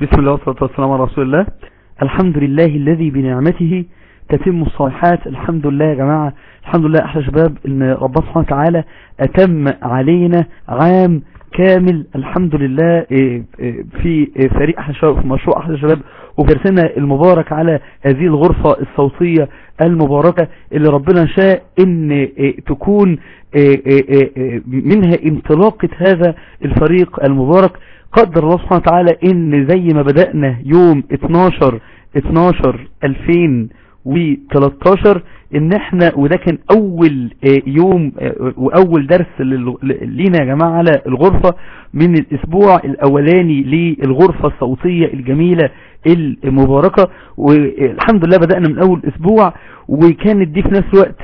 بسم الله والصلاة والسلام على رسول الله الحمد لله الذي بنعمته تتم الصالحات الحمد لله يا جماعة الحمد لله احلى شباب ان ربنا سبحانه وتعالى اتم علينا عام كامل الحمد لله في فريق احلى شباب في مشروع احلى شباب وفرسنا المبارك على هذه الغرفة الصوتية المباركة اللي ربنا شاء ان تكون منها انطلاقة هذا الفريق المبارك قدر الله سبحانه وتعالى ان زي ما بدأنا يوم 12 12 2013 ان احنا وده كان اول يوم واول درس لينا يا جماعة على الغرفة من الاسبوع الاولاني للغرفة الصوتية الجميلة المباركة والحمد لله بدأنا من اول اسبوع وكانت دي في نفس الوقت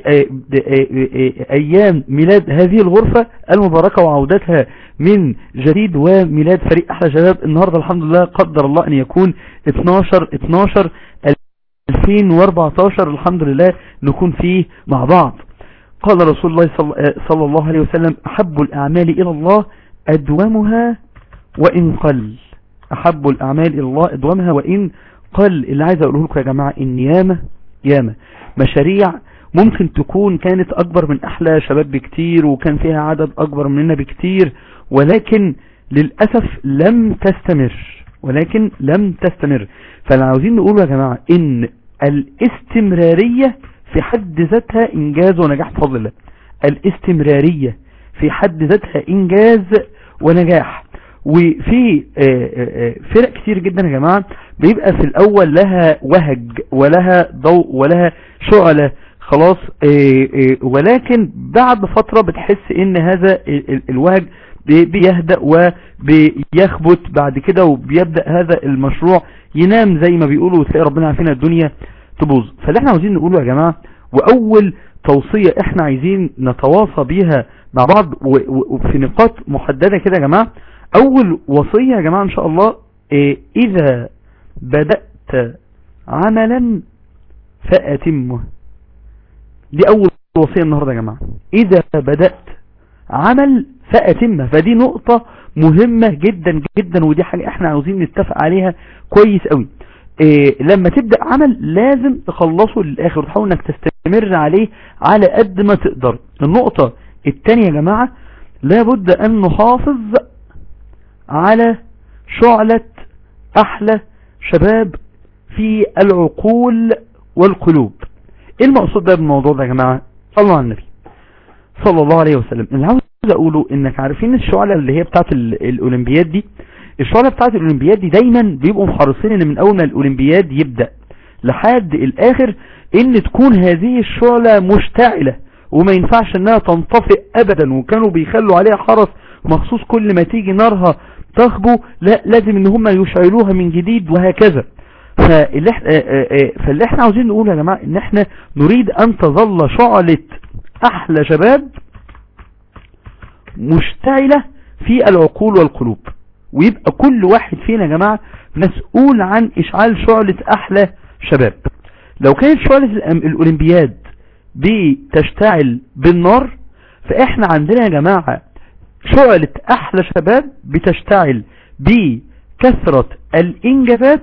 ايام ميلاد هذه الغرفة المباركة وعودتها من جديد وميلاد فريق احلى شباب النهاردة الحمد لله قدر الله ان يكون 12 12 2014 الحمد لله نكون فيه مع بعض قال رسول الله صلى الله عليه وسلم أحب الأعمال إلى الله أدومها وإن قل أحب الأعمال إلى الله أدومها وإن قل اللي عايز أقوله لكم يا جماعة إن ياما ياما مشاريع ممكن تكون كانت أكبر من أحلى شباب بكتير وكان فيها عدد أكبر مننا بكتير ولكن للأسف لم تستمر ولكن لم تستمر فانا عاوزين نقول يا جماعة ان الاستمرارية في حد ذاتها انجاز ونجاح بفضل الله الاستمرارية في حد ذاتها انجاز ونجاح وفي فرق كتير جدا يا جماعة بيبقى في الاول لها وهج ولها ضوء ولها شعلة خلاص ولكن بعد فترة بتحس ان هذا الوهج بيهدأ وبيخبط بعد كده وبيبدأ هذا المشروع ينام زي ما بيقولوا وتلاقي ربنا عارفين الدنيا تبوظ فاللي احنا عاوزين نقوله يا جماعة واول توصية احنا عايزين نتواصى بيها مع بعض وفي نقاط محددة كده يا جماعة اول وصية يا جماعة ان شاء الله اه اذا بدأت عملا فأتمه دي اول وصية النهاردة يا جماعة اذا بدأت عمل فأتمه فدي نقطة مهمة جدا جدا ودي حاجة احنا عاوزين نتفق عليها كويس قوي إيه لما تبدأ عمل لازم تخلصه للآخر وتحاول انك تستمر عليه على قد ما تقدر النقطة التانية يا جماعة لابد ان نحافظ على شعلة احلى شباب في العقول والقلوب ايه المقصود ده بالموضوع ده يا جماعة صلوا على النبي صلى الله عليه وسلم اللي عاوز اقوله انك عارفين الشعلة اللي هي بتاعت الاولمبياد دي الشعلة بتاعت الاولمبياد دي دايما بيبقوا محرصين ان من اول ما الاولمبياد يبدأ لحد الاخر ان تكون هذه الشعلة مشتعلة وما ينفعش انها تنطفئ ابدا وكانوا بيخلوا عليها حرس مخصوص كل ما تيجي نارها تخبو لا لازم ان هم يشعلوها من جديد وهكذا فاللي احنا, فاللي احنا عاوزين نقول يا جماعة ان احنا نريد ان تظل شعلة احلى شباب مشتعلة في العقول والقلوب ويبقى كل واحد فينا يا جماعة مسؤول عن اشعال شعلة احلى شباب لو كانت شعلة الاولمبياد بتشتعل بالنار فاحنا عندنا يا جماعة شعلة احلى شباب بتشتعل بكثرة الانجابات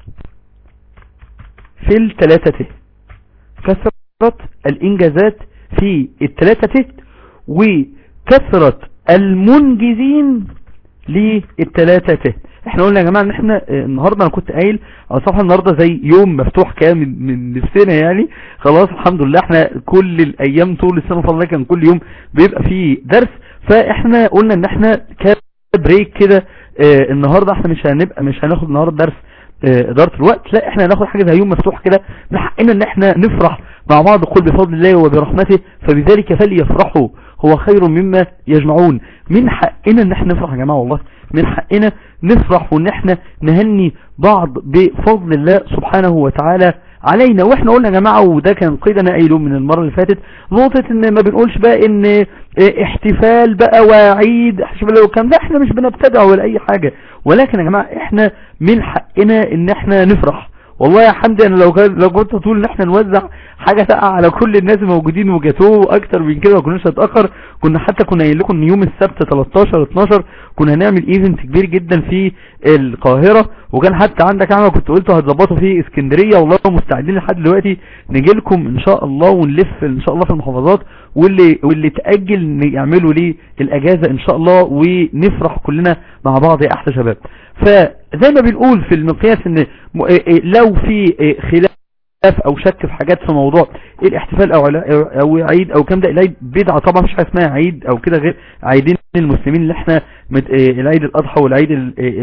في الثلاثة كثرة الانجازات في الثلاثة وكثرة المنجزين للثلاثة احنا قلنا يا جماعة ان احنا النهاردة انا كنت قايل على صفحة النهاردة زي يوم مفتوح كده من, من نفسنا يعني خلاص الحمد لله احنا كل الايام طول السنة فضل كان كل يوم بيبقى فيه درس فاحنا قلنا ان احنا بريك كده اه النهاردة احنا مش هنبقى مش هناخد النهاردة درس اه ادارة الوقت لا احنا هناخد حاجة زي يوم مفتوح كده من حقنا ان احنا نفرح مع بعض قل بفضل الله وبرحمته فبذلك فليفرحوا هو خير مما يجمعون من حقنا ان احنا نفرح يا جماعة والله من حقنا نفرح وان احنا نهني بعض بفضل الله سبحانه وتعالى علينا واحنا قلنا يا جماعة وده كان قيدنا قايله من المرة اللي فاتت نقطة ان ما بنقولش بقى ان احتفال بقى وعيد احتفال وكام ده احنا مش بنبتدع ولا اي حاجة ولكن يا جماعة احنا من حقنا ان احنا نفرح والله يا حمدي انا لو لو كنت طول ان احنا نوزع حاجة ساقعة على كل الناس الموجودين وجاتوه اكتر من كده ما كناش هنتاخر كنا حتى كنا قايل لكم ان يوم السبت 13 12 كنا هنعمل ايفنت كبير جدا في القاهرة وكان حتى عندك عمل كنت قلته هتظبطوا فيه اسكندرية والله مستعدين لحد دلوقتي نجي لكم ان شاء الله ونلف ان شاء الله في المحافظات واللي واللي تأجل يعملوا ليه الاجازة ان شاء الله ونفرح كلنا مع بعض يا احلى شباب فزي ما بنقول في المقياس ان لو في خلاف او شك في حاجات في موضوع الاحتفال او او عيد او كام ده العيد بدعه طبعا مش حاجه اسمها عيد او كده غير عيدين المسلمين اللي احنا العيد الاضحى والعيد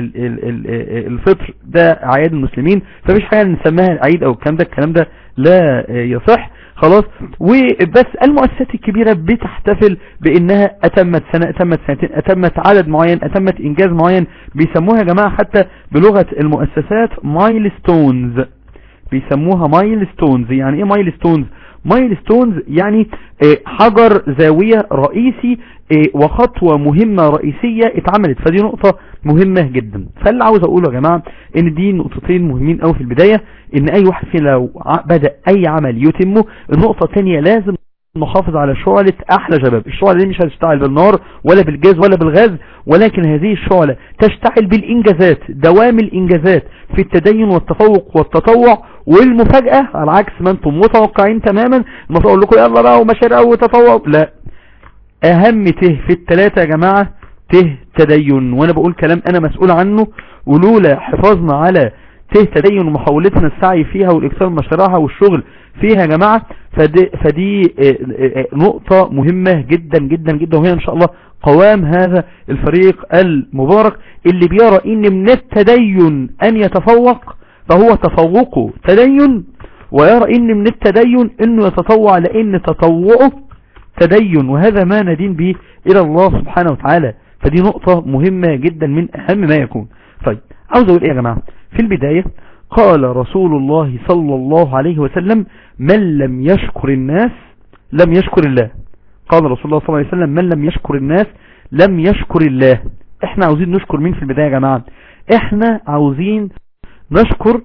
الفطر ده اعياد المسلمين فمش حاجه نسميها عيد او الكلام ده الكلام ده لا يصح خلاص وبس المؤسسات الكبيرة بتحتفل بانها اتمت سنة اتمت سنتين اتمت عدد معين اتمت انجاز معين بيسموها يا جماعة حتى بلغة المؤسسات مايلستونز بيسموها مايلستونز يعني ايه مايلستونز مايلستونز يعني حجر زاوية رئيسي وخطوة مهمة رئيسية اتعملت فدي نقطة مهمة جدا فاللي عاوز اقوله يا جماعة ان دي نقطتين مهمين قوي في البداية ان اي واحد فينا لو بدأ اي عمل يتمه النقطة الثانية لازم نحافظ على شعلة احلى شباب الشعلة دي مش هتشتعل بالنار ولا بالجاز ولا بالغاز ولكن هذه الشعلة تشتعل بالانجازات دوام الانجازات في التدين والتفوق والتطوع والمفاجأة على عكس ما انتم متوقعين تماما ما اقول لكم يلا بقى ومشاريع وتطوع لا اهم ته في التلاتة يا جماعة ته تدين وانا بقول كلام انا مسؤول عنه ولولا حفاظنا على ته تدين ومحاولتنا السعي فيها والاكثار مشاريعها والشغل فيها يا جماعة فدي, فدي نقطة مهمة جدا جدا جدا وهي ان شاء الله قوام هذا الفريق المبارك اللي بيرى ان من التدين ان يتفوق فهو تفوقه تدين ويرى ان من التدين انه يتطوع لان تطوعه تدين وهذا ما ندين به الى الله سبحانه وتعالى فدي نقطة مهمة جدا من اهم ما يكون طيب عاوز اقول ايه يا جماعة في البداية قال رسول الله صلى الله عليه وسلم من لم يشكر الناس لم يشكر الله قال رسول الله صلى الله عليه وسلم من لم يشكر الناس لم يشكر الله احنا عاوزين نشكر مين في البداية يا جماعة احنا عاوزين نشكر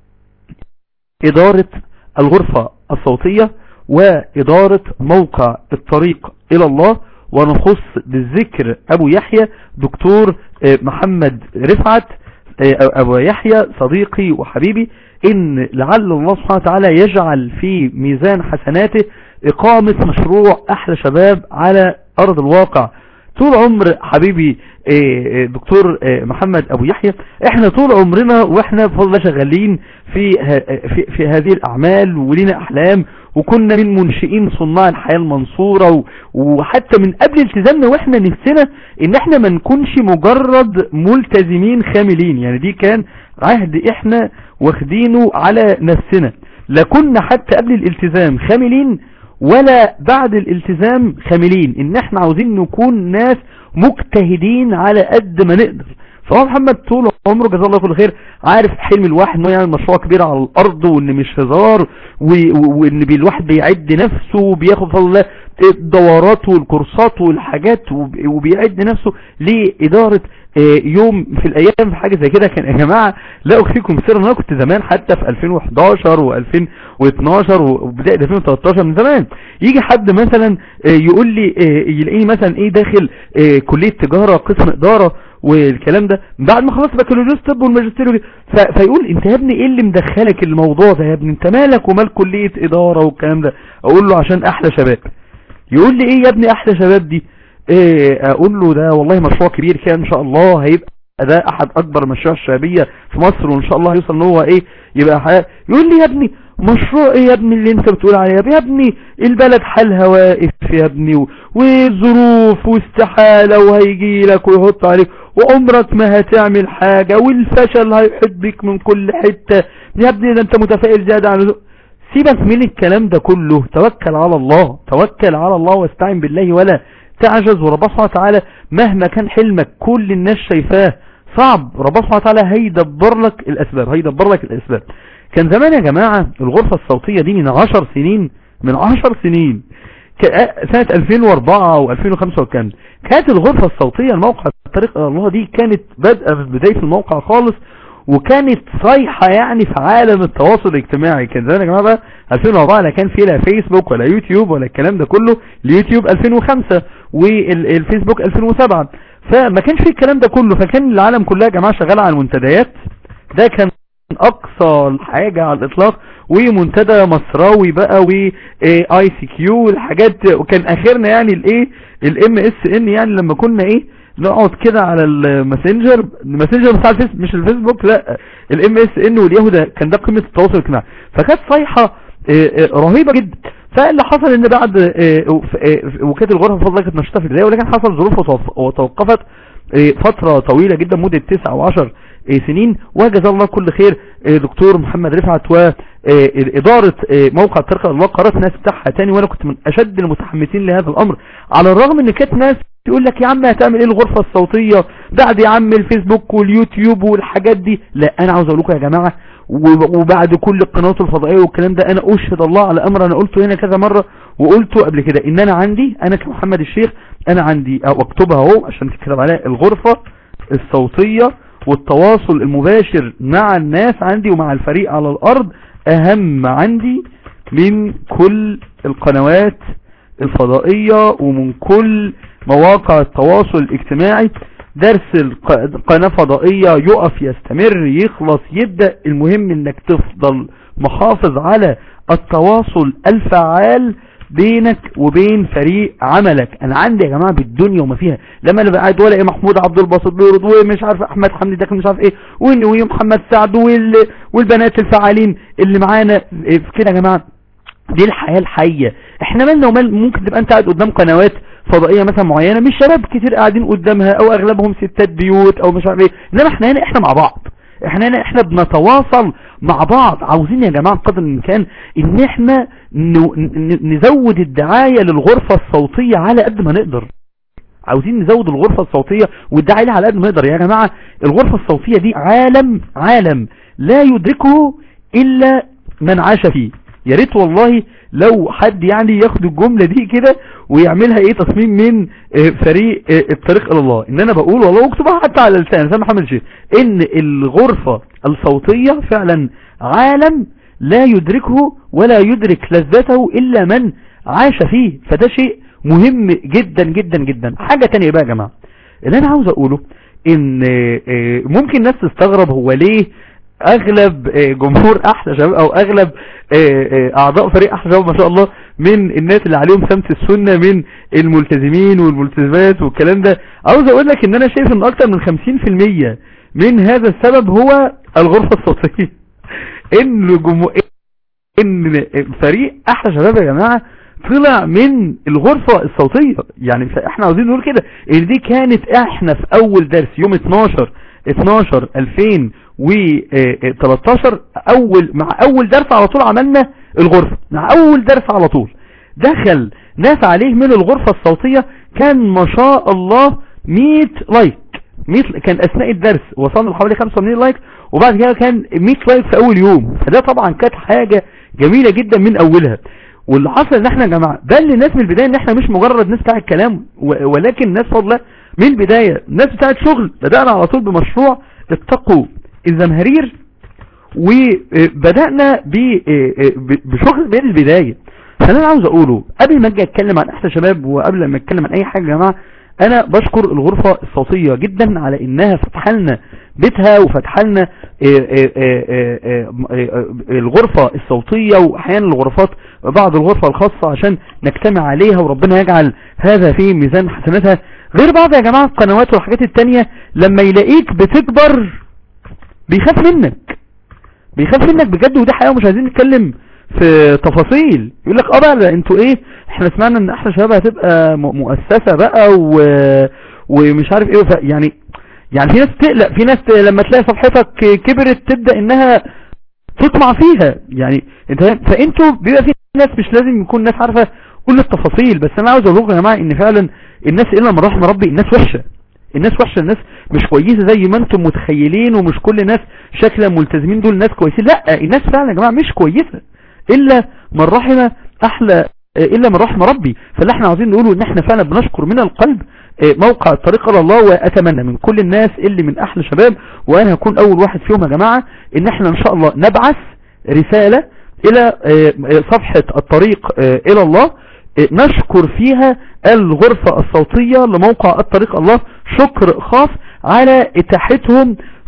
ادارة الغرفة الصوتية وادارة موقع الطريق الى الله ونخص بالذكر ابو يحيى دكتور محمد رفعت ابو يحيى صديقي وحبيبي ان لعل الله سبحانه وتعالى يجعل في ميزان حسناته اقامة مشروع احلى شباب على ارض الواقع طول عمر حبيبي دكتور محمد ابو يحيى احنا طول عمرنا واحنا بفضل شغالين في, في, في هذه الاعمال ولينا احلام وكنا من منشئين صناع الحياة المنصورة وحتى من قبل التزامنا واحنا نفسنا ان احنا ما نكونش مجرد ملتزمين خاملين يعني دي كان عهد احنا واخدينه على نفسنا لا كنا حتى قبل الالتزام خاملين ولا بعد الالتزام خاملين ان احنا عاوزين نكون ناس مجتهدين على قد ما نقدر فهو محمد طول عمره جزاه الله كل خير عارف حلم الواحد انه يعمل مشروع كبير على الارض وان مش هزار وان الواحد بيعد نفسه وبياخد فضل الله الدورات والكورسات والحاجات وبيعد نفسه لاداره يوم في الايام في حاجه زي كده كان يا جماعه لا اخفيكم سر انا كنت زمان حتى في 2011 و2012 وبدايه 2013 من زمان يجي حد مثلا يقول لي يلاقيني مثلا ايه داخل كليه تجاره قسم اداره والكلام ده بعد ما خلصت بكالوريوس طب والماجستير فيقول انت يا ابني ايه اللي مدخلك الموضوع ده يا ابني انت مالك ومال كليه اداره والكلام ده اقول له عشان احلى شباب يقول لي ايه يا ابني احلى شباب دي ايه اقول له ده والله مشروع كبير كده ان شاء الله هيبقى ده احد اكبر المشاريع الشبابيه في مصر وان شاء الله هيوصل ان هو ايه يبقى حياة يقول لي يا ابني مشروع ايه يا ابني اللي انت بتقول عليه يا ابني البلد حالها واقف يا ابني وظروف واستحالة وهيجي لك ويحط عليك وعمرك ما هتعمل حاجة والفشل هيحط بيك من كل حتة يا ابني ده انت متفائل زيادة عن سيبك من الكلام ده كله توكل على الله توكل على الله واستعن بالله ولا تعجز وربنا سبحانه وتعالى مهما كان حلمك كل الناس شايفاه صعب ربنا سبحانه وتعالى هيدبر لك الاسباب هيدبر لك الاسباب كان زمان يا جماعة الغرفة الصوتية دي من عشر سنين من عشر سنين سنة 2004 او 2005 وكان كانت الغرفة الصوتية الموقع الطريق الله دي كانت بادئة من بداية الموقع خالص وكانت صيحة يعني في عالم التواصل الاجتماعي كان زمان يا جماعة بقى 2004 لا كان فيه لا فيسبوك ولا يوتيوب ولا الكلام ده كله اليوتيوب 2005 والفيسبوك 2007 فما كانش فيه الكلام ده كله فكان العالم كلها يا جماعة شغالة على المنتديات ده كان اقصى حاجة على الاطلاق ومنتدى مصراوي بقى و اي سي كيو والحاجات وكان اخرنا يعني الايه الام اس ان يعني لما كنا ايه نقعد كده على الماسنجر الماسنجر بتاع الفيس مش الفيسبوك لا الام اس ان والياهو ده كان ده قيمه التواصل الاجتماعي فكانت صيحه رهيبه جدا فاللي حصل ان بعد وكاله الغرفه بفضل الله كانت نشطه في البدايه ولكن حصل ظروف وتوقفت فتره طويله جدا مده 9 و10 سنين وجزا الله كل خير دكتور محمد رفعت وإدارة موقع الطريقة الله قررت ناس تفتحها تاني وانا كنت من اشد المتحمسين لهذا الامر على الرغم ان كانت ناس تقول لك يا عم هتعمل ايه الغرفة الصوتية بعد يا عم الفيسبوك واليوتيوب والحاجات دي لا انا عاوز اقول لكم يا جماعة وبعد كل القنوات الفضائية والكلام ده انا اشهد الله على امر انا قلته هنا كذا مرة وقلته قبل كده ان انا عندي انا كمحمد الشيخ انا عندي او اكتبها اهو عشان تكتب عليها الغرفة الصوتية والتواصل المباشر مع الناس عندي ومع الفريق على الارض اهم عندي من كل القنوات الفضائية ومن كل مواقع التواصل الاجتماعي درس قناة فضائية يقف يستمر يخلص يبدأ المهم انك تفضل محافظ على التواصل الفعال بينك وبين فريق عملك انا عندي يا جماعة بالدنيا وما فيها لما انا قاعد ولا ايه محمود عبد الباسط بيرد ومش عارف احمد حمدي داخل مش عارف ايه ومحمد سعد والبنات الفعالين اللي معانا في كده يا جماعة دي الحياة الحية احنا مالنا ومال ممكن تبقى انت قاعد قدام قنوات فضائية مثلا معينة مش شباب كتير قاعدين قدامها او اغلبهم ستات بيوت او مش عارف ايه انما احنا هنا احنا مع بعض احنا هنا احنا بنتواصل مع بعض عاوزين يا جماعة قدر الامكان ان احنا نزود الدعاية للغرفة الصوتية على قد ما نقدر عاوزين نزود الغرفة الصوتية والدعاية على قد ما نقدر يا جماعة الغرفة الصوتية دي عالم عالم لا يدركه الا من عاش فيه يا ريت والله لو حد يعني ياخد الجملة دي كده ويعملها ايه تصميم من فريق الطريق الى الله ان انا بقول والله واكتبها حتى على لسان لسان محمد الشيخ ان الغرفة الصوتية فعلا عالم لا يدركه ولا يدرك لذته الا من عاش فيه فده شيء مهم جدا جدا جدا حاجة تانية بقى يا جماعة اللي انا عاوز اقوله ان ممكن الناس تستغرب هو ليه اغلب جمهور احلى شباب او اغلب اعضاء فريق احلى شباب ما شاء الله من الناس اللي عليهم سمت السنة من الملتزمين والملتزمات والكلام ده عاوز اقول لك ان انا شايف ان اكتر من 50% من هذا السبب هو الغرفة الصوتية ان جمهور ان فريق احلى شباب يا جماعة طلع من الغرفة الصوتية يعني احنا عاوزين نقول كده ان دي كانت احنا في اول درس يوم 12 12 2013 اول مع اول درس على طول عملنا الغرفة مع اول درس على طول دخل ناس عليه من الغرفة الصوتية كان ما شاء الله 100 لايك 100 كان اثناء الدرس وصلنا لحوالي 85 لايك وبعد كده كان 100 لايك في اول يوم فده طبعا كانت حاجة جميلة جدا من اولها واللي حصل ان احنا يا جماعة بل للناس من البداية ان احنا مش مجرد ناس بتاع الكلام ولكن ناس فضلا من البداية ناس بتاعت شغل بدأنا على طول بمشروع اتقوا الزمهرير وبدأنا بشغل من البداية فانا عاوز اقوله قبل ما اجي اتكلم عن احلى شباب وقبل ما اتكلم عن اي حاجة يا جماعة انا بشكر الغرفة الصوتية جدا على انها فتح لنا بيتها وفتح لنا الغرفة الصوتية واحيانا الغرفات بعض الغرفة الخاصة عشان نجتمع عليها وربنا يجعل هذا في ميزان حسناتها غير بعض يا جماعة القنوات والحاجات التانية لما يلاقيك بتكبر بيخاف منك بيخاف منك بجد ودي حقيقة مش عايزين نتكلم في تفاصيل يقول لك اه بقى انتوا ايه احنا سمعنا ان احلى شباب هتبقى مؤسسة بقى و... ومش عارف ايه وف... يعني يعني في ناس تقلق في ناس لما تلاقي صفحتك كبرت تبدأ انها تطمع فيها يعني انت فانتوا بيبقى في ناس مش لازم يكون ناس عارفة كل التفاصيل بس انا عاوز اقول لكم يا جماعة ان فعلا الناس الا من رحم ربي الناس وحشة الناس وحشة الناس مش كويسة زي ما انتم متخيلين ومش كل الناس شكلا ملتزمين دول ناس كويسين لا الناس فعلا يا جماعة مش كويسة الا من رحم احلى الا من رحم ربي فاللي احنا عاوزين نقوله ان احنا فعلا بنشكر من القلب موقع الطريق الى الله واتمنى من كل الناس اللي من احلى شباب وانا هكون اول واحد فيهم يا جماعة ان احنا ان شاء الله نبعث رسالة الى صفحة الطريق الى الله نشكر فيها الغرفة الصوتية لموقع الطريق الله شكر خاص على اتاحتهم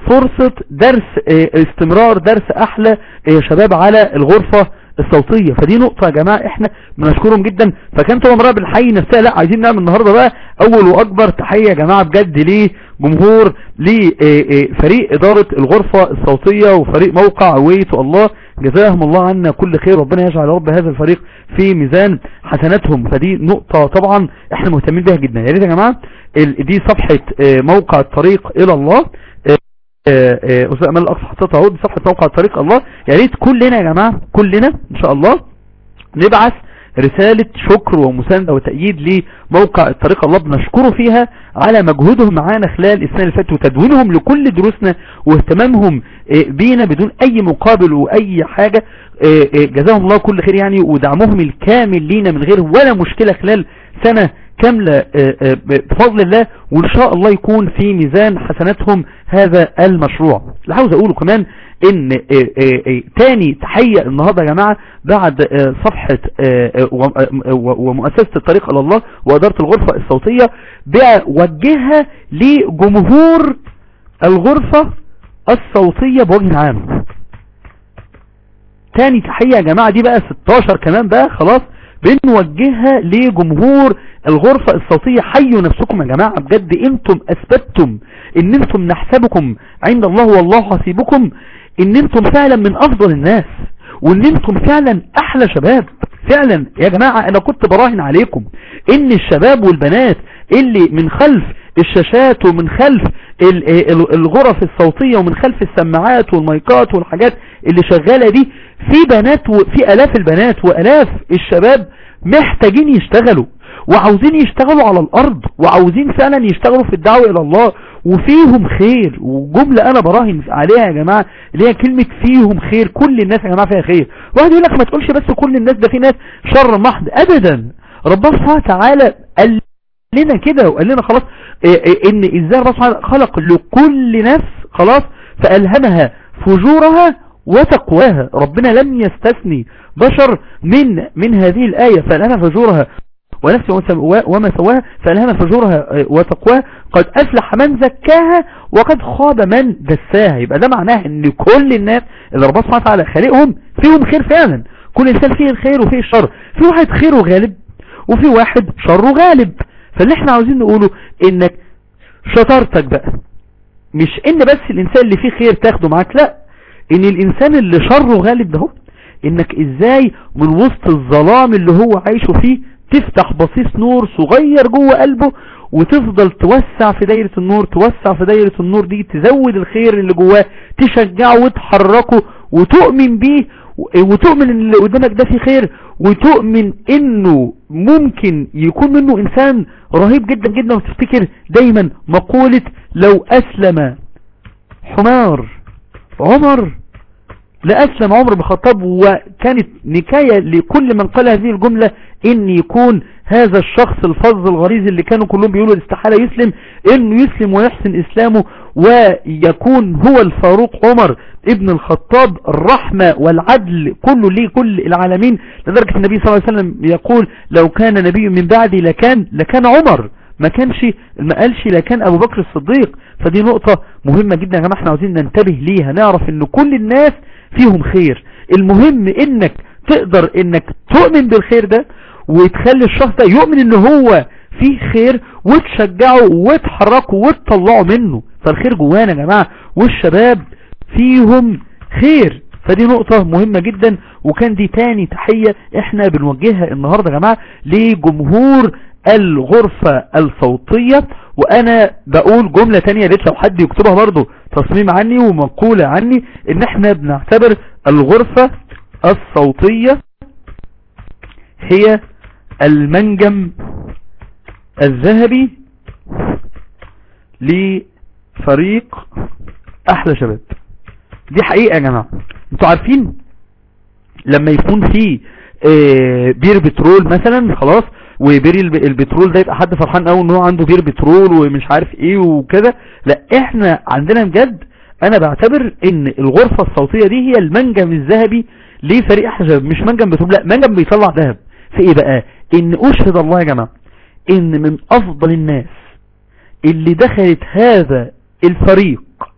فرصة درس اه استمرار درس احلى اه شباب على الغرفة الصوتية فدي نقطة يا جماعة احنا بنشكرهم جدا فكان طول عمرها بالحي نفسها لا عايزين نعمل النهاردة بقى اول واكبر تحية يا جماعة بجد ليه جمهور لفريق ادارة الغرفة الصوتية وفريق موقع ويت الله جزاهم الله عنا كل خير ربنا يجعل رب هذا الفريق في ميزان حسناتهم فدي نقطة طبعا احنا مهتمين بها جدا يا ريت يا جماعة دي صفحة موقع الطريق الى الله استاذ امال الاقصى حطيتها اهو دي صفحه موقع طريق الله يا ريت كلنا يا جماعه كلنا ان شاء الله نبعث رسالة شكر ومساندة وتأييد لموقع الطريق الله بنشكره فيها على مجهودهم معانا خلال السنة اللي فاتت وتدوينهم لكل دروسنا واهتمامهم بينا بدون اي مقابل واي حاجة جزاهم الله كل خير يعني ودعمهم الكامل لينا من غير ولا مشكلة خلال سنة كاملة بفضل الله وان شاء الله يكون في ميزان حسناتهم هذا المشروع اللي عاوز اقوله كمان ان تاني تحية النهاردة يا جماعة بعد صفحة ومؤسسة الطريق الى الله وادارة الغرفة الصوتية بوجهها لجمهور الغرفة الصوتية بوجه عام تاني تحية يا جماعة دي بقى 16 كمان بقى خلاص بنوجهها لجمهور الغرفة الصوتية حيوا نفسكم يا جماعة بجد انتم اثبتتم ان انتم نحسبكم عند الله والله حسيبكم ان انتم فعلا من افضل الناس وان انتم فعلا احلى شباب فعلا يا جماعة انا كنت براهن عليكم ان الشباب والبنات اللي من خلف الشاشات ومن خلف الغرف الصوتية ومن خلف السماعات والمايكات والحاجات اللي شغالة دي في بنات وفي الاف البنات والاف الشباب محتاجين يشتغلوا وعاوزين يشتغلوا على الارض وعاوزين فعلا يشتغلوا في الدعوة الى الله وفيهم خير وجملة انا براهن عليها يا جماعة اللي هي كلمة فيهم خير كل الناس يا جماعة فيها خير واحد يقول لك ما تقولش بس كل الناس ده في ناس شر محض ابدا ربنا سبحانه وتعالى قال لنا كده وقال لنا خلاص ان ازاي ربنا سبحانه خلق لكل نفس خلاص فالهمها فجورها وتقواها ربنا لم يستثني بشر من من هذه الآية فالهمها فجورها ونفس وما سواها فالهمها فجورها وتقواها قد أفلح من زكاها وقد خاب من دساها يبقى ده معناه ان كل الناس اللي ربنا سبحانه وتعالى خالقهم فيهم خير فعلا كل انسان فيه الخير وفيه الشر في واحد خيره غالب وفي واحد شره غالب فاللي احنا عاوزين نقوله انك شطارتك بقى مش ان بس الانسان اللي فيه خير تاخده معاك لا ان الانسان اللي شره غالب ده انك ازاي من وسط الظلام اللي هو عايشه فيه تفتح بصيص نور صغير جوه قلبه وتفضل توسع في دايرة النور توسع في دايرة النور دي تزود الخير اللي جواه تشجعه وتحركه وتؤمن بيه وتؤمن ان اللي قدامك ده فيه خير وتؤمن انه ممكن يكون منه انسان رهيب جدا جدا وتفتكر دايما مقولة لو اسلم حمار عمر لأسلم عمر بن الخطاب وكانت نكاية لكل من قال هذه الجملة ان يكون هذا الشخص الفظ الغريز اللي كانوا كلهم بيقولوا الاستحالة يسلم انه يسلم ويحسن اسلامه ويكون هو الفاروق عمر ابن الخطاب الرحمة والعدل كله ليه كل العالمين لدرجة النبي صلى الله عليه وسلم يقول لو كان نبي من بعدي لكان لكان عمر ما كانش ما قالش لكان ابو بكر الصديق فدي نقطة مهمة جدا يا جماعة احنا عاوزين ننتبه ليها نعرف ان كل الناس فيهم خير المهم انك تقدر انك تؤمن بالخير ده وتخلي الشخص ده يؤمن ان هو فيه خير وتشجعه وتحركه وتطلعه منه فالخير جوانا يا جماعة والشباب فيهم خير فدي نقطة مهمة جدا وكان دي تاني تحية احنا بنوجهها النهاردة يا جماعة لجمهور الغرفة الصوتية وانا بقول جملة تانية ريت لو حد يكتبها برضو تصميم عني ومقولة عني ان احنا بنعتبر الغرفة الصوتية هي المنجم الذهبي لفريق احلى شباب دي حقيقة يا جماعة انتوا عارفين لما يكون في اه بير بترول مثلا خلاص وبير البترول ده يبقى حد فرحان قوي ان هو عنده بير بترول ومش عارف ايه وكده لا احنا عندنا بجد انا بعتبر ان الغرفة الصوتية دي هي المنجم الذهبي لفريق احلى شباب مش منجم بترول لا منجم بيطلع ذهب في ايه بقى ان اشهد الله يا جماعة ان من افضل الناس اللي دخلت هذا الفريق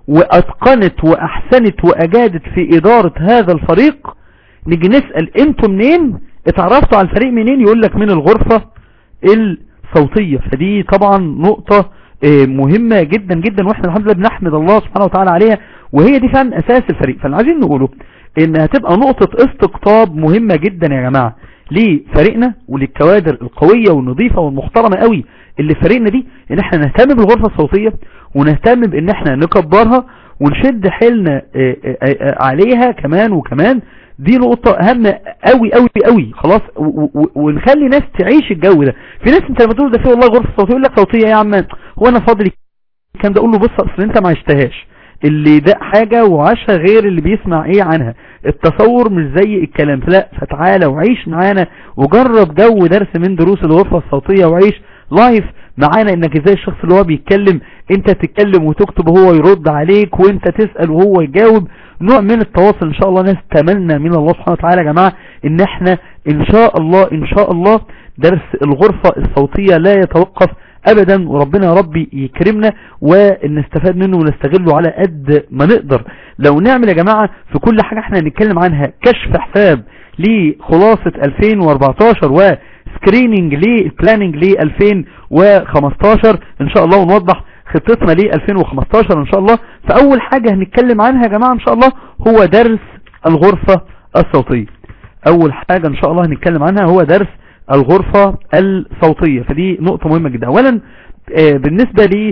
واتقنت واحسنت واجادت في ادارة هذا الفريق نيجي نسأل انتوا منين اتعرفتوا على الفريق منين يقول لك من الغرفة الصوتية فدي طبعا نقطة مهمة جدا جدا واحنا الحمد لله بنحمد الله سبحانه وتعالى عليها وهي دي فعلا اساس الفريق فاللي عايزين نقوله ان هتبقى نقطة استقطاب مهمة جدا يا جماعة لفريقنا وللكوادر القوية والنظيفة والمحترمة قوي اللي فريقنا دي ان احنا نهتم بالغرفة الصوتية ونهتم بان احنا نكبرها ونشد حيلنا عليها كمان وكمان دي نقطة اهم قوي قوي قوي خلاص ونخلي ناس تعيش الجو ده في ناس انت لما تقول ده في والله غرفة صوتية يقول لك صوتية يا عم هو انا فاضل كان ده اقول له بص اصل انت ما عشتهاش اللي ده حاجة وعاشها غير اللي بيسمع ايه عنها التصور مش زي الكلام لا فتعالى وعيش معانا وجرب جو درس من دروس الغرفة الصوتية وعيش لايف معانا انك ازاي الشخص اللي هو بيتكلم انت تتكلم وتكتب وهو يرد عليك وانت تسأل وهو يجاوب نوع من التواصل ان شاء الله ناس تمنى من الله سبحانه وتعالى يا جماعة ان احنا ان شاء الله ان شاء الله درس الغرفة الصوتية لا يتوقف ابدا وربنا يا ربي يكرمنا ونستفاد منه ونستغله على قد ما نقدر لو نعمل يا جماعة في كل حاجة احنا هنتكلم عنها كشف حساب لخلاصة 2014 و سكريننج للبلاننج ل 2015 ان شاء الله ونوضح خطتنا ل 2015 ان شاء الله فاول حاجة هنتكلم عنها يا جماعة ان شاء الله هو درس الغرفة الصوتية اول حاجة ان شاء الله هنتكلم عنها هو درس الغرفة الصوتية فدي نقطة مهمة جدا اولا بالنسبة ل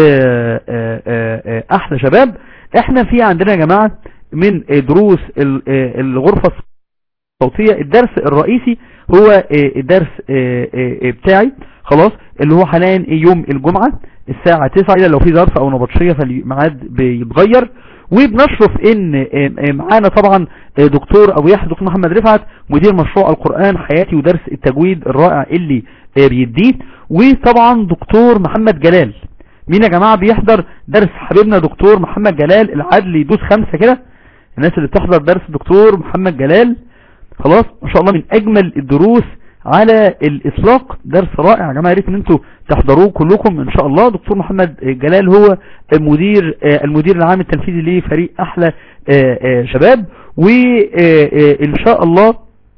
احلى شباب احنا في عندنا يا جماعة من دروس الغرفة الصوتية الدرس الرئيسي هو الدرس بتاعي خلاص اللي هو حاليا يوم الجمعة الساعة 9 إلا لو في ظرف أو نبطشية فالميعاد بيتغير وبنشرف ان معانا طبعا دكتور ابو يحيى دكتور محمد رفعت مدير مشروع القرآن حياتي ودرس التجويد الرائع اللي بيديه وطبعا دكتور محمد جلال مين يا جماعة بيحضر درس حبيبنا دكتور محمد جلال العدل يدوس خمسة كده الناس اللي بتحضر درس دكتور محمد جلال خلاص ما شاء الله من اجمل الدروس على الاطلاق درس رائع يا جماعه يا ريت ان انتوا تحضروه كلكم ان شاء الله دكتور محمد جلال هو مدير المدير العام التنفيذي لفريق احلى شباب وان شاء الله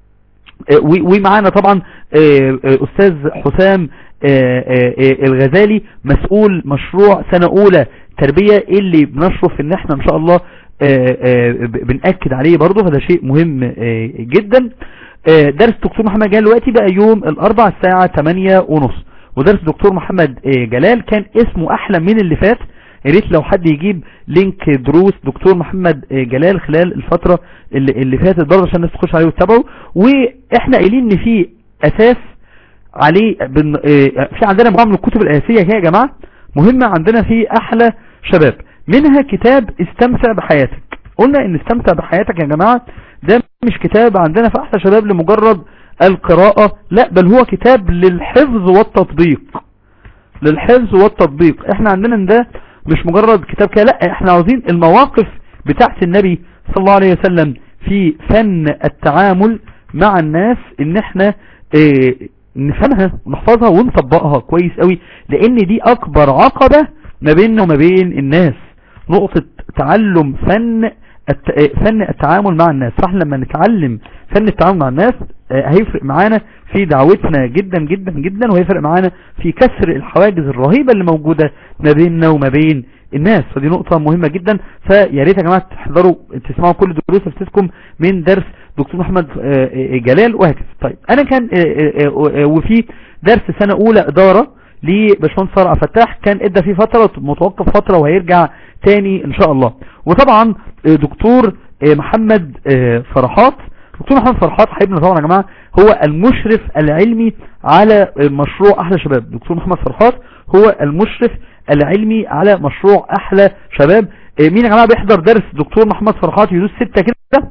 ومعانا طبعا استاذ حسام الغزالي مسؤول مشروع سنة اولى تربية اللي بنشرف ان احنا ان شاء الله بنأكد عليه برضه فده شيء مهم جدا درس دكتور محمد جلال دلوقتي بقى يوم الاربع الساعة 8 ونص ودرس دكتور محمد جلال كان اسمه احلى من اللي فات يا ريت لو حد يجيب لينك دروس دكتور محمد جلال خلال الفترة اللي, اللي فاتت برضه عشان الناس تخش عليه وتتابعه واحنا قايلين ان في اساس عليه بن... في عندنا مجموعة من الكتب الاساسية هي يا جماعة مهمة عندنا في احلى شباب منها كتاب استمتع بحياتك قلنا ان استمتع بحياتك يا جماعة ده مش كتاب عندنا في احلى شباب لمجرد القراءة لا بل هو كتاب للحفظ والتطبيق للحفظ والتطبيق احنا عندنا ان ده مش مجرد كتاب كده لا احنا عاوزين المواقف بتاعت النبي صلى الله عليه وسلم في فن التعامل مع الناس ان احنا اه نفهمها ونحفظها ونطبقها كويس قوي لان دي اكبر عقبة ما بيننا وما بين الناس نقطة تعلم فن فن التعامل مع الناس فاحنا لما نتعلم فن التعامل مع الناس هيفرق معانا في دعوتنا جدا جدا جدا وهيفرق معانا في كسر الحواجز الرهيبة اللي موجودة ما بيننا وما بين الناس فدي نقطة مهمة جدا فيا ريت يا جماعة تحضروا تسمعوا كل دروس افتتكم من درس دكتور محمد جلال وهكذا طيب انا كان وفي درس سنة اولى ادارة لباشمهندس فرع فتاح كان ادى فيه فترة متوقف فترة وهيرجع تاني ان شاء الله وطبعا دكتور محمد فرحات دكتور محمد فرحات حبيبنا طبعا يا جماعة هو المشرف العلمي على مشروع احلى شباب دكتور محمد فرحات هو المشرف العلمي على مشروع احلى شباب مين يا جماعة بيحضر درس دكتور محمد فرحات يدوس ستة كده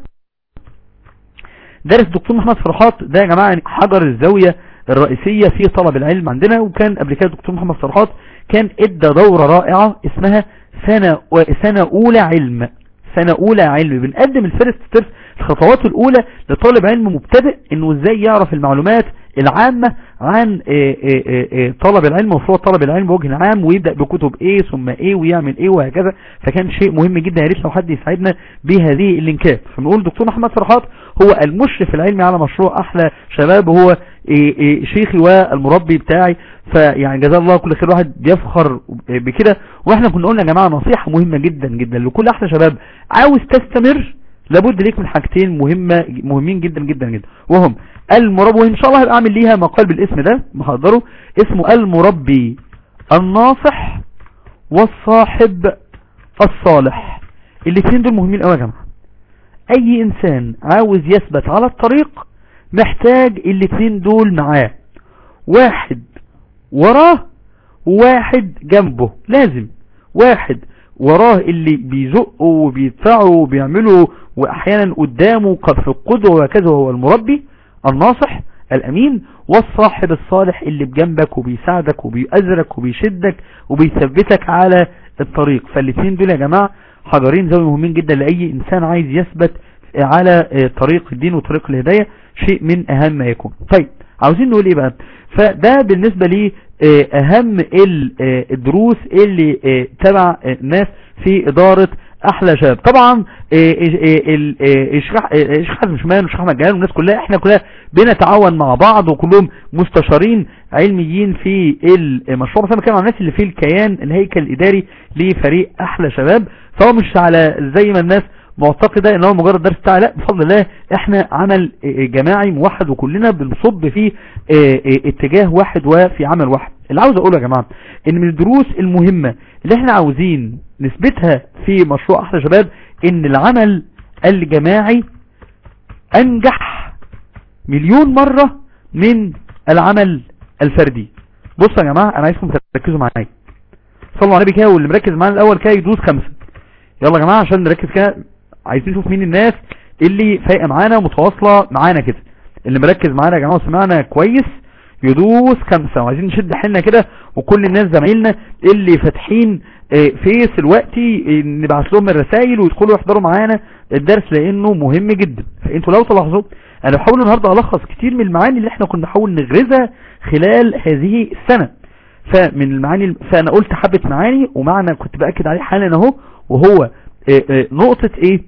درس دكتور محمد فرحات ده يا جماعة حجر الزاوية الرئيسية في طلب العلم عندنا وكان قبل كده دكتور محمد فرحات كان ادى دورة رائعة اسمها سنة, سنة اولى علم سنة اولى علم بنقدم الفيرست ستيبس الخطوات الاولى لطالب علم مبتدئ انه ازاي يعرف المعلومات العامة عن آه، آه، آه، آه، طلب العلم ومشروع طلب العلم بوجه عام ويبدأ بكتب ايه ثم ايه ويعمل ايه وهكذا فكان شيء مهم جدا يا ريت لو حد يساعدنا بهذه اللينكات فبنقول دكتور محمد فرحات هو المشرف العلمي على مشروع احلى شباب هو إيه إيه شيخي والمربي بتاعي فيعني جزاه الله كل خير واحد بيفخر بكده واحنا كنا قلنا يا جماعة نصيحة مهمة جدا جدا لكل احلى شباب عاوز تستمر لابد ليك من حاجتين مهمة مهمين جدا جدا جدا وهم المربي وان شاء الله هبقى اعمل ليها مقال بالاسم ده محضره اسمه المربي الناصح والصاحب الصالح الاثنين دول مهمين قوي يا جماعة اي انسان عاوز يثبت على الطريق محتاج الاثنين دول معاه واحد وراه وواحد جنبه لازم واحد وراه اللي بيزقه وبيدفعه وبيعمله واحيانا قدامه في القدوة وكذا هو المربي الناصح الامين والصاحب الصالح اللي بجنبك وبيساعدك وبيأزرك وبيشدك وبيثبتك على الطريق فالاثنين دول يا جماعة حجرين زوي مهمين جدا لأي إنسان عايز يثبت على طريق الدين وطريق الهداية شيء من أهم ما يكون طيب عاوزين نقول إيه بقى فده بالنسبة لي أهم الدروس اللي تبع الناس في إدارة احلى شباب طبعا الشيخ حازم شمال والشيخ احمد جلال والناس كلها احنا كلها بنتعاون مع بعض وكلهم مستشارين علميين في المشروع بس انا عن الناس اللي في الكيان الهيكل الاداري لفريق احلى شباب فهو مش على زي ما الناس معتقدة ان هو مجرد درس بتاع لا بفضل الله احنا عمل جماعي موحد وكلنا بنصب في اتجاه واحد وفي عمل واحد اللي عاوز اقوله يا جماعة ان من الدروس المهمة اللي احنا عاوزين نثبتها في مشروع احلى شباب ان العمل الجماعي انجح مليون مرة من العمل الفردي بصوا يا جماعة انا عايزكم تركزوا معايا صلوا على النبي كده واللي مركز معانا الاول كده يدوس خمسة يلا يا جماعة عشان نركز كده عايزين نشوف مين الناس اللي فايقة معانا ومتواصلة معانا كده اللي مركز معانا يا جماعة وسمعنا كويس يدوس خمسة وعايزين نشد حيلنا كده وكل الناس زمايلنا اللي فاتحين فيس الوقتي نبعث لهم الرسائل ويدخلوا يحضروا معانا الدرس لانه مهم جدا فانتوا لو تلاحظوا انا بحاول النهاردة الخص كتير من المعاني اللي احنا كنا نحاول نغرزها خلال هذه السنة فمن المعاني فانا قلت حبة معاني ومعنى كنت باكد عليه حالا اهو وهو نقطة ايه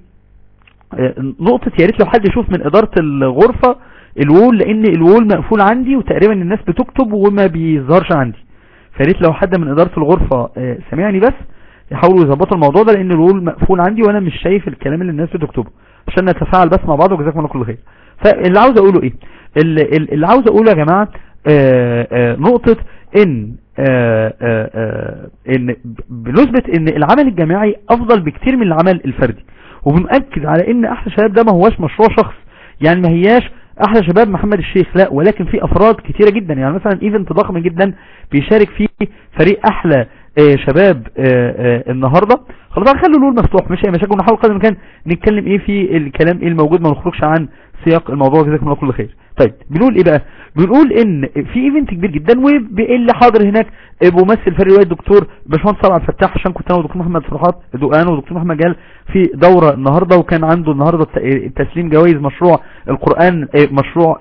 نقطة يا ريت لو حد يشوف من ادارة الغرفة الوول لان الوول مقفول عندي وتقريبا الناس بتكتب وما بيظهرش عندي فريت لو حد من ادارة الغرفة سمعني بس يحاولوا يظبطوا الموضوع ده لان الوول مقفول عندي وانا مش شايف الكلام اللي الناس بتكتبه عشان نتفاعل بس مع بعض وجزاكم الله كل خير فاللي عاوز اقوله ايه اللي عاوز اقوله يا جماعة نقطة ان آآ آآ ان بنثبت ان العمل الجماعي افضل بكتير من العمل الفردي وبنأكد على ان احلى شباب ده ما هواش مشروع شخص يعني ما هياش احلى شباب محمد الشيخ لا ولكن في افراد كتيرة جدا يعني مثلا ايفنت ضخم جدا بيشارك فيه فريق احلى شباب النهاردة خلاص هنخلي النور مفتوح مش اي مشاكل ونحاول قدر الامكان نتكلم ايه في الكلام ايه الموجود ما نخرجش عن سياق الموضوع جزاكم الله كل خير طيب بنقول ايه بقى بنقول ان في ايفنت كبير جدا واللي حاضر هناك ممثل فريق رواية الدكتور باشمهندس طلعت فتاح عشان كنت انا ودكتور محمد فرحات انا ودكتور محمد جال في دورة النهاردة وكان عنده النهاردة تسليم جوائز مشروع القرآن مشروع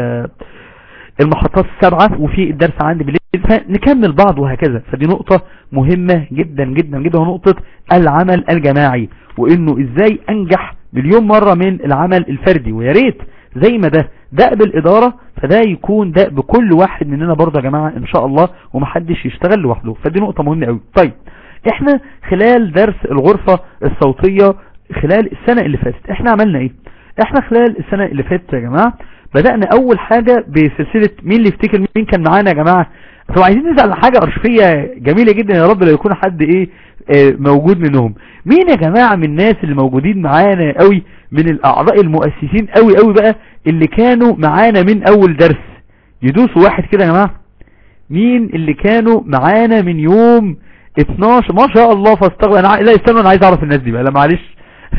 المحطات السبعة وفي الدرس عندي بالليل فنكمل بعض وهكذا فدي نقطة مهمة جدا جدا جدا ونقطة العمل الجماعي وانه ازاي انجح مليون مرة من العمل الفردي ويا ريت زي ما ده دأب الإدارة فده يكون دأب كل واحد مننا برضه يا جماعة إن شاء الله ومحدش يشتغل لوحده فدي نقطة مهمة قوي طيب احنا خلال درس الغرفة الصوتية خلال السنة اللي فاتت احنا عملنا ايه احنا خلال السنة اللي فاتت يا جماعة بدأنا اول حاجة بسلسلة مين اللي يفتكر مين كان معانا يا جماعة طبعا عايزين نسأل حاجة أرشفية جميلة جدا يا رب لو يكون حد ايه اه موجود منهم مين يا جماعة من الناس اللي موجودين معانا قوي من الاعضاء المؤسسين قوي قوي بقى اللي كانوا معانا من اول درس يدوسوا واحد كده يا جماعة مين اللي كانوا معانا من يوم 12 ما شاء الله فاستغل انا لا استنوا انا عايز اعرف الناس دي بقى لا معلش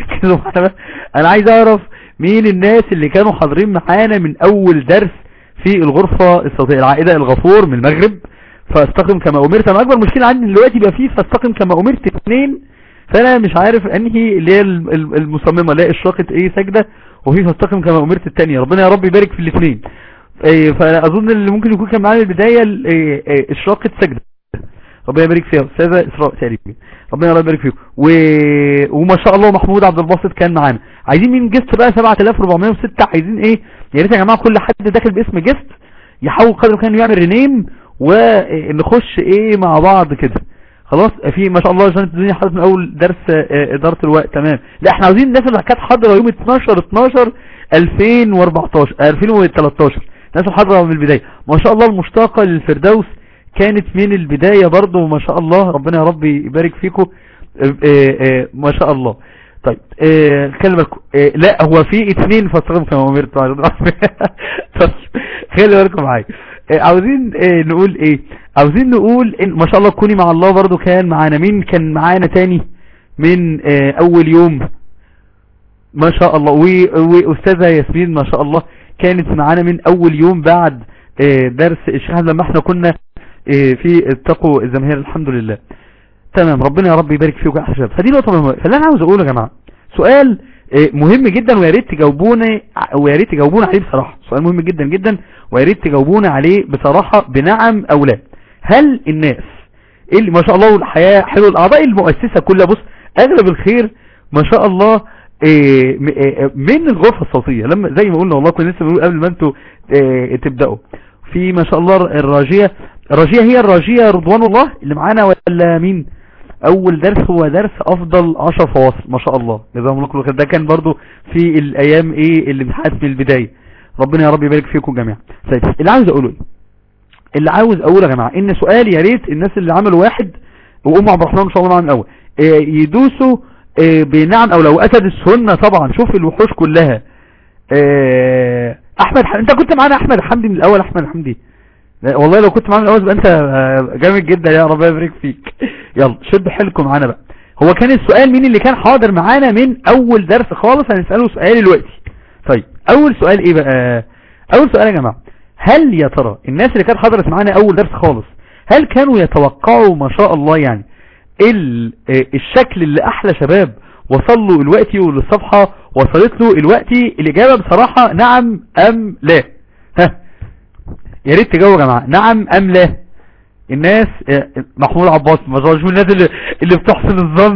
انا عايز اعرف مين الناس اللي كانوا حاضرين معانا من اول درس في الغرفة الصوتية العائدة الغفور من المغرب فاستقم كما امرت انا اكبر مشكلة عندي دلوقتي بقى فيه فاستقم كما امرت اثنين فانا مش عارف انهي اللي هي المصممة لا اشراقة ايه سجدة وفي فاستقم كما امرت الثانية ربنا يا رب يبارك في الاثنين إيه، فاظن اللي ممكن يكون كان معانا البداية ال- إيه، إيه، اشراقة سجدة ربنا يبارك فيها استاذة اسراء تقريبا ربنا يبارك فيكم و... وما شاء الله محمود عبد الباسط كان معانا عايزين مين جست بقى 7406 عايزين ايه يا ريت يا جماعه كل حد داخل باسم جست يحاول قدر الامكان يعمل رينيم ونخش ايه مع بعض كده خلاص في ما شاء الله جنة الدنيا حضرت من اول درس آه، ادارة الوقت تمام لا احنا عاوزين الناس اللي كانت حاضره يوم 12 12 2014 آه، 2013 الناس اللي حاضره من البدايه ما شاء الله المشتاقه للفردوس كانت من البداية برضو ما شاء الله ربنا يا رب يبارك فيكم آه، آه، ما شاء الله طيب آه، خلي بالكم آه، لا هو في اثنين فاستغرب كما امرت طيب خلي بالكم معايا آه، عاوزين آه، نقول ايه عاوزين نقول إن ما شاء الله كوني مع الله برضو كان معانا مين كان معانا تاني من آه، اول يوم ما شاء الله و- واستاذة ياسمين ما شاء الله كانت معانا من اول يوم بعد آه، درس الشهادة لما احنا كنا آه، في اتقوا الزمهير الحمد لله تمام ربنا يا رب يبارك فيكم يا احلى شباب فدي نقطة مهمة فاللي انا عاوز اقوله يا جماعة سؤال آه، مهم جدا ويا ريت تجاوبوني ويا ريت تجاوبونا عليه بصراحة سؤال مهم جدا جدا ويا ريت تجاوبونا عليه بصراحة بنعم او لا هل الناس اللي ما شاء الله الحياة حلو الاعضاء المؤسسة كلها بص اغلب الخير ما شاء الله إيه، م- إيه، من الغرفة الصوتية لما زي ما قلنا والله كنا لسه بنقول قبل ما انتوا إيه، تبدأوا في ما شاء الله الراجية الراجية هي الراجية رضوان الله اللي معانا ولا مين اول درس هو درس افضل 10 فواصل ما شاء الله جزاهم الله كل خير ده كان برضو في الايام ايه اللي بنحاس من البداية ربنا يا رب يبارك فيكم جميعا طيب اللي عاوز اقوله ايه اللي عاوز اقوله يا جماعه ان سؤال يا ريت الناس اللي عملوا واحد وام عبد الرحمن ان شاء الله معانا من الاول إيه، يدوسوا إيه، بنعم او لو اسد السنه طبعا شوف الوحوش كلها إيه، احمد ح... انت كنت معانا احمد حمدي من الاول احمد حمدي لا، والله لو كنت معانا من الاول يبقى انت آه، جامد جدا يا رب يبارك فيك يلا شد حيلكم معانا بقى هو كان السؤال مين اللي كان حاضر معانا من اول درس خالص هنساله سؤال دلوقتي طيب اول سؤال ايه بقى اول سؤال يا جماعه هل يا ترى الناس اللي كانت حضرت معانا اول درس خالص هل كانوا يتوقعوا ما شاء الله يعني ال- آه، الشكل اللي احلى شباب وصل له الوقتي والصفحة وصلت له الوقتي الاجابة بصراحة نعم ام لا ها يا ريت تجاوب يا جماعة نعم ام لا الناس آه، محمود عباس ما شاء الله شوف الناس اللي, اللي بتحسن الظن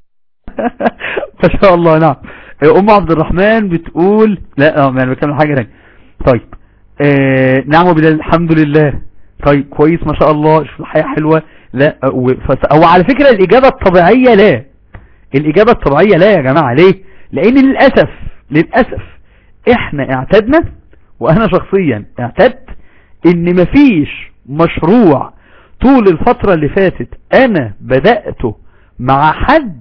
ما شاء الله نعم آه، ام عبد الرحمن بتقول لا اه ما انا بتكلم حاجة تانية طيب آه نعم وبالله الحمد لله طيب كويس ما شاء الله شوف الحياة حلوة لا آه، و- فس- هو على فكرة الإجابة الطبيعية لا الإجابة الطبيعية لا يا جماعة ليه لأن للأسف للأسف احنا اعتدنا وأنا شخصيا اعتدت ان مفيش مشروع طول الفترة اللي فاتت انا بدأته مع حد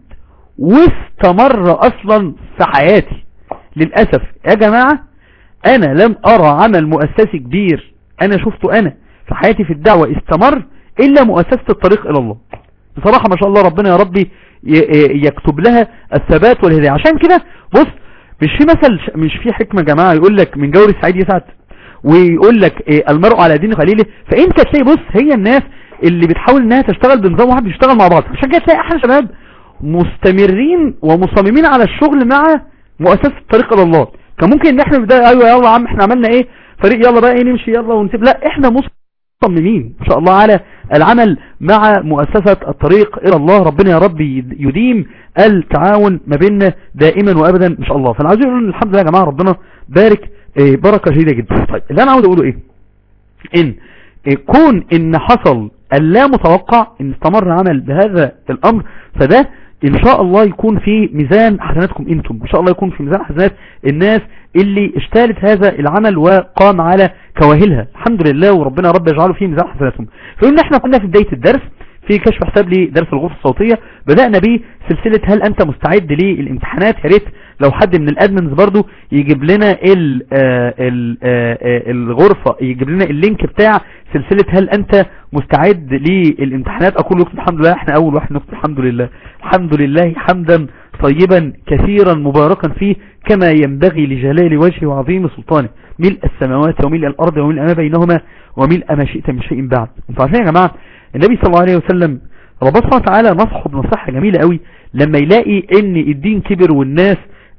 واستمر اصلا في حياتي للأسف يا جماعة انا لم ارى عمل مؤسسي كبير انا شفته انا في حياتي في الدعوة استمر الا مؤسسة الطريق الى الله بصراحة ما شاء الله ربنا يا ربي ي- يكتب لها الثبات والهداية عشان كده بص مش في مثل مش في حكمة يا جماعة يقول لك من جور السعيد يسعد ويقول لك إيه المرء على دين قليله فانت تلاقي بص هي الناس اللي بتحاول انها تشتغل بنظام واحد بيشتغل مع بعض عشان كده تلاقي احنا شباب مستمرين ومصممين على الشغل مع مؤسسة الطريق الى الله كان ممكن ان احنا نبدا ايوه يلا يا عم احنا عملنا ايه فريق يلا بقى ايه نمشي يلا ونسيب لا احنا مصممين ان شاء الله على العمل مع مؤسسة الطريق الى الله ربنا يا رب يديم التعاون ما بيننا دائما وابدا ان شاء الله فانا عايز اقول الحمد لله يا جماعه ربنا بارك إيه بركه شديده جدا طيب اللي انا عاوز اقوله ايه ان إيه كون ان حصل اللا متوقع ان استمر عمل بهذا الامر فده ان شاء الله يكون في ميزان حسناتكم انتم ان شاء الله يكون في ميزان حسنات الناس اللي اشتالت هذا العمل وقام على كواهلها الحمد لله وربنا رب يجعله في ميزان حسناتهم فقلنا احنا كنا في بداية الدرس في كشف حساب لدرس الغرفة الصوتية بدأنا بسلسلة هل انت مستعد للامتحانات يا ريت لو حد من الادمنز برضو يجيب لنا ال ال الغرفة يجيب لنا اللينك بتاع سلسلة هل انت مستعد للامتحانات اقول لكم الحمد لله احنا اول واحد نكتب الحمد لله الحمد لله حمدا طيبا كثيرا مباركا فيه كما ينبغي لجلال وجهه وعظيم سلطانه ملء السماوات وملء الارض وملء ما بينهما وملء ما شئت من شيء بعد انتوا عارفين يا جماعة النبي صلى الله عليه وسلم ربنا سبحانه وتعالى نصحه بنصيحة جميلة قوي لما يلاقي ان الدين كبر والناس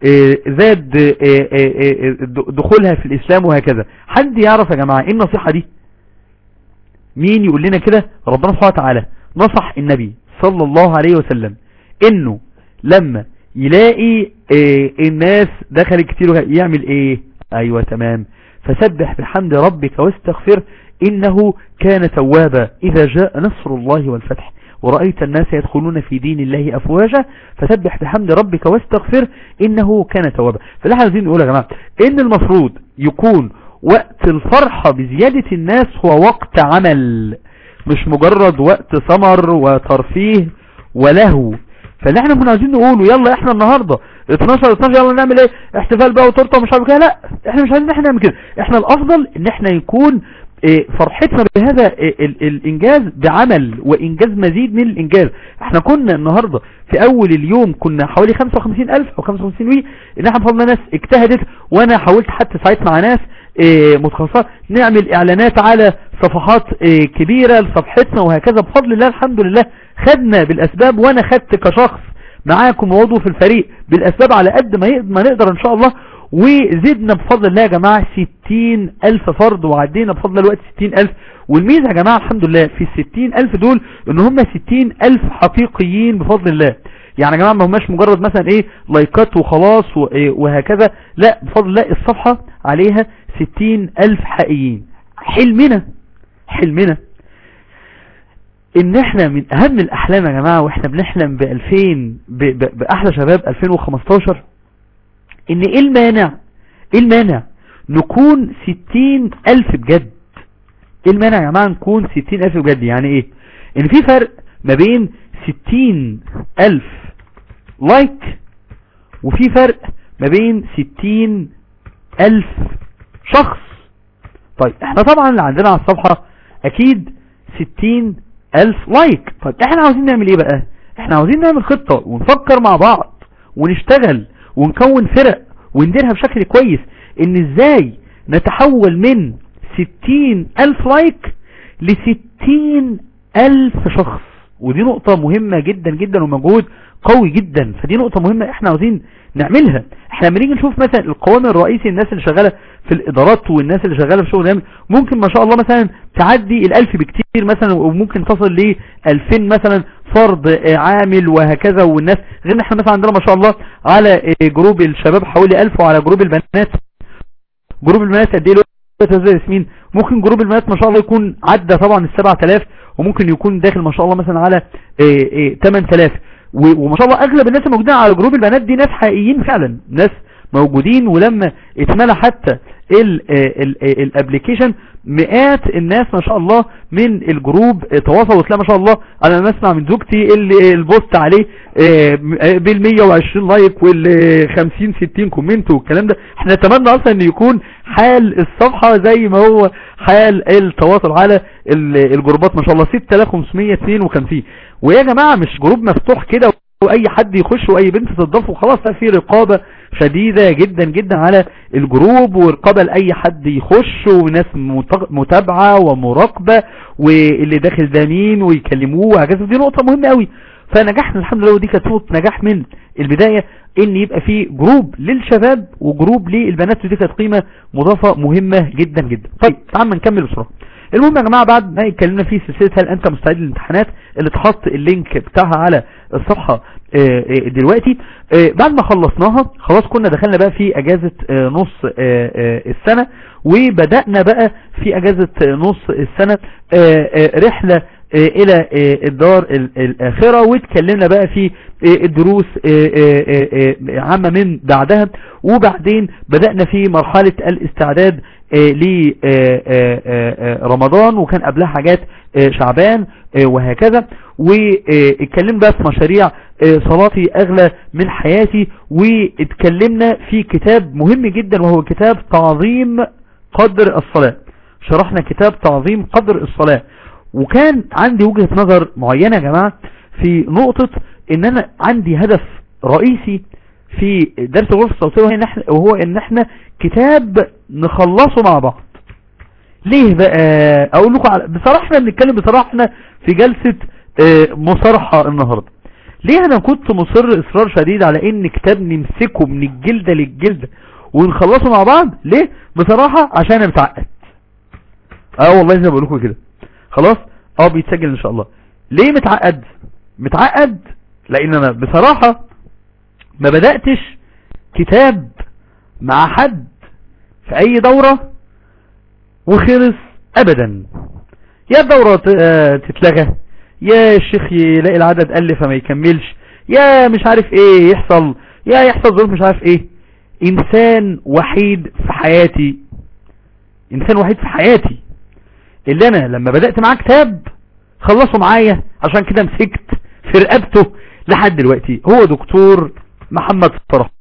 زاد دخولها في الاسلام وهكذا حد يعرف يا جماعة ايه النصيحة دي مين يقول لنا كده ربنا سبحانه وتعالى نصح النبي صلى الله عليه وسلم انه لما يلاقي الناس دخل كتير يعمل ايه ايوه تمام فسبح بحمد ربك واستغفر إنه كان توابا إذا جاء نصر الله والفتح ورأيت الناس يدخلون في دين الله أفواجا فسبح بحمد ربك واستغفر إنه كان توابا فده عايزين نقول يا جماعة إن المفروض يكون وقت الفرحة بزيادة الناس هو وقت عمل مش مجرد وقت سمر وترفيه ولهو فاللي احنا كنا عايزين نقوله يلا احنا النهاردة 12 12 يلا نعمل ايه احتفال بقى وتورته ومش عارف كده لا احنا مش عايزين احنا نعمل كده احنا الافضل ان احنا يكون اه فرحتنا بهذا اه ال الانجاز بعمل وانجاز مزيد من الانجاز احنا كنا النهاردة في اول اليوم كنا حوالي 55 الف او 55 وي ان احنا فضلنا ناس اجتهدت وانا حاولت حتى ساعت مع ناس اه متخصصة نعمل اعلانات على صفحات كبيرة لصفحتنا وهكذا بفضل الله الحمد لله خدنا بالاسباب وانا خدت كشخص معاكم وعضو في الفريق بالاسباب على قد ما ما نقدر ان شاء الله وزدنا بفضل الله يا جماعة 60 الف فرد وعدينا بفضل الله الوقت 60 الف والميزة يا جماعة الحمد لله في 60 الف دول ان هم 60 الف حقيقيين بفضل الله يعني يا جماعة ما هماش مجرد مثلا ايه لايكات وخلاص وهكذا لا بفضل الله الصفحة عليها 60 الف حقيقيين حلمنا حلمنا ان احنا من اهم الاحلام يا جماعة واحنا بنحلم ب 2000 باحلى شباب 2015 ان ايه المانع ايه المانع نكون 60 الف بجد ايه المانع يا جماعة نكون 60 الف بجد يعني ايه ان في فرق ما بين 60 الف لايك وفي فرق ما بين 60 الف شخص طيب احنا طبعا اللي عندنا على الصفحة اكيد 60 الف لايك طيب احنا عاوزين نعمل ايه بقى احنا عاوزين نعمل خطة ونفكر مع بعض ونشتغل ونكون فرق ونديرها بشكل كويس ان ازاي نتحول من 60 الف لايك ل 60 الف شخص ودي نقطة مهمة جدا جدا ومجهود قوي جدا فدي نقطة مهمة احنا عاوزين نعملها احنا لما نيجي نشوف مثلا القوام الرئيسي الناس اللي شغالة في الادارات والناس اللي شغالة في شغل نعمل ممكن ما شاء الله مثلا تعدي الالف بكتير مثلا وممكن تصل ل 2000 مثلا فرد عامل وهكذا والناس غير احنا مثلا عندنا ما شاء الله على جروب الشباب حوالي 1000 وعلى جروب البنات جروب البنات قد ايه ياسمين ممكن جروب البنات ما شاء الله يكون عدى طبعا ال 7000 وممكن يكون داخل ما شاء الله مثلا على 8000 وما شاء الله اغلب الناس الموجودين على جروب البنات دي ناس حقيقيين فعلا ناس موجودين ولما اتملى حتى الابليكيشن مئات الناس ما شاء الله من الجروب تواصلوا وتلاقي ما شاء الله انا بسمع من زوجتي اللي البوست عليه بال 120 لايك وال 50 60 كومنت والكلام ده احنا نتمنى اصلا ان يكون حال الصفحة زي ما هو حال التواصل على الجروبات ما شاء الله 6552 ويا جماعة مش جروب مفتوح كده واي حد يخش واي بنت تضاف وخلاص في رقابة شديدة جدا جدا على الجروب ورقابة لأي حد يخش وناس متابعة ومراقبة واللي داخل ده مين ويكلموه وهكذا دي نقطة مهمة قوي فنجحنا الحمد لله ودي كانت نقطة نجاح من البداية ان يبقى في جروب للشباب وجروب للبنات ودي كانت قيمة مضافة مهمة جدا جدا طيب تعال نكمل بسرعة المهم يا جماعة بعد ما اتكلمنا في سلسلة هل انت مستعد للامتحانات اللي تحط اللينك بتاعها على الصفحة دلوقتي بعد ما خلصناها خلاص كنا دخلنا بقى في اجازة نص السنة وبدأنا بقى في اجازة نص السنة رحلة الى الدار الاخرة واتكلمنا بقى في الدروس عامة من بعدها وبعدين بدأنا في مرحلة الاستعداد لرمضان وكان قبلها حاجات شعبان وهكذا واتكلمنا بقى في مشاريع صلاتي اغلى من حياتي واتكلمنا في كتاب مهم جدا وهو كتاب تعظيم قدر الصلاة شرحنا كتاب تعظيم قدر الصلاة وكان عندي وجهة نظر معينة يا جماعة في نقطة ان انا عندي هدف رئيسي في درس الغرفة الصوتية وهو ان احنا, وهو إن احنا كتاب نخلصه مع بعض ليه بقى اقول لكم على بصراحة احنا بنتكلم بصراحة احنا في جلسة مصارحة النهاردة ليه انا كنت مصر اصرار شديد على ان كتاب نمسكه من الجلدة للجلدة ونخلصه مع بعض ليه بصراحة عشان انا متعقد اه والله زي ما بقول لكم كده خلاص اه بيتسجل ان شاء الله ليه متعقد متعقد لان انا بصراحة ما بدأتش كتاب مع حد في اي دورة وخلص ابدا يا الدورة تتلغى يا الشيخ يلاقي العدد قل فما يكملش يا مش عارف ايه يحصل يا يحصل ظروف مش عارف ايه انسان وحيد في حياتي انسان وحيد في حياتي اللي انا لما بدأت معاه كتاب خلصوا معايا عشان كده مسكت في رقبته لحد دلوقتي هو دكتور محمد فرحات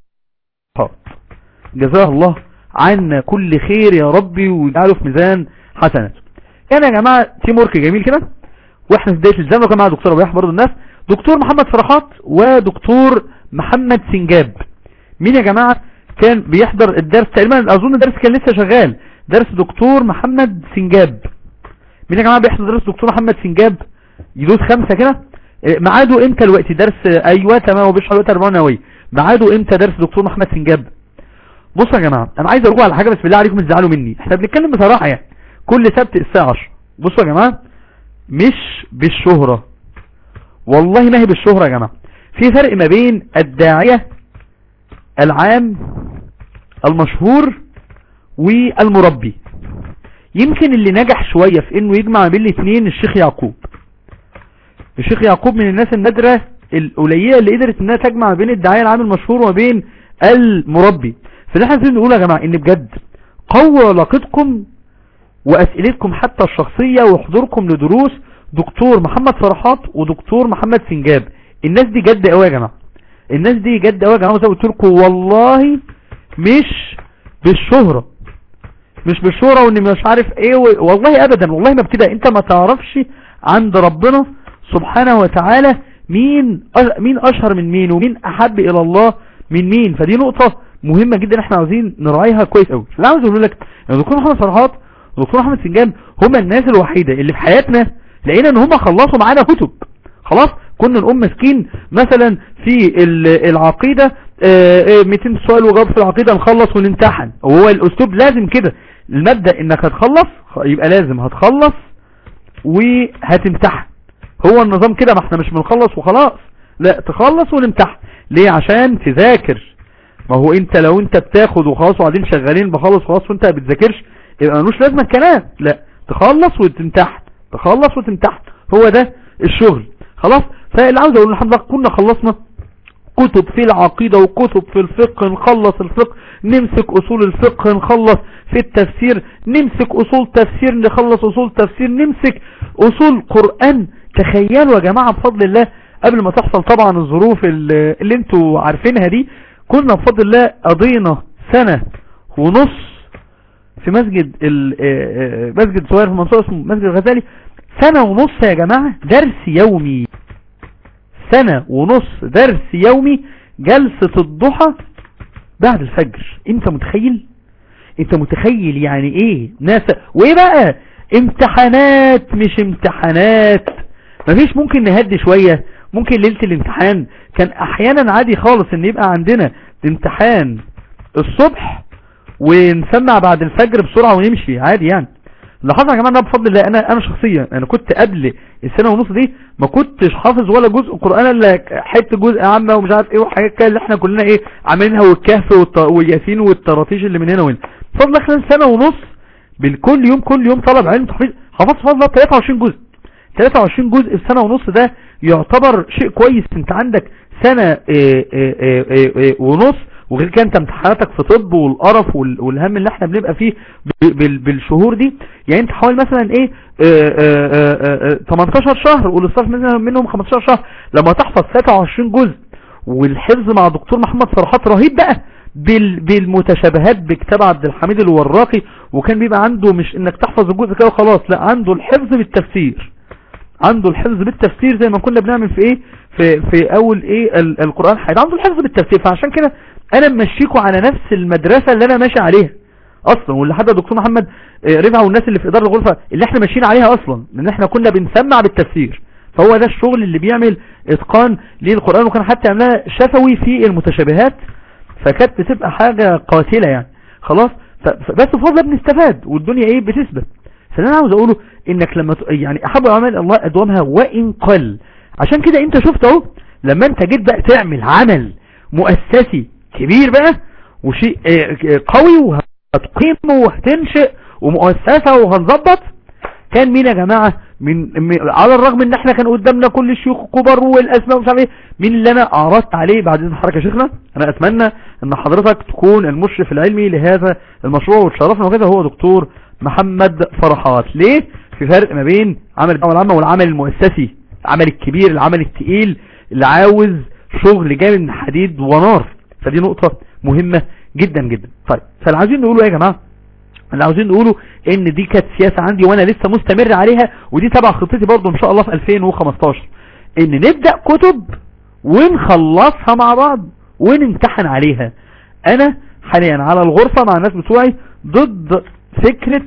جزاه الله عنا كل خير يا ربي ويجعله في ميزان حسناته كان يا جماعة تيم ورك جميل كده واحنا في بداية الزمن وكان معنا دكتور ابو يحيى برضه الناس دكتور محمد فرحات ودكتور محمد سنجاب مين يا جماعة كان بيحضر الدرس تقريبا اظن الدرس كان لسه شغال درس دكتور محمد سنجاب مين يا جماعة بيحضر درس دكتور محمد سنجاب يدوس خمسة كده ميعاده امتى الوقت درس ايوه تمام وبيشرح الوقت 40 نووي ميعاده امتى درس دكتور محمد سنجاب بصوا يا جماعة انا عايز ارجع على حاجة بس بالله عليكم مش تزعلوا مني احنا بنتكلم بصراحة يعني كل سبت الساعة 10 بصوا يا جماعة مش بالشهرة والله ما هي بالشهرة يا جماعة في فرق ما بين الداعية العام المشهور والمربي يمكن اللي نجح شوية في انه يجمع بين الاثنين الشيخ يعقوب الشيخ يعقوب من الناس النادرة القليلة اللي قدرت انها تجمع بين الداعية العام المشهور وما بين المربي فده احنا عايزين نقول يا جماعة ان بجد قوة علاقتكم واسئلتكم حتى الشخصية وحضوركم لدروس دكتور محمد فرحات ودكتور محمد سنجاب الناس دي جد قوي يا جماعة الناس دي جد قوي يا جماعة زي ما قلت لكم والله مش بالشهرة مش بالشهرة وان مش عارف ايه و... والله ابدا والله ما ابتدى انت ما تعرفش عند ربنا سبحانه وتعالى مين أ... مين اشهر من مين ومين احب الى الله من مين فدي نقطة مهمة جدا احنا عاوزين نراعيها كويس قوي اللي عاوز اقول لك ان دكتور محمد فرحات ودكتور محمد سنجان هما الناس الوحيدة اللي في حياتنا لقينا ان هما خلصوا معانا كتب خلاص كنا نقوم مسكين مثلا في العقيدة 200 سؤال وجواب في العقيدة نخلص ونمتحن وهو الاسلوب لازم كده المبدأ انك هتخلص يبقى لازم هتخلص وهتمتحن هو النظام كده ما احنا مش بنخلص وخلاص لا تخلص ونمتحن ليه عشان تذاكر ما هو انت لو انت بتاخد وخلاص وقاعدين شغالين بخلص خلاص وانت ما بتذاكرش يبقى ملوش لازمه الكلام لا تخلص وتمتحن تخلص وتمتحن هو ده الشغل خلاص فاللي عاوز اقول الحمد لله كنا خلصنا كتب في العقيدة وكتب في الفقه نخلص الفقه نمسك اصول الفقه نخلص في التفسير نمسك اصول تفسير نخلص اصول تفسير نمسك اصول قرآن تخيلوا يا جماعة بفضل الله قبل ما تحصل طبعا الظروف اللي, اللي انتوا عارفينها دي كنا بفضل الله قضينا سنة ونص في مسجد مسجد صغير في منطقة اسمه مسجد الغزالي سنة ونص يا جماعة درس يومي سنة ونص درس يومي جلسة الضحى بعد الفجر انت متخيل انت متخيل يعني ايه ناس وايه بقى امتحانات مش امتحانات مفيش ممكن نهدي شوية ممكن ليلة الامتحان كان احيانا عادي خالص ان يبقى عندنا امتحان الصبح ونسمع بعد الفجر بسرعة ونمشي عادي يعني اللي حصل يا جماعه انا بفضل الله انا انا شخصيا انا كنت قبل السنه ونص دي ما كنتش حافظ ولا جزء قران الا حته جزء عامه ومش عارف ايه وحاجات كده اللي احنا كلنا ايه عاملينها والكهف والياسين والطراطيش اللي من هنا وهنا بفضل الله خلال سنه ونص بالكل يوم كل يوم طلب علم تحفيظ حفظت بفضل الله 23 جزء 23 جزء في سنه ونص ده يعتبر شيء كويس انت عندك سنه إيه إيه إيه ونص وغير كده انت امتحاناتك في طب والقرف والهم اللي احنا بنبقى فيه بالشهور دي يعني انت حوالي مثلا ايه اه اه اه 18 شهر والاصطلاح مثلا منهم 15 شهر لما تحفظ 23 جزء والحفظ مع دكتور محمد فرحات رهيب بقى بالمتشابهات بكتاب عبد الحميد الوراقي وكان بيبقى عنده مش انك تحفظ الجزء كده وخلاص لا عنده الحفظ بالتفسير عنده الحفظ بالتفسير زي ما كنا بنعمل في ايه في في اول ايه القرآن حيث عنده الحفظ بالتفسير فعشان كده انا ممشيكوا على نفس المدرسة اللي انا ماشي عليها اصلا واللي حتى دكتور محمد رفع والناس اللي في اداره الغرفة اللي احنا ماشيين عليها اصلا لان احنا كنا بنسمع بالتفسير فهو ده الشغل اللي بيعمل اتقان للقرآن وكان حتى عملها شفوي في المتشابهات فكانت بتبقى حاجة قاتلة يعني خلاص بس بفضل بنستفاد والدنيا ايه بتثبت فاللي انا عاوز اقوله انك لما يعني احب اعمال الله ادومها وان قل عشان كده انت شفت اهو لما انت جيت بقى تعمل عمل مؤسسي كبير بقى وشيء قوي وهتقيمه وهتنشئ ومؤسسة وهنظبط كان مين يا جماعة من, من على الرغم ان احنا كان قدامنا كل الشيوخ الكبار والاسماء ومش عارف ايه مين اللي انا اعرضت عليه بعد اذن حضرتك يا شيخنا انا اتمنى ان حضرتك تكون المشرف العلمي لهذا المشروع وتشرفنا وكده هو دكتور محمد فرحات ليه في فرق ما بين عمل الدعوه العامه والعمل المؤسسي العمل الكبير العمل التقيل اللي عاوز شغل جامد من حديد ونار فدي نقطة مهمة جدا جدا طيب فاللي عاوزين نقوله ايه يا جماعة اللي عاوزين نقوله ان دي كانت سياسة عندي وانا لسه مستمر عليها ودي تبع خطتي برضو ان شاء الله في 2015 ان نبدأ كتب ونخلصها مع بعض ونمتحن عليها انا حاليا على الغرفة مع الناس بتوعي ضد فكرة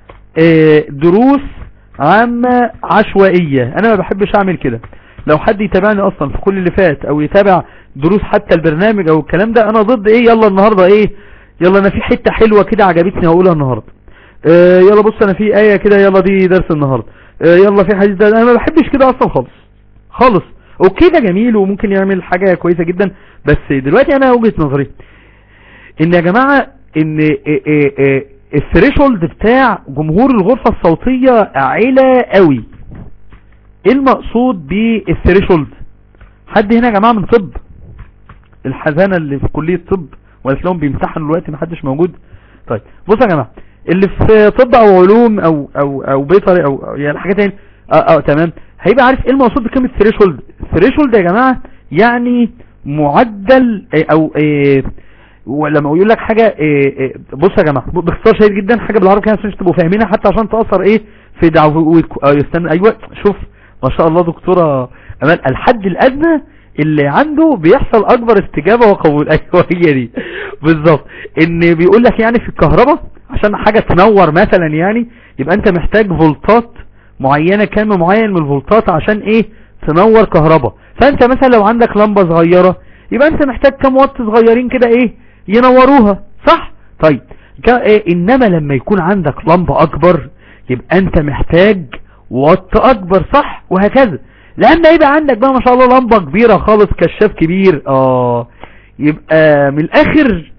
دروس عامة عشوائية انا ما بحبش اعمل كده لو حد يتابعني اصلا في كل اللي فات او يتابع دروس حتى البرنامج او الكلام ده انا ضد ايه يلا النهاردة ايه يلا انا في حتة حلوة كده عجبتني هقولها النهاردة اه يلا بص انا في اية كده يلا دي درس النهاردة اه يلا في حديث ده انا ما بحبش كده اصلا خالص خالص اوكي ده جميل وممكن يعمل حاجة كويسة جدا بس دلوقتي انا وجهة نظري ان يا جماعة ان الثريشولد بتاع جمهور الغرفة الصوتية عالة قوي ايه المقصود بالثريشولد حد هنا يا جماعة من طب الحزانة اللي في كلية طب ولا لهم بيمتحنوا دلوقتي محدش موجود طيب بصوا يا جماعة اللي في طب او علوم او او او بيطري او, أو يعني حاجات تاني اه اه تمام هيبقى عارف ايه المقصود بكلمة ثريشولد ثريشولد يا جماعة يعني معدل او ايه ولما يقول لك حاجة إيه إيه بص يا جماعة باختصار شديد جدا حاجة بالعربي كده عشان تبقوا فاهمينها حتى عشان تأثر ايه في دعوتكم اه يستنى ايوه شوف ما شاء الله دكتورة امان الحد الادنى اللي عنده بيحصل اكبر استجابة وقبول ايوه هي دي بالظبط ان بيقول لك يعني في الكهرباء عشان حاجة تنور مثلا يعني يبقى انت محتاج فولتات معينة كم معين من الفولتات عشان ايه تنور كهرباء فانت مثلا لو عندك لمبة صغيرة يبقى انت محتاج كم وات صغيرين كده ايه ينوروها صح طيب إيه انما لما يكون عندك لمبة اكبر يبقى انت محتاج وات اكبر صح وهكذا لما يبقى عندك بقى ما شاء الله لمبة كبيرة خالص كشاف كبير اه يبقى من الاخر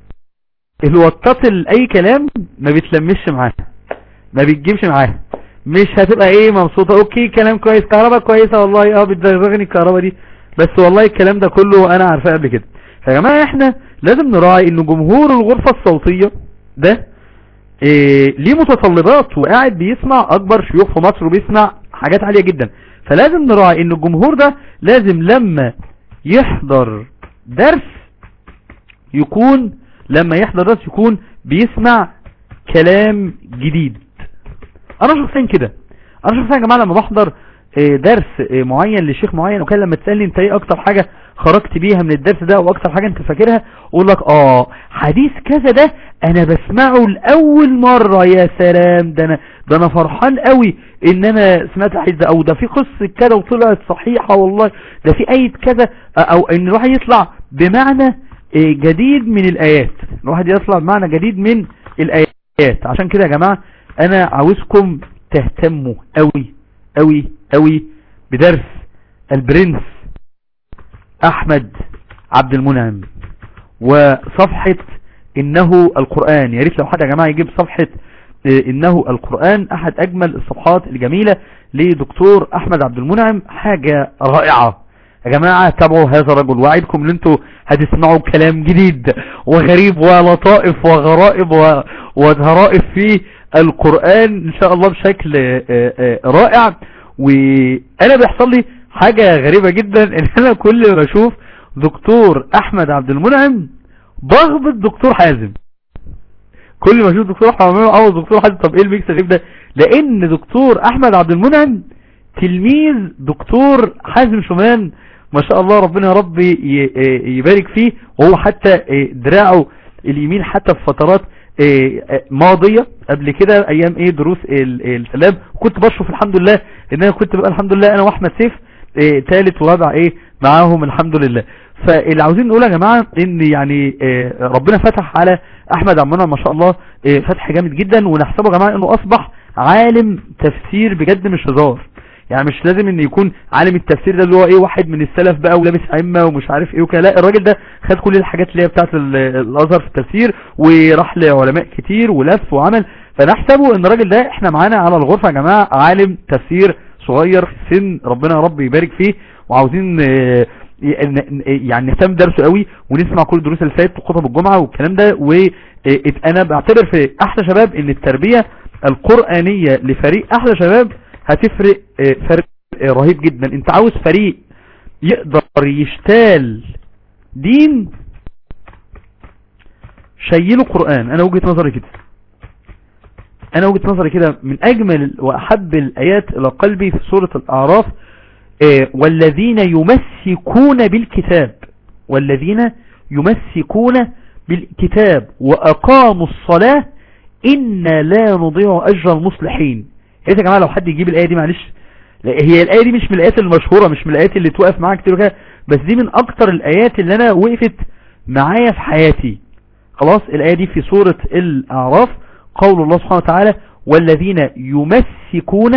الوطات اي كلام ما بيتلمش معاها ما بيتجيبش معاها مش هتبقى ايه مبسوطة اوكي كلام كويس كهرباء كويسة والله اه بتدغني الكهرباء دي بس والله الكلام ده كله انا عارفاه قبل كده فيا جماعة احنا لازم نراعي ان جمهور الغرفة الصوتية ده إيه ليه متطلبات وقاعد بيسمع اكبر شيوخ في مصر وبيسمع حاجات عالية جدا فلازم نراعي ان الجمهور ده لازم لما يحضر درس يكون لما يحضر درس يكون بيسمع كلام جديد انا شخصيا كده انا شخصيا يا جماعة لما بحضر درس معين لشيخ معين وكان لما تسألني انت ايه اكتر حاجة خرجت بيها من الدرس ده واكتر حاجة انت فاكرها اقول لك اه حديث كذا ده انا بسمعه لاول مرة يا سلام ده انا ده انا فرحان قوي ان انا سمعت الحديث ده او ده في قصة كذا وطلعت صحيحة والله ده في اية كذا او ان الواحد يطلع بمعنى جديد من الايات الواحد يطلع بمعنى جديد من الايات عشان كده يا جماعة انا عاوزكم تهتموا قوي قوي قوي بدرس البرنس احمد عبد المنعم وصفحة انه القرآن يا ريت لو حد يا جماعة يجيب صفحة انه القرآن احد اجمل الصفحات الجميلة لدكتور احمد عبد المنعم حاجة رائعة يا جماعة تابعوا هذا الرجل وعدكم ان انتوا هتسمعوا كلام جديد وغريب ولطائف وغرائب وظرائف في القرآن ان شاء الله بشكل رائع وانا بيحصل لي حاجة غريبة جدا ان انا كل ما اشوف دكتور احمد عبد المنعم بغبط دكتور حازم كل ما اشوف دكتور احمد عاوز دكتور حازم طب ايه الميكس الغريب ده لان دكتور احمد عبد المنعم تلميذ دكتور حازم شومان ما شاء الله ربنا يا رب يبارك فيه وهو حتى دراعه اليمين حتى في فترات ماضية قبل كده ايام ايه دروس السلام كنت بشرف الحمد لله ان انا كنت بقى الحمد لله انا واحمد سيف ثالث ورابع ايه معاهم الحمد لله فاللي عاوزين نقول يا جماعة ان يعني ربنا فتح على احمد عمنا ما شاء الله فتح جامد جدا ونحسبه يا جماعة انه اصبح عالم تفسير بجد مش هزار يعني مش لازم ان يكون عالم التفسير ده اللي هو ايه واحد من السلف بقى ولابس عمة ومش عارف ايه وكده لا الراجل ده خد كل الحاجات اللي هي بتاعت الازهر في التفسير وراح لعلماء كتير ولف وعمل فنحسبه ان الراجل ده احنا معانا على الغرفة يا جماعة عالم تفسير صغير في السن ربنا يا رب يبارك فيه وعاوزين يعني نهتم درسه قوي ونسمع كل الدروس اللي فاتت وخطب الجمعة والكلام ده وانا بعتبر في احلى شباب ان التربية القرآنية لفريق احلى شباب هتفرق فرق رهيب جدا انت عاوز فريق يقدر يشتال دين شيله قرآن انا وجهة نظري كده انا وجهة نظري كده من اجمل واحب الايات الى قلبي في سورة الاعراف والذين يمسكون بالكتاب والذين يمسكون بالكتاب واقاموا الصلاة إنا لا نضيع أجر المصلحين يا جماعة لو حد يجيب الآية دي معلش هي الآية دي مش من الآيات المشهورة مش من الآيات اللي توقف معاك كتير وكده بس دي من أكتر الآيات اللي أنا وقفت معايا في حياتي خلاص الآية دي في سورة الأعراف قول الله سبحانه وتعالى والذين يمسكون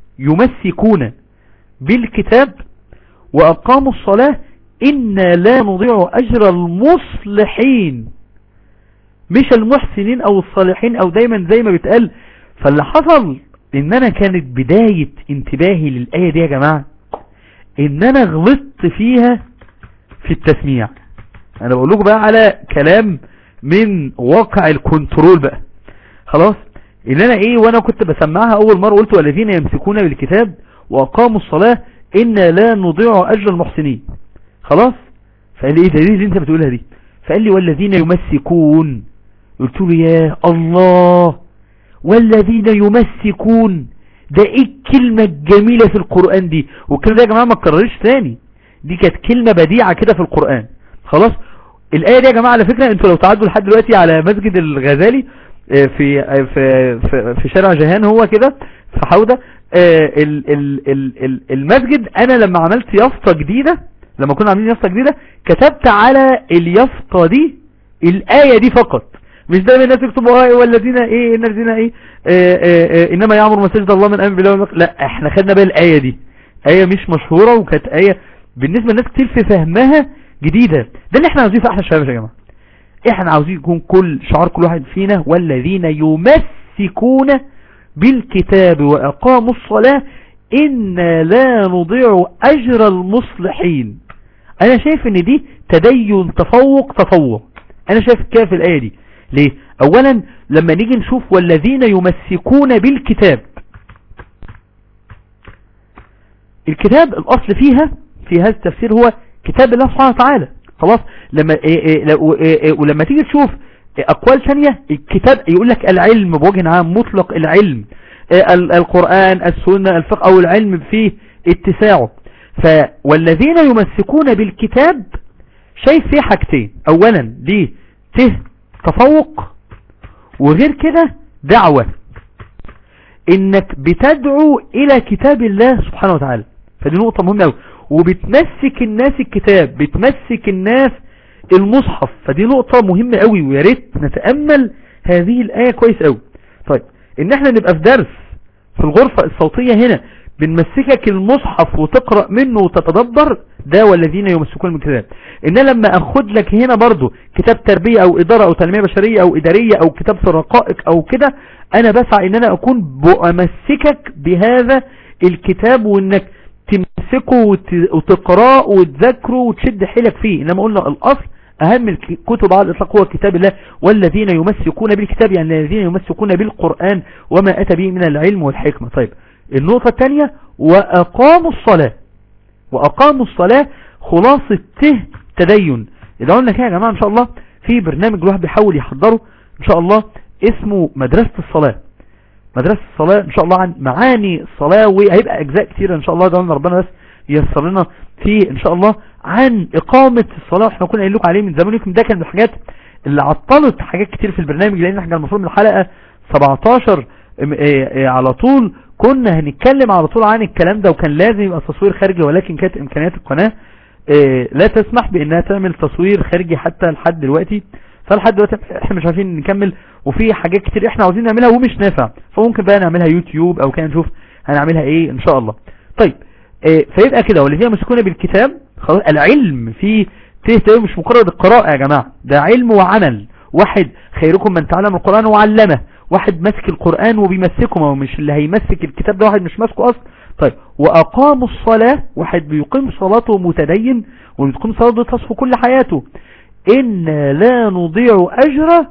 يمسكون بالكتاب وأقاموا الصلاة إنا لا نضيع أجر المصلحين مش المحسنين او الصالحين او دايما زي ما بيتقال فاللي حصل ان انا كانت بداية انتباهي للآية دي يا جماعة ان انا غلطت فيها في التسميع انا بقول لكم بقى على كلام من واقع الكنترول بقى خلاص ان انا ايه وانا كنت بسمعها اول مرة قلت والذين يمسكون بالكتاب واقاموا الصلاة انا لا نضيع اجر المحسنين خلاص فقال لي ايه ده اللي انت بتقولها دي فقال لي والذين يمسكون قلت له يا الله والذين يمسكون ده ايه الكلمة الجميلة في القرآن دي والكلمة ده يا جماعة ما تكررش ثاني دي كانت كلمة بديعة كده في القرآن خلاص الآية دي يا جماعة على فكرة انتوا لو تعدوا لحد دلوقتي على مسجد الغزالي في في في, في شارع جهان هو كده في حودة ال ال ال المسجد انا لما عملت يافطة جديدة لما كنا عاملين يافطة جديدة كتبت على اليافطة دي الآية دي فقط مش دايما الناس يكتبوا ايه والذين ايه ان الذين ايه آآ آآ انما يعمر مساجد الله من امن بالله لا احنا خدنا بقى الايه دي ايه مش مشهوره وكانت ايه بالنسبه لناس كتير في فهمها جديده ده اللي احنا عاوزين في احلى الشباب يا جماعه احنا عاوزين يكون كل شعار كل واحد فينا والذين يمسكون بالكتاب واقاموا الصلاه إنا لا نضيع أجر المصلحين أنا شايف إن دي تدين تفوق تفوق أنا شايف كده في الآية دي ليه أولا لما نيجي نشوف والذين يمسكون بالكتاب الكتاب الأصل فيها في هذا التفسير هو كتاب الله سبحانه وتعالى خلاص لما إيه إيه إيه ولما تيجي تشوف أقوال ثانية الكتاب يقول لك العلم بوجه عام مطلق العلم القرآن السنة الفقه أو العلم فيه اتساعه فوالذين يمسكون بالكتاب شايف فيه حاجتين أولا دي ته تفوق وغير كده دعوة انك بتدعو الى كتاب الله سبحانه وتعالى فدي نقطة مهمة أوي وبتمسك الناس الكتاب بتمسك الناس المصحف فدي نقطة مهمة قوي ويا ريت نتأمل هذه الآية كويس قوي طيب ان احنا نبقى في درس في الغرفة الصوتية هنا بنمسكك المصحف وتقرأ منه وتتدبر ده والذين يمسكون من كتاب ان لما اخد لك هنا برضو كتاب تربية او ادارة او تنمية بشرية او ادارية او كتاب في الرقائق او كده انا بسعى ان انا اكون بأمسكك بهذا الكتاب وانك تمسكه وتقرأه وتذكره وتشد حيلك فيه انما قلنا الاصل اهم الكتب على الاطلاق هو كتاب الله والذين يمسكون بالكتاب يعني الذين يمسكون بالقرآن وما اتى به من العلم والحكمة طيب النقطة الثانية واقاموا الصلاة واقاموا الصلاة خلاصة ته تدين اذا قلنا كده يا جماعة ان شاء الله في برنامج الواحد بيحاول يحضره ان شاء الله اسمه مدرسة الصلاة مدرسة الصلاة ان شاء الله عن معاني الصلاة وهيبقى اجزاء كتيرة ان شاء الله ده ربنا بس ييسر لنا في ان شاء الله عن اقامة الصلاة احنا كنا قايل لكم عليه من زمان لكم ده كان من الحاجات اللي عطلت حاجات كتير في البرنامج لان احنا المفروض من الحلقة 17 على طول كنا هنتكلم على طول عن الكلام ده وكان لازم يبقى تصوير خارجي ولكن كانت امكانيات القناة لا تسمح بانها تعمل تصوير خارجي حتى لحد دلوقتي فلحد دلوقتي احنا مش عارفين نكمل وفي حاجات كتير احنا عاوزين نعملها ومش نافع فممكن بقى نعملها يوتيوب او كان نشوف هنعملها ايه ان شاء الله طيب اه فيبقى كده والذين يمسكون بالكتاب خلاص العلم في ته مش مجرد القراءة يا جماعة ده علم وعمل واحد خيركم من تعلم القرآن وعلمه واحد ماسك القرآن وبيمسكه ما هو مش اللي هيمسك الكتاب ده واحد مش ماسكه اصلا طيب واقاموا الصلاة واحد بيقيم صلاته متدين وبيقيم صلاته تصفو كل حياته إن لا نضيع أجر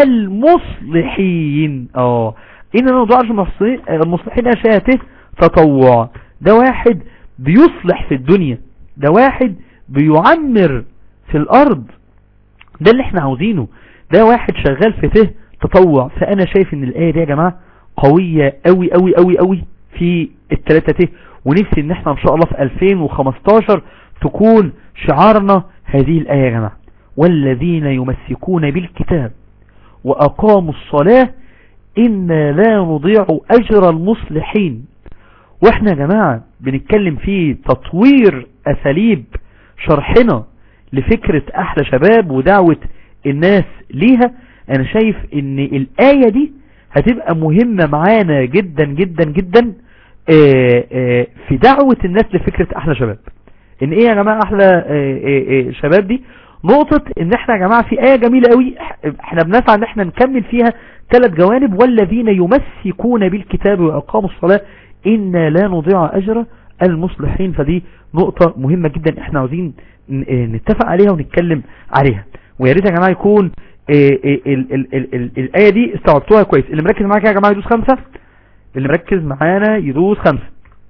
المصلحين اه إن لا نضيع أجر المصلحين أشياته تطوع ده واحد بيصلح في الدنيا ده واحد بيعمر في الأرض ده اللي احنا عاوزينه ده واحد شغال في ته تطوع فأنا شايف ان الآية دي يا جماعة قوية قوي قوي قوي قوي في التلاتة ته ونفسي ان احنا ان شاء الله في 2015 تكون شعارنا هذه الآية يا جماعة والذين يمسكون بالكتاب وأقاموا الصلاة إنا لا نضيع أجر المصلحين واحنا يا جماعة بنتكلم في تطوير أساليب شرحنا لفكرة أحلى شباب ودعوة الناس ليها أنا شايف إن الآية دي هتبقى مهمة معانا جدا جدا جدا آآ آآ في دعوة الناس لفكرة أحلى شباب إن إيه يا جماعة أحلى آآ شباب دي نقطة ان احنا يا جماعة في آية جميلة قوي احنا بنسعى ان احنا نكمل فيها ثلاث جوانب والذين يمسكون بالكتاب وأقاموا الصلاة إنا لا نضيع أجر المصلحين فدي نقطة مهمة جدا احنا عاوزين نتفق عليها ونتكلم عليها ويا ريت يا جماعة يكون ال ال ال ال ال الآية دي استوعبتوها كويس اللي مركز معاك يا جماعة يدوس خمسة اللي مركز معانا يدوس خمسة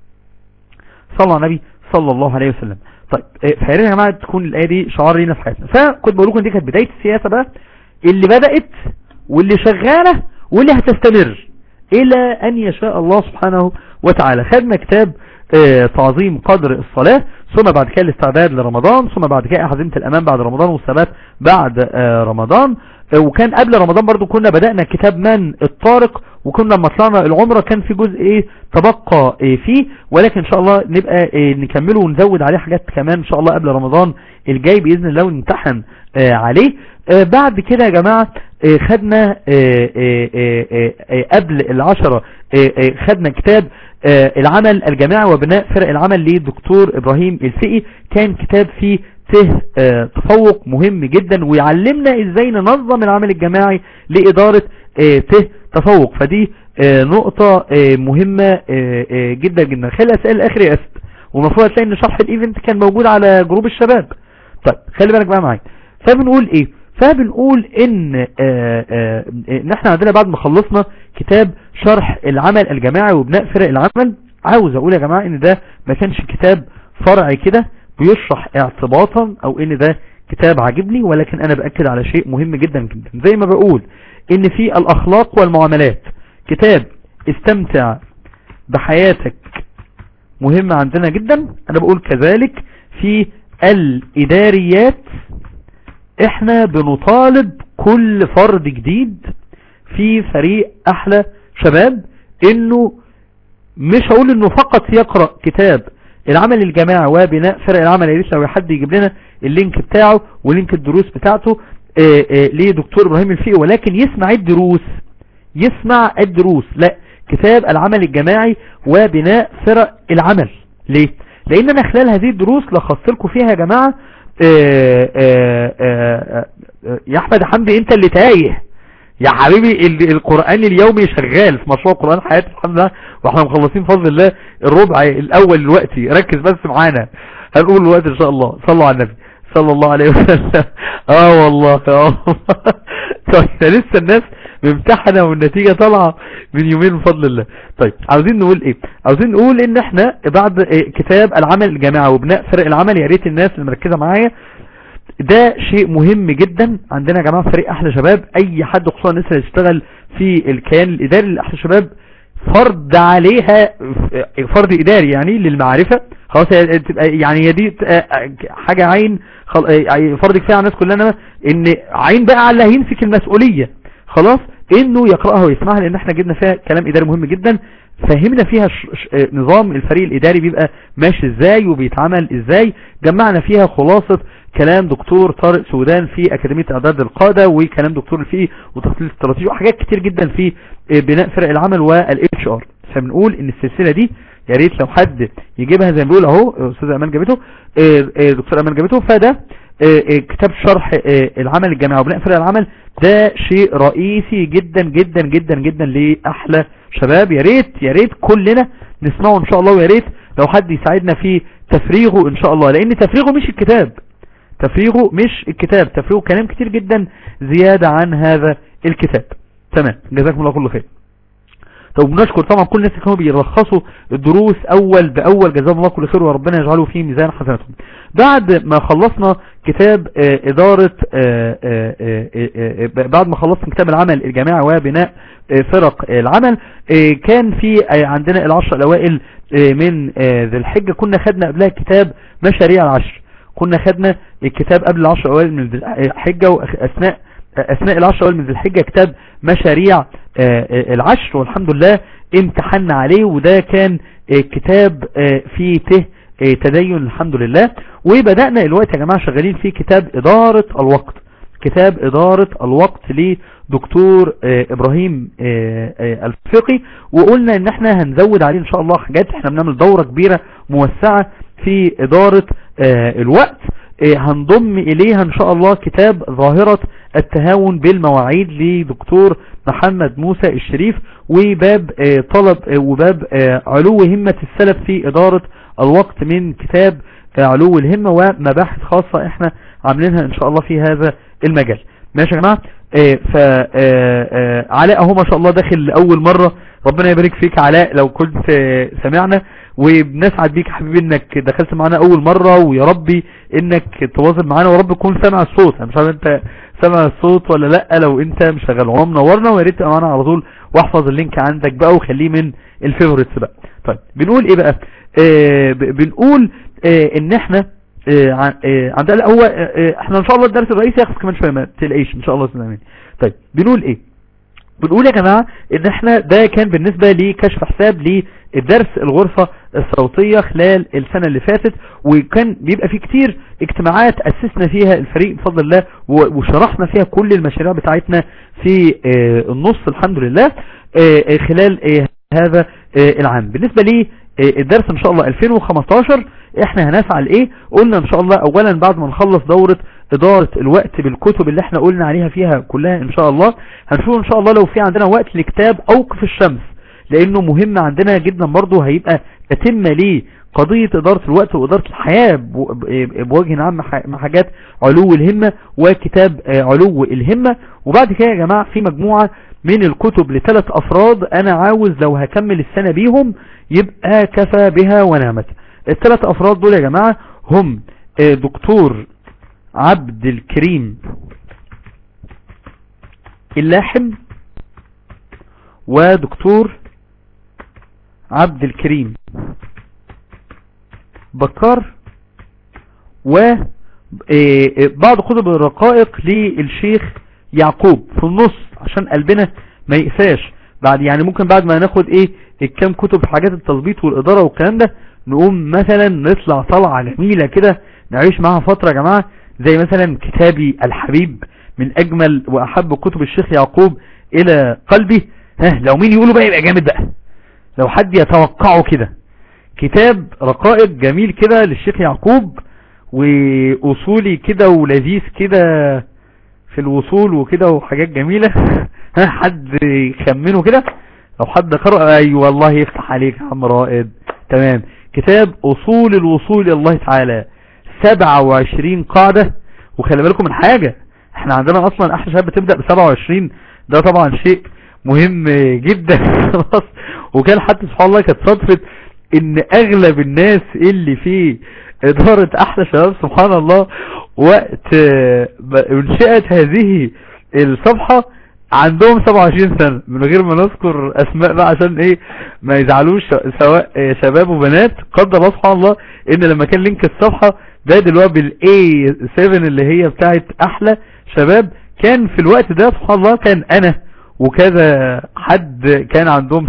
صلى على النبي صلى الله عليه وسلم طيب فياريت يا جماعه تكون الايه دي شعار لينا في حياتنا فكنت بقول لكم دي كانت بدايه السياسه بقى اللي بدات واللي شغاله واللي هتستمر الى ان يشاء الله سبحانه وتعالى خدنا كتاب اه تعظيم قدر الصلاة ثم بعد كده الاستعداد لرمضان ثم بعد كده عزيمة الأمان بعد رمضان والثبات بعد اه رمضان اه وكان قبل رمضان برضو كنا بدأنا كتاب من الطارق وكنا لما طلعنا العمرة كان في جزء ايه تبقى ايه فيه ولكن ان شاء الله نبقى ايه نكمله ونزود عليه حاجات كمان ان شاء الله قبل رمضان الجاي بإذن الله ونمتحن اه عليه اه بعد كده يا جماعة اه خدنا اه اه اه اه قبل العشرة اه اه خدنا كتاب اه العمل الجماعي وبناء فرق العمل لدكتور ابراهيم الفقي كان كتاب فيه ته اه تفوق مهم جدا ويعلمنا ازاي ننظم العمل الجماعي لإدارة اه ته تفوق فدي اه نقطة اه مهمة اه اه جدا جدا خلي اسئله الاخر يا اسد ومفروض هتلاقي ان شرح الايفنت كان موجود على جروب الشباب طيب خلي بالك بقى معايا فبنقول ايه فبنقول ان اه اه ان احنا عندنا بعد ما خلصنا كتاب شرح العمل الجماعي وبناء فرق العمل عاوز اقول يا جماعة ان ده ما كانش كتاب فرعي كده بيشرح اعتباطا او ان ده كتاب عاجبني ولكن انا باكد على شيء مهم جدا جدا زي ما بقول ان في الاخلاق والمعاملات كتاب استمتع بحياتك مهم عندنا جدا انا بقول كذلك في الاداريات احنا بنطالب كل فرد جديد في فريق احلى شباب انه مش هقول انه فقط يقرأ كتاب العمل الجماعي وبناء فرق العمل يا ريت لو حد يجيب لنا اللينك بتاعه ولينك الدروس بتاعته آآ آآ لدكتور ابراهيم الفقي ولكن يسمع الدروس يسمع الدروس لا كتاب العمل الجماعي وبناء فرق العمل ليه لان انا خلال هذه الدروس لخصت لكم فيها يا جماعة آآ يا احمد حمدي انت اللي تايه يا حبيبي القرآن اليومي شغال في مشروع قرآن حياتي الحمد لله واحنا مخلصين فضل الله الربع الاول دلوقتي ركز بس معانا هنقول الوقت ان شاء الله صلوا على النبي صلى الله عليه وسلم اه والله اه طيب لسه الناس ممتحنة والنتيجة طالعة من يومين بفضل الله طيب عاوزين نقول ايه عاوزين نقول ان احنا بعد إيه كتاب العمل الجماعي وبناء فرق العمل يا ريت الناس اللي مركزة معايا ده شيء مهم جدا عندنا يا جماعة فريق احلى شباب اي حد خصوصا الناس اللي يشتغل في الكيان الاداري لاحلى شباب فرض عليها فرض اداري يعني للمعرفة خلاص تبقى يعني دي حاجة عين خل... آه، فرض كفايه على الناس كلنا ان عين بقى على اللي هيمسك المسؤوليه خلاص انه يقراها ويسمعها لان احنا جبنا فيها كلام اداري مهم جدا فهمنا فيها ش... ش... آه، نظام الفريق الاداري بيبقى ماشي ازاي وبيتعمل ازاي جمعنا فيها خلاصة كلام دكتور طارق سودان في اكاديمية اعداد القادة وكلام دكتور الفقه وتخطيط استراتيجي وحاجات كتير جدا في آه، بناء فرق العمل والاتش ار فبنقول ان السلسلة دي يا ريت لو حد يجيبها زي ما بيقول اهو استاذ امان جابته آه، دكتور امان جابته فده كتاب شرح العمل الجامعي وبناء فرق العمل ده شيء رئيسي جدا جدا جدا جدا لأحلى شباب يا ريت يا ريت كلنا نسمعه ان شاء الله ويا ريت لو حد يساعدنا في تفريغه ان شاء الله لان تفريغه مش الكتاب تفريغه مش الكتاب تفريغه كلام كتير جدا زيادة عن هذا الكتاب تمام جزاكم الله كل خير طب بنشكر طبعا كل الناس اللي كانوا بيلخصوا الدروس اول باول جزاهم الله كل خير وربنا يجعله في ميزان حسناتهم بعد ما خلصنا كتاب آه، ادارة آه، آه، بعد ما خلصنا كتاب العمل الجماعي وبناء فرق العمل كان في عندنا العشر الاوائل من ذي الحجة كنا خدنا قبلها كتاب مشاريع العشر كنا خدنا الكتاب قبل العشر الاوائل من ذي الحجة واثناء اثناء العشر الاوائل من ذي الحجة كتاب مشاريع العشر والحمد لله امتحنا عليه وده كان كتاب فيه ته تدين الحمد لله وبدأنا الوقت يا جماعة شغالين في كتاب إدارة الوقت كتاب إدارة الوقت لدكتور إبراهيم الفقي وقلنا ان احنا هنزود عليه ان شاء الله حاجات احنا بنعمل دورة كبيرة موسعة في إدارة الوقت هنضم إليها إن شاء الله كتاب ظاهرة التهاون بالمواعيد لدكتور محمد موسى الشريف وباب طلب وباب علو همة السلف في إدارة الوقت من كتاب علو الهمة ومباحث خاصة احنا عاملينها ان شاء الله في هذا المجال ماشي يا جماعة اه ف علاء اهو ما شاء الله داخل لأول مرة ربنا يبارك فيك علاء لو كنت سمعنا وبنسعد بيك حبيبي انك دخلت معنا اول مرة ويا ربي انك تواصل معنا ورب تكون سامع الصوت انا مش عارف انت سامع الصوت ولا لا لو انت مشغل منورنا ويا ريت تبقى معانا على طول واحفظ اللينك عندك بقى وخليه من الفيفوريتس بقى طيب بنقول ايه بقى آه بنقول آه ان احنا آه عندنا هو احنا ان شاء الله الدرس الرئيسي ياخد كمان شويه ما تلاقيش ان شاء الله سلامين طيب بنقول ايه بنقول يا جماعة ان احنا ده كان بالنسبة لكشف حساب للدرس الغرفة الصوتية خلال السنة اللي فاتت وكان بيبقى في كتير اجتماعات اسسنا فيها الفريق بفضل الله وشرحنا فيها كل المشاريع بتاعتنا في النص الحمد لله خلال هذا العام بالنسبة لي الدرس ان شاء الله 2015 احنا هنسعى لايه قلنا ان شاء الله اولا بعد ما نخلص دورة ادارة الوقت بالكتب اللي احنا قلنا عليها فيها كلها ان شاء الله هنشوف ان شاء الله لو في عندنا وقت لكتاب اوقف الشمس لانه مهم عندنا جدا برضه هيبقى تتمة ليه قضية ادارة الوقت وادارة الحياة بوجه عام مع حاجات علو الهمة وكتاب علو الهمة وبعد كده يا جماعة في مجموعة من الكتب لثلاث افراد انا عاوز لو هكمل السنة بيهم يبقى كفى بها ونعمت الثلاث افراد دول يا جماعة هم دكتور عبد الكريم اللاحم ودكتور عبد الكريم بكار وبعض كتب الرقائق للشيخ يعقوب في النص عشان قلبنا ما يقساش بعد يعني ممكن بعد ما ناخد ايه الكام كتب حاجات التظبيط والادارة والكلام ده نقوم مثلا نطلع طلعة جميلة كده نعيش معها فترة يا جماعة زي مثلا كتابي الحبيب من اجمل واحب كتب الشيخ يعقوب الى قلبي ها لو مين يقولوا بقى يبقى جامد بقى لو حد يتوقعه كده كتاب رقائق جميل كده للشيخ يعقوب واصولي كده ولذيذ كده في الوصول وكده وحاجات جميلة ها حد يخمنه كده لو حد قرأ اي أيوة والله يفتح عليك يا عم رائد تمام كتاب اصول الوصول الى الله تعالى 27 قاعدة وخلي بالكم من حاجة احنا عندنا اصلا احلى شباب بتبدأ ب 27 ده طبعا شيء مهم جدا خلاص وكان حتى سبحان الله كانت صدفة ان اغلب الناس اللي في ادارة احلى شباب سبحان الله وقت انشئت هذه الصفحة عندهم 27 سنة من غير ما نذكر اسماء بقى عشان ايه ما يزعلوش سواء شباب وبنات قدر الله سبحان الله ان لما كان لينك الصفحة ده دلوقتي بالاي 7 اللي هي بتاعت احلى شباب كان في الوقت ده سبحان الله كان انا وكذا حد كان عندهم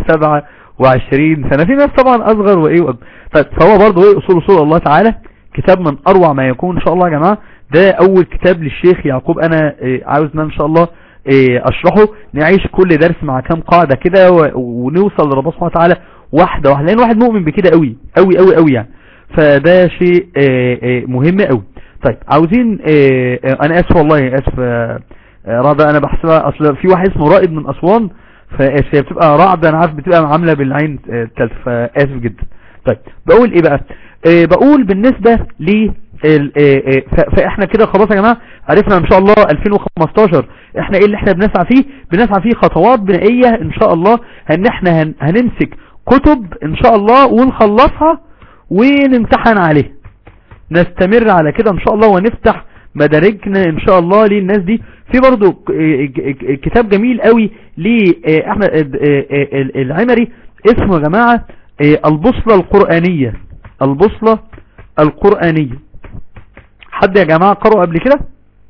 27 سنة في ناس طبعا اصغر وايه طيب فهو برضه ايه اصول اصول الله تعالى كتاب من اروع ما يكون ان شاء الله يا جماعة ده اول كتاب للشيخ يعقوب انا عاوز ان شاء الله اشرحه نعيش كل درس مع كام قاعدة كده ونوصل لربنا سبحانه وتعالى واحدة واحدة لان واحد مؤمن بكده قوي قوي قوي قوي يعني فده شيء مهم قوي طيب عاوزين انا اسف والله اسف رعدة انا بحسبها اصل في واحد اسمه رائد من اسوان فاسف هي بتبقى رعدة انا عارف بتبقى عاملة بالعين الثالث فاسف جدا طيب بقول ايه بقى بقول بالنسبة ل فاحنا كده خلاص يا جماعة عرفنا ان شاء الله 2015 احنا ايه اللي احنا بنسعى فيه بنسعى فيه خطوات بنائية ان شاء الله ان احنا هنمسك كتب ان شاء الله ونخلصها ونمتحن عليها نستمر على كده ان شاء الله ونفتح مدارجنا ان شاء الله للناس دي في برضو كتاب جميل قوي لاحمد العمري اسمه يا جماعة البوصلة القرآنية البوصلة القرآنية حد يا جماعة قرأوا قبل كده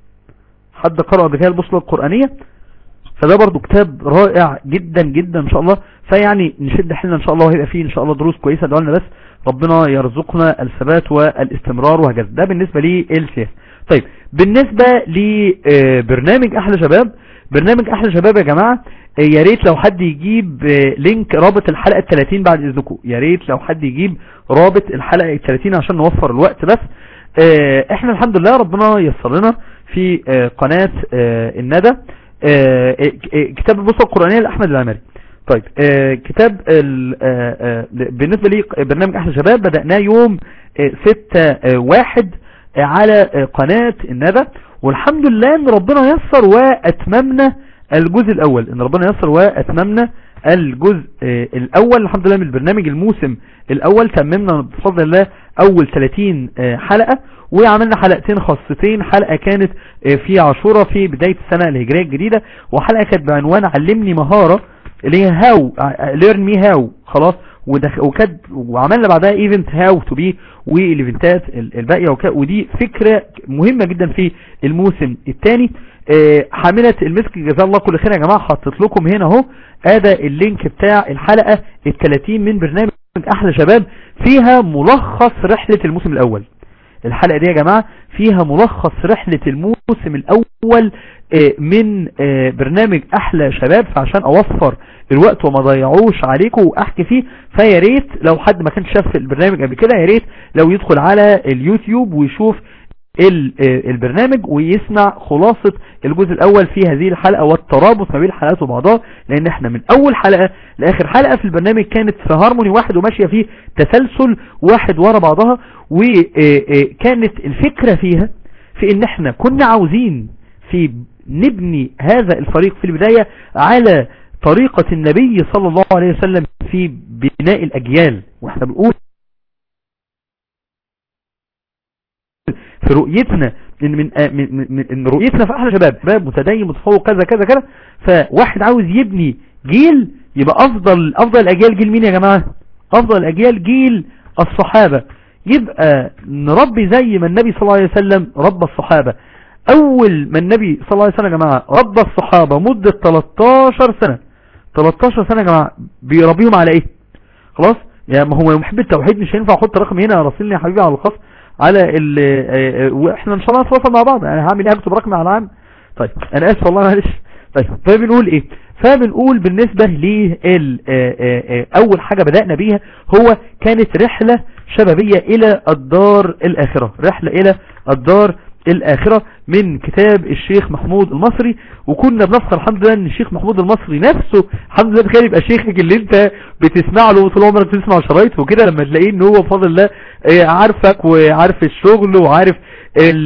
حد قرأ قبل كده البوصلة القرآنية فده برضو كتاب رائع جدا جدا ان شاء الله فيعني نشد حيلنا ان شاء الله وهيبقى فيه ان شاء الله دروس كويسة دعونا بس ربنا يرزقنا الثبات والاستمرار وهكذا ده بالنسبة لي السياسة طيب بالنسبة لبرنامج احلى شباب برنامج احلى شباب يا جماعة يا ريت لو حد يجيب لينك رابط الحلقة ال 30 بعد اذنكم يا ريت لو حد يجيب رابط الحلقة ال 30 عشان نوفر الوقت بس احنا الحمد لله ربنا يسر لنا في قناة الندى كتاب البوصة القرآنية لأحمد العمري طيب كتاب بالنسبة لي برنامج احلى شباب بدأناه يوم 6 واحد على قناة الندى والحمد لله ان ربنا يسر واتممنا الجزء الاول ان ربنا يسر واتممنا الجزء الاول الحمد لله من البرنامج الموسم الاول تممنا بفضل الله اول 30 حلقة وعملنا حلقتين خاصتين حلقة كانت في عاشورة في بداية السنة الهجرية الجديدة وحلقة كانت بعنوان علمني مهارة اللي هي هاو learn me how خلاص وكد وعملنا بعدها ايفنت هاو تو بي والايفنتات الباقية ودي فكرة مهمة جدا في الموسم الثاني حاملة المسك جزاه الله كل خير يا جماعة حطيت لكم هنا اهو ادى اللينك بتاع الحلقة ال 30 من برنامج احلى شباب فيها ملخص رحلة الموسم الاول الحلقة دي يا جماعة فيها ملخص رحلة الموسم الاول من برنامج احلى شباب فعشان اوفر الوقت وما ضيعوش عليكم واحكي فيه فيا ريت لو حد ما كانش شاف البرنامج قبل كده يا ريت لو يدخل على اليوتيوب ويشوف البرنامج ويسمع خلاصة الجزء الاول في هذه الحلقة والترابط ما بين الحلقات وبعضها لان احنا من اول حلقة لاخر حلقة في البرنامج كانت في هارموني واحد وماشية فيه تسلسل واحد ورا بعضها وكانت الفكرة فيها في ان احنا كنا عاوزين في نبني هذا الفريق في البداية على طريقة النبي صلى الله عليه وسلم في بناء الأجيال واحنا بنقول في رؤيتنا من من من, من, من رؤيتنا في احلى شباب شباب متدين متفوق كذا كذا كذا فواحد عاوز يبني جيل يبقى افضل افضل الاجيال جيل مين يا جماعة افضل الاجيال جيل الصحابة يبقى نربي زي ما النبي صلى الله عليه وسلم ربى الصحابة اول ما النبي صلى الله عليه وسلم يا جماعة ربى الصحابة مدة 13 سنة 13 سنة يا جماعة بيربيهم على ايه خلاص يعني ما هو محب التوحيد مش هينفع احط رقم هنا راسلني يا حبيبي على الخاص على ال واحنا ان شاء الله نتواصل مع بعض انا هعمل ايه اكتب رقمي على العام طيب انا اسف والله معلش طيب فبنقول ايه فبنقول بالنسبة ل اول حاجة بدأنا بيها هو كانت رحلة شبابية الى الدار الاخرة رحلة الى الدار الآخرة من كتاب الشيخ محمود المصري وكنا بنفخر الحمد لله ان الشيخ محمود المصري نفسه الحمد لله تخيل يبقى شيخك اللي انت بتسمع له طول عمرك تسمع شرايط وكده لما تلاقيه ان هو بفضل الله عارفك وعارف الشغل وعارف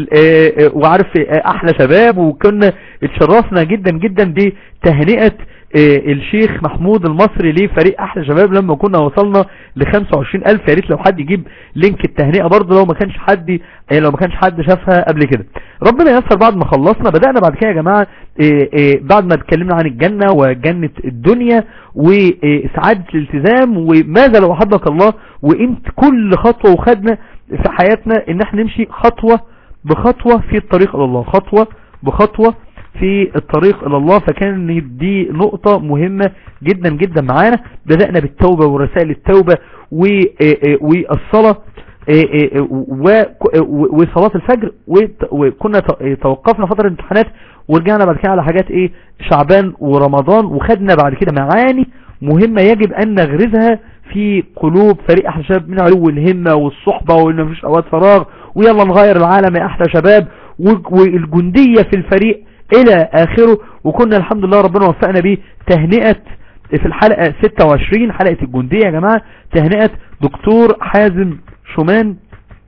وعارف احلى شباب وكنا اتشرفنا جدا جدا بتهنئة آه، الشيخ محمود المصري لفريق احلى شباب لما كنا وصلنا ل 25000 يا ريت لو حد يجيب لينك التهنئه برضه لو ما كانش حد آه، لو ما كانش حد شافها قبل كده ربنا ييسر بعد ما خلصنا بدأنا بعد كده يا جماعه آه، آه، بعد ما اتكلمنا عن الجنه وجنه الدنيا وسعاده الالتزام وماذا لو احبك الله وقيمه كل خطوه وخدنا في حياتنا ان احنا نمشي خطوه بخطوه في الطريق الى الله خطوه بخطوه في الطريق الى الله فكان دي نقطة مهمة جدا جدا معانا بدأنا بالتوبة ورسائل التوبة و- آه، آه، والصلاة آه، آه، و- و- وصلاة الفجر وت- وكنا ت- آه، توقفنا فترة الامتحانات ورجعنا بعد كده على حاجات ايه شعبان ورمضان وخدنا بعد كده معاني مهمة يجب ان نغرزها في قلوب فريق احلى شباب من علو الهمة والصحبة وان مفيش اوقات فراغ ويلا نغير العالم يا احلى شباب و- والجندية في الفريق الى اخره وكنا الحمد لله ربنا وفقنا به تهنئة في الحلقة 26 حلقة الجندية يا جماعة تهنئة دكتور حازم شومان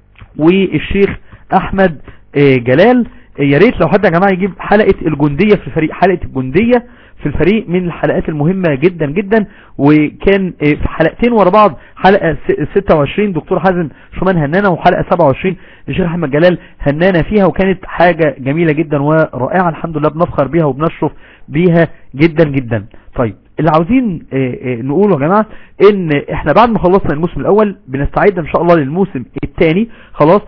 والشيخ احمد آه، جلال آه، يا ريت لو حد يا جماعة يجيب حلقة الجندية في الفريق حلقة الجندية في الفريق من الحلقات المهمة جدا جدا وكان آه، في حلقتين ورا بعض حلقة س- 26 دكتور حازم شومان هنانا وحلقة 27 الشيخ احمد جلال هنانا فيها وكانت حاجة جميلة جدا ورائعة الحمد لله بنفخر بيها وبنشرف بيها جدا جدا طيب اللي عاوزين آه، آه، نقوله يا جماعة ان احنا بعد ما خلصنا الموسم الاول بنستعد ان شاء الله للموسم الثاني خلاص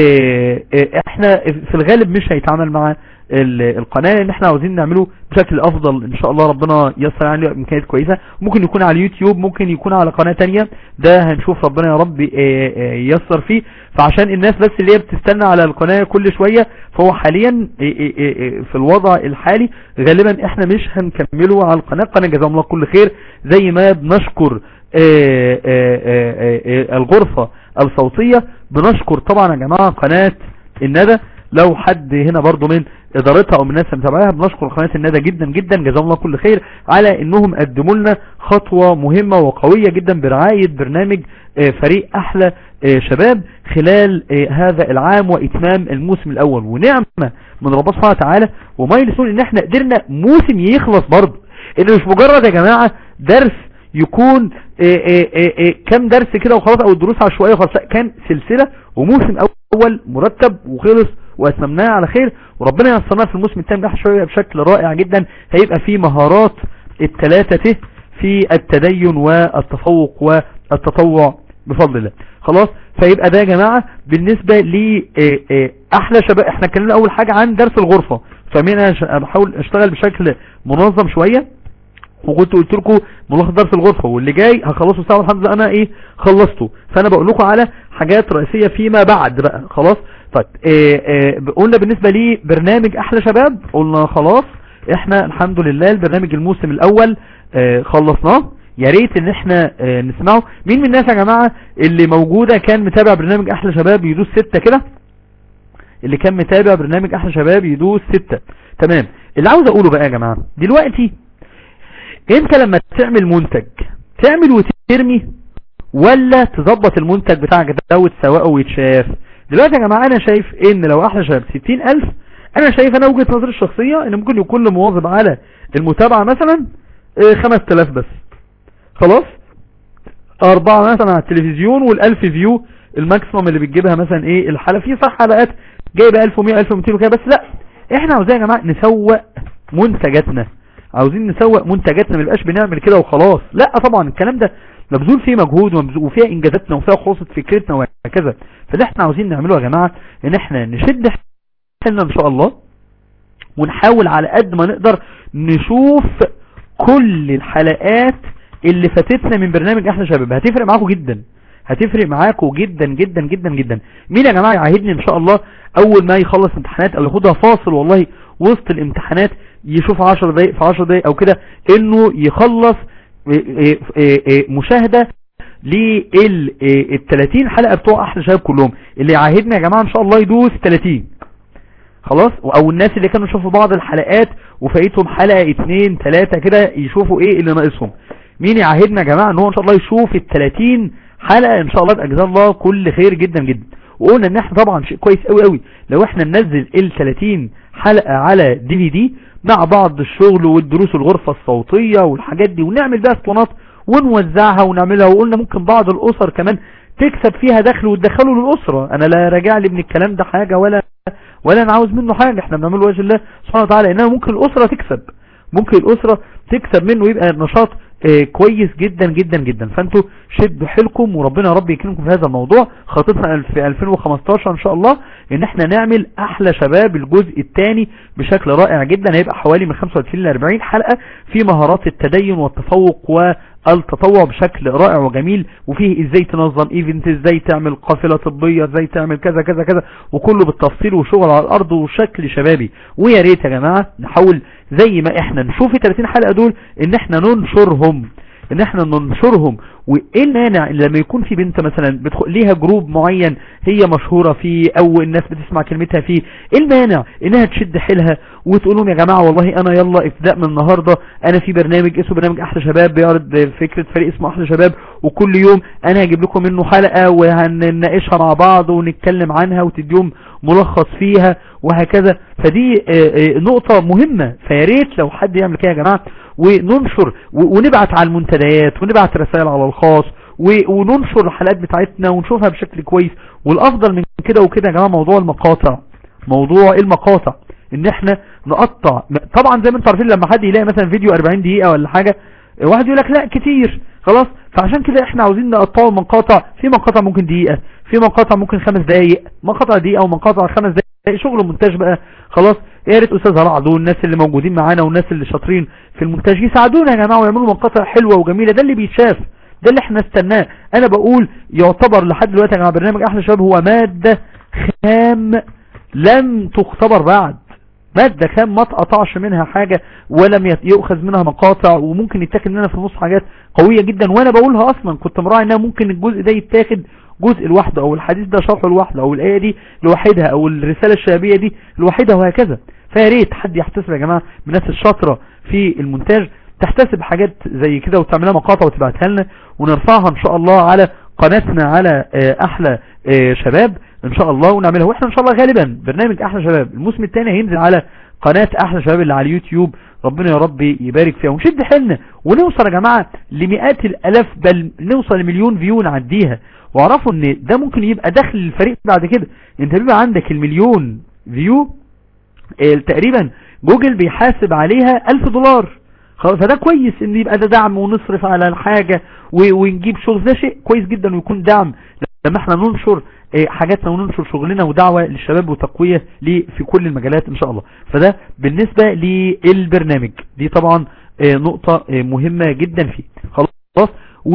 آه، آه، احنا في الغالب مش هيتعامل مع ال- القناة لان احنا عاوزين نعمله بشكل افضل ان شاء الله ربنا يسر يعني امكانيات كويسة ممكن يكون على اليوتيوب ممكن يكون على قناة تانية ده هنشوف ربنا يا رب آه، آه، يسر فيه فعشان الناس بس اللي هي بتستنى على القناة كل شوية فهو حاليا آه، آه، آه، في الوضع الحالي غالبا احنا مش هنكمله على القناة قناة جزاهم الله كل خير زي ما بنشكر آه، آه، آه، آه، الغرفة الصوتية بنشكر طبعا يا جماعة قناة الندى لو حد هنا برضو من ادارتها او من الناس اللي متابعاها بنشكر قناة الندى جدا جدا جزاهم الله كل خير على انهم قدموا لنا خطوة مهمة وقوية جدا برعاية برنامج آه، فريق احلى آه، شباب خلال آه، هذا العام واتمام الموسم الاول ونعمة من ربنا سبحانه وتعالى ومايلسون ان احنا قدرنا موسم يخلص برضو انه مش مجرد يا جماعة درس يكون إيه إيه إيه إيه كم درس كده وخلاص او الدروس عشوائيه وخلاص لا، كان سلسلة وموسم اول مرتب وخلص واتممناه على خير وربنا ينصرنا في الموسم الثاني ده شويه بشكل رائع جدا هيبقى فيه مهارات الثلاثه ته في التدين والتفوق والتطوع بفضل الله خلاص فيبقى ده يا جماعة بالنسبة ل احلى شباب احنا اتكلمنا اول حاجة عن درس الغرفة فمن انا بحاول اشتغل بشكل منظم شوية وكنت قلت لكم ملخص درس الغرفة واللي جاي هخلصه ساعة الحمد لله انا ايه خلصته فانا بقول لكم على حاجات رئيسية فيما بعد بقى خلاص طيب إيه إيه قلنا بالنسبة لي برنامج احلى شباب قلنا خلاص احنا الحمد لله البرنامج الموسم الاول اه خلصناه يا ريت ان احنا اه نسمعه مين من الناس يا جماعة اللي موجودة كان متابع برنامج احلى شباب يدوس ستة كده اللي كان متابع برنامج احلى شباب يدوس ستة تمام اللي عاوز اقوله بقى يا جماعة دلوقتي انت لما تعمل منتج تعمل وترمي ولا تظبط المنتج بتاعك ده وتسوقه ويتشاف دلوقتي يا جماعة انا شايف ان لو احلى شباب ستين الف انا شايف انا وجهة نظري الشخصية ان ممكن يكون لمواظب على المتابعة مثلا خمس تلاف بس خلاص اربعة مثلا على التلفزيون والالف فيو الماكسيموم اللي بتجيبها مثلا ايه الحالة في صح حلقات جايبة 1100 1200 وكده بس لا احنا عاوزين يا جماعة نسوق منتجاتنا عاوزين نسوق منتجاتنا ما نبقاش بنعمل كده وخلاص لا طبعا الكلام ده مبذول فيه مجهود وفيها انجازاتنا وفيها خلاصة فكرتنا وهكذا فاللي احنا عاوزين نعمله يا جماعة ان احنا نشد حيلنا ان شاء الله ونحاول على قد ما نقدر نشوف كل الحلقات اللي فاتتنا من برنامج احلى شباب هتفرق معاكم جدا هتفرق معاكم جدا جدا جدا جدا مين يا جماعة يعاهدني ان شاء الله اول ما يخلص امتحانات او ياخدها فاصل والله وسط الامتحانات يشوف 10 دقايق في 10 دقايق او كده انه يخلص مشاهدة لل 30 حلقة بتوع احلى شباب كلهم اللي يعاهدنا يا جماعة ان شاء الله يدوس 30 خلاص او الناس اللي كانوا يشوفوا بعض الحلقات وفايتهم حلقة اتنين تلاتة كده يشوفوا ايه اللي ناقصهم مين يعاهدنا يا جماعة ان هو ان شاء الله يشوف ال 30 حلقة ان شاء الله باجزاء الله كل خير جدا جدا وقلنا ان احنا طبعا شيء كويس قوي قوي لو احنا ننزل ال 30 حلقة على دي في دي مع بعض الشغل والدروس الغرفة الصوتية والحاجات دي ونعمل بقى اسطوانات ونوزعها ونعملها وقلنا ممكن بعض الاسر كمان تكسب فيها دخل وتدخله للاسرة انا لا راجع لي من الكلام ده حاجة ولا ولا انا عاوز منه حاجة احنا بنعمله وجه الله سبحانه وتعالى انما ممكن الاسرة تكسب ممكن الاسرة تكسب منه يبقى نشاط اه كويس جدا جدا جدا فانتوا شدوا حيلكم وربنا يا رب يكرمكم في هذا الموضوع خطتنا في 2015 ان شاء الله ان احنا نعمل احلى شباب الجزء الثاني بشكل رائع جدا هيبقى حوالي من 35 ل 40 حلقة في مهارات التدين والتفوق والتطوع بشكل رائع وجميل وفيه ازاي تنظم ايفنت ازاي تعمل قافلة طبية ازاي تعمل كذا كذا كذا وكله بالتفصيل وشغل على الارض وشكل شبابي ويا ريت يا جماعة نحاول زي ما احنا نشوف ال 30 حلقة دول ان احنا ننشرهم ان احنا ننشرهم وايه المانع لما يكون في بنت مثلا بتدخل ليها جروب معين هي مشهورة فيه او الناس بتسمع كلمتها فيه ايه المانع انها تشد حيلها وتقول لهم يا جماعة والله انا يلا ابتداء من النهاردة انا في برنامج اسمه برنامج احلى شباب بيعرض فكرة فريق اسمه احلى شباب وكل يوم انا هجيب لكم منه حلقة وهنناقشها مع بعض ونتكلم عنها وتديهم ملخص فيها وهكذا فدي نقطة مهمة فياريت لو حد يعمل كده يا جماعة وننشر ونبعت على المنتديات ونبعت رسائل على الخاص وننشر الحلقات بتاعتنا ونشوفها بشكل كويس والافضل من كده وكده يا جماعة موضوع المقاطع موضوع المقاطع ان احنا نقطع طبعا زي ما انتم عارفين لما حد يلاقي مثلا فيديو 40 دقيقة ولا حاجة واحد يقول لك لا كتير خلاص فعشان كده احنا عاوزين نقطعه مقاطع في مقاطع ممكن دقيقة في مقاطع ممكن خمس دقايق مقاطع دقيقة ومقاطع خمس دقايق شغل مونتاج بقى خلاص يا ريت استاذ رعد والناس اللي موجودين معانا والناس اللي شاطرين في المونتاج يساعدونا يا جماعه ويعملوا مقاطع حلوه وجميله ده اللي بيتشاف ده اللي احنا نستناه انا بقول يعتبر لحد دلوقتي يا جماعه برنامج احلى شباب هو ماده خام لم تختبر بعد مادة خام ما تقطعش منها حاجة ولم يؤخذ منها مقاطع وممكن يتاخد منها في النص حاجات قوية جدا وانا بقولها اصلا كنت مراعي انها ممكن الجزء ده يتاخد جزء لوحده او الحديث ده شرحه لوحده او الايه دي لوحدها او الرسالة الشبابية دي لوحدها وهكذا فيا ريت حد يحتسب يا جماعة من الناس الشاطرة في المونتاج تحتسب حاجات زي كده وتعملها مقاطع وتبعتها لنا ونرفعها ان شاء الله على قناتنا على احلى شباب ان شاء الله ونعملها واحنا ان شاء الله غالبا برنامج احلى شباب الموسم الثاني هينزل على قناة احلى شباب اللي على اليوتيوب ربنا يا رب يبارك فيها ونشد حيلنا ونوصل يا جماعة لمئات الالاف بل نوصل لمليون فيو نعديها واعرفوا ان ده ممكن يبقى دخل الفريق بعد كده انت بيبقى عندك المليون فيو اه تقريبا جوجل بيحاسب عليها الف دولار فده كويس ان يبقى ده دعم ونصرف على الحاجة ونجيب شغل ده شيء كويس جدا ويكون دعم لما احنا ننشر حاجاتنا وننشر شغلنا ودعوة للشباب وتقوية في كل المجالات ان شاء الله فده بالنسبة للبرنامج دي طبعا نقطة مهمة جدا فيه خلاص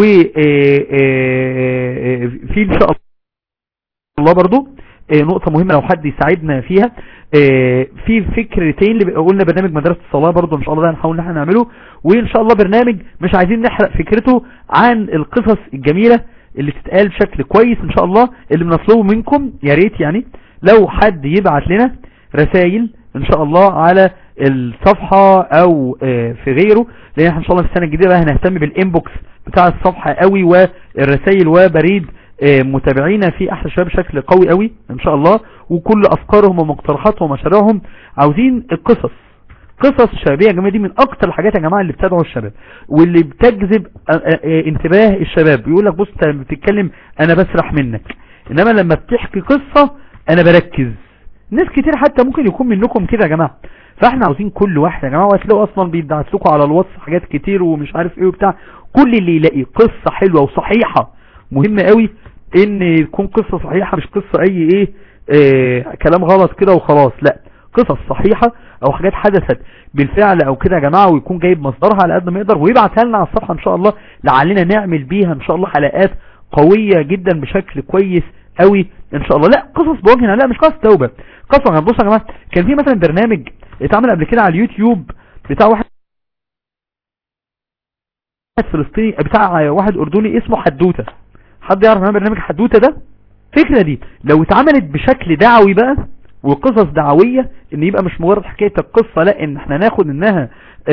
وفي ان شاء الله برضو نقطة مهمة لو حد يساعدنا فيها في فكرتين اللي قلنا برنامج مدرسة الصلاة برضو ان شاء الله ده هنحاول ان احنا نعمله وان شاء الله برنامج مش عايزين نحرق فكرته عن القصص الجميلة اللي تتقال بشكل كويس ان شاء الله اللي بنطلبه منكم يا ريت يعني لو حد يبعت لنا رسائل ان شاء الله على الصفحة او في غيره لان احنا ان شاء الله في السنة الجديدة بقى هنهتم بالانبوكس بتاع الصفحة قوي والرسائل وبريد متابعينا في احلى شباب بشكل قوي قوي ان شاء الله وكل افكارهم ومقترحاتهم ومشاريعهم عاوزين القصص قصص شبابية يا جماعة دي من اكتر الحاجات يا جماعة اللي بتدعو الشباب واللي بتجذب انتباه الشباب يقول لك بص انت بتتكلم انا بسرح منك انما لما بتحكي قصة انا بركز ناس كتير حتى ممكن يكون منكم كده يا جماعة فاحنا عاوزين كل واحد يا جماعة وهتلاقوا اصلا بيدعس لكم على الواتس حاجات كتير ومش عارف ايه وبتاع كل اللي يلاقي قصة حلوة وصحيحة مهمة قوي ان يكون قصة صحيحة مش قصة اي ايه, إيه كلام غلط كده وخلاص لا قصص صحيحة او حاجات حدثت بالفعل او كده يا جماعة ويكون جايب مصدرها على قد ما يقدر ويبعتها لنا على الصفحة ان شاء الله لعلنا نعمل بيها ان شاء الله حلقات قوية جدا بشكل كويس قوي ان شاء الله لا قصص بوجهنا لا مش قصص توبة قصص بصوا يا جماعة كان في مثلا برنامج اتعمل قبل كده على اليوتيوب بتاع واحد فلسطيني بتاع واحد اردني اسمه حدوتة حد يعرف عن برنامج حدوتة ده فكرة دي لو اتعملت بشكل دعوي بقى وقصص دعوية ان يبقى مش مجرد حكاية القصة لا ان احنا ناخد انها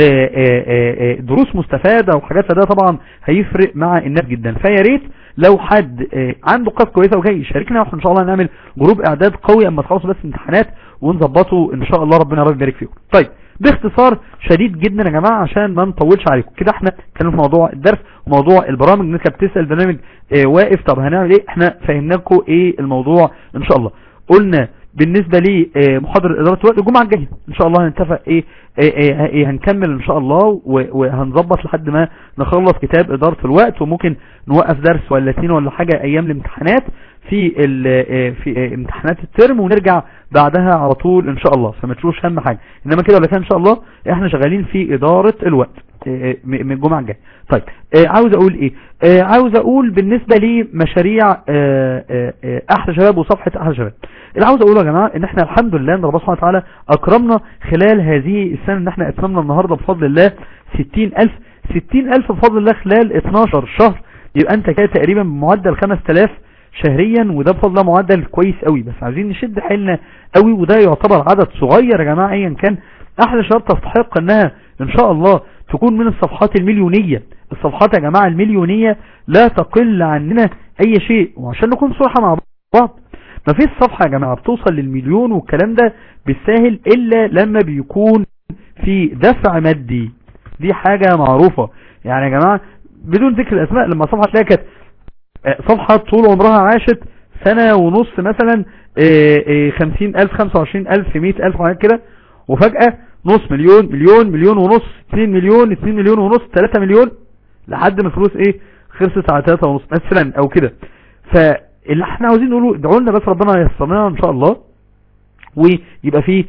دروس مستفادة وحاجات ده طبعا هيفرق مع الناس جدا فيا ريت لو حد عنده قصة كويسة وجاي يشاركنا واحنا ان شاء الله نعمل جروب اعداد قوي اما تخلصوا بس امتحانات ونظبطه ان شاء الله ربنا رب يبارك فيكم طيب باختصار شديد جدا يا جماعة عشان ما نطولش عليكم كده احنا كان في موضوع الدرس وموضوع البرامج الناس كانت بتسأل برنامج اه واقف طب هنعمل ايه احنا فهمناكم ايه الموضوع ان شاء الله قلنا بالنسبة لي اه محاضرة ادارة الوقت الجمعة الجاية ان شاء الله هنتفق ايه, ايه, ايه هنكمل ان شاء الله وهنظبط لحد ما نخلص كتاب ادارة الوقت وممكن نوقف درس ولا اتنين ولا حاجة ايام الامتحانات في في امتحانات الترم ونرجع بعدها على طول ان شاء الله فما تشوفوش هم حاجة انما كده ولا كان ان شاء الله احنا شغالين في ادارة الوقت من الجمعة الجاية طيب عاوز اقول ايه عاوز اقول بالنسبة لي مشاريع احلى شباب وصفحة احلى شباب اللي عاوز اقوله يا جماعة ان احنا الحمد لله ان ربنا سبحانه وتعالى اكرمنا خلال هذه السنة ان احنا اتممنا النهاردة بفضل الله 60000 60000 بفضل الله خلال 12 شهر يبقى انت كده تقريبا بمعدل 5000 شهريا وده بفضل الله معدل كويس قوي بس عايزين نشد حيلنا قوي وده يعتبر عدد صغير يا جماعة ايا كان احلى شباب تستحق انها ان شاء الله تكون من الصفحات المليونية الصفحات يا جماعة المليونية لا تقل عننا اي شيء وعشان نكون صراحة مع بعض ما فيش صفحة يا جماعة بتوصل للمليون والكلام ده بالساهل الا لما بيكون في دفع مادي دي حاجة معروفة يعني يا جماعة بدون ذكر الاسماء لما صفحة تلاقي كانت صفحة طول عمرها عاشت سنة ونص مثلا خمسين الف خمسة وعشرين الف مئة الف وحاجات كده وفجأة نص مليون مليون مليون ونص اتنين مليون اتنين مليون ونص تلاتة مليون لحد ما الفلوس ايه خلصت على تلاتة ونص مثلا او كده فاللي احنا عاوزين نقوله ادعوا لنا بس ربنا ييسرنا ان شاء الله ويبقى فيه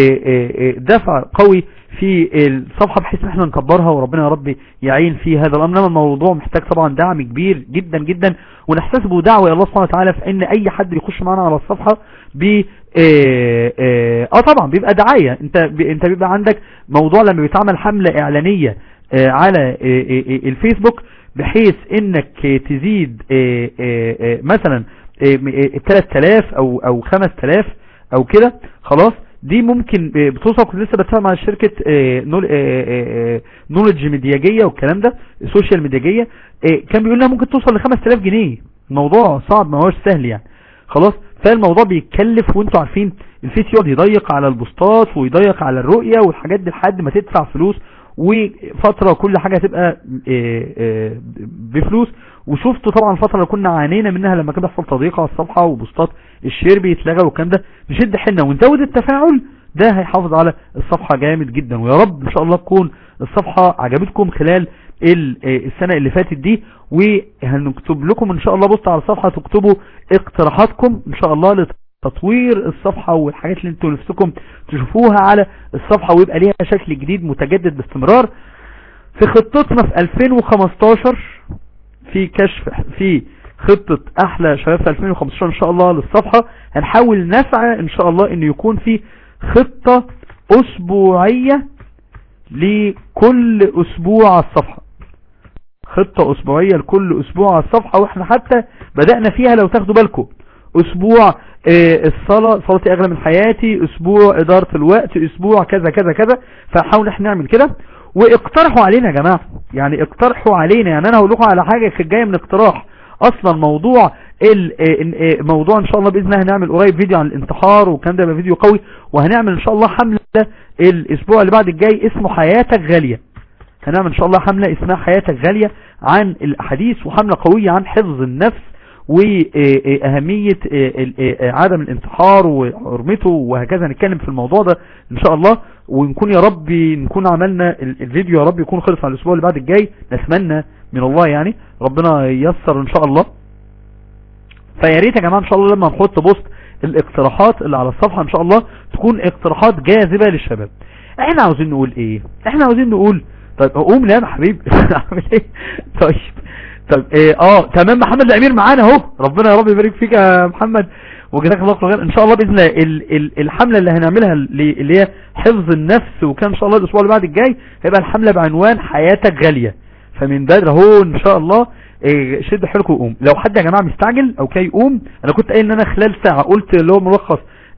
دفع قوي في الصفحة بحيث ان احنا نكبرها وربنا يا رب يعين في هذا الامر انما الموضوع محتاج طبعا دعم كبير جدا جدا ونحتسبه دعوة يا الله سبحانه وتعالى في ان اي حد بيخش معنا على الصفحة ب اه طبعا بيبقى دعاية انت انت بيبقى عندك موضوع لما بيتعمل حملة اعلانية اه على اه الفيسبوك بحيث انك تزيد مثلا 3000 او او 5000 او كده خلاص دي ممكن بتوصل كنت لسه بتفهم مع شركة نولج ميدياجية والكلام ده السوشيال ميدياجية كان بيقول لها ممكن توصل ل 5000 جنيه الموضوع صعب ما هوش سهل يعني خلاص فالموضوع بيتكلف وانتوا عارفين الفيس يقعد يضيق على البوستات ويضيق على الرؤية والحاجات دي لحد ما تدفع فلوس وفترة كل حاجة تبقى بفلوس وشفتوا طبعا الفترة اللي كنا عانينا منها لما كان بيحصل تضييق على الصفحة وبوستات الشير بيتلغى والكلام ده نشد حيلنا ونزود التفاعل ده هيحافظ على الصفحة جامد جدا ويا رب ان شاء الله تكون الصفحة عجبتكم خلال السنة اللي فاتت دي وهنكتب لكم ان شاء الله بوست على الصفحة تكتبوا اقتراحاتكم ان شاء الله لتطوير الصفحة والحاجات اللي انتوا نفسكم تشوفوها على الصفحة ويبقى ليها شكل جديد متجدد باستمرار في خطتنا في 2015 في كشف في خطة احلى شباب في 2015 ان شاء الله للصفحة هنحاول نسعى ان شاء الله ان يكون في خطة اسبوعية لكل اسبوع على الصفحة خطة اسبوعية لكل اسبوع على الصفحة واحنا حتى بدأنا فيها لو تاخدوا بالكم اسبوع اه الصلاة صلاتي اغلى من حياتي اسبوع ادارة الوقت اسبوع كذا كذا كذا فحاول احنا نعمل كده واقترحوا علينا يا جماعة يعني اقترحوا علينا يعني انا هقول لكم على حاجة كانت جايه من اقتراح اصلا موضوع الموضوع ان شاء الله باذن الله هنعمل قريب فيديو عن الانتحار وكان ده يبقى فيديو قوي وهنعمل ان شاء الله حملة الاسبوع اللي بعد الجاي اسمه حياتك غالية هنعمل ان شاء الله حملة اسمها حياتك غالية عن الاحاديث وحملة قوية عن حفظ النفس واهمية عدم الانتحار وحرمته وهكذا نتكلم في الموضوع ده ان شاء الله ونكون يا رب نكون عملنا الفيديو يا رب يكون خلص على الاسبوع اللي بعد الجاي نتمنى من الله يعني ربنا ييسر ان شاء الله فيا ريت يا جماعه ان شاء الله لما نحط بوست الاقتراحات اللي على الصفحه ان شاء الله تكون اقتراحات جاذبه للشباب احنا عاوزين نقول ايه احنا عاوزين نقول طيب قوم لا يا حبيبي اعمل ايه طيب طيب ايه اه تمام محمد الامير معانا اهو ربنا يا رب يبارك فيك يا محمد وجزاك الله خير ان شاء الله باذن الله ال ال الحمله اللي هنعملها اللي هي حفظ النفس وكان ان شاء الله الاسبوع اللي بعد الجاي هيبقى الحمله بعنوان حياتك غاليه فمن بدري اهو ان شاء الله إيه شد حيلكم وقوم لو حد يا جماعه مستعجل او كي يقوم انا كنت قايل ان انا خلال ساعه قلت اللي هو ملخص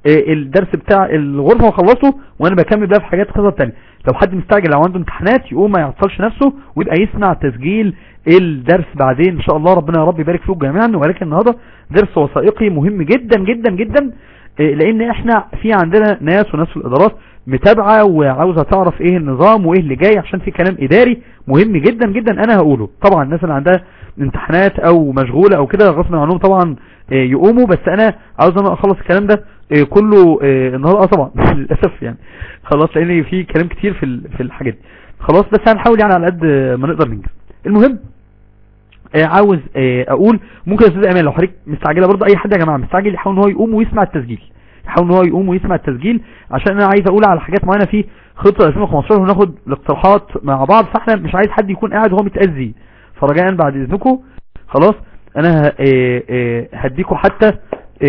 آه، الدرس بتاع الغرفة وخلصه وانا بكمل بقى في حاجات خطط تانية لو حد مستعجل لو عنده امتحانات يقوم ما يعطلش نفسه ويبقى يسمع تسجيل الدرس بعدين ان شاء الله ربنا يا رب يبارك فيكم جميعا ولكن النهارده درس وثائقي مهم جدا جدا جدا آه، لان احنا في عندنا ناس وناس في الادارات متابعة وعاوزة تعرف ايه النظام وايه اللي جاي عشان في كلام اداري مهم جدا جدا انا هقوله طبعا الناس اللي عندها امتحانات او مشغولة او كده غصب عنهم طبعا آه، يقوموا بس انا عاوز انا اخلص الكلام ده آه، كله آه، النهارده اه طبعا للاسف يعني خلاص لان في كلام كتير في ال- في الحاجات دي خلاص بس هنحاول يعني على قد ما نقدر ننجز المهم آه، عاوز آه، اقول ممكن يا استاذ امان لو حضرتك مستعجله برضه اي حد يا جماعه مستعجل يحاول ان هو يقوم ويسمع التسجيل يحاول ان هو يقوم ويسمع التسجيل عشان انا عايز اقول على حاجات معينه في خطه 2015 وناخد الاقتراحات مع بعض فاحنا مش عايز حد يكون قاعد وهو متاذي فرجاء بعد اذنكم خلاص انا ه- آه، آه، هديكوا حتى آه،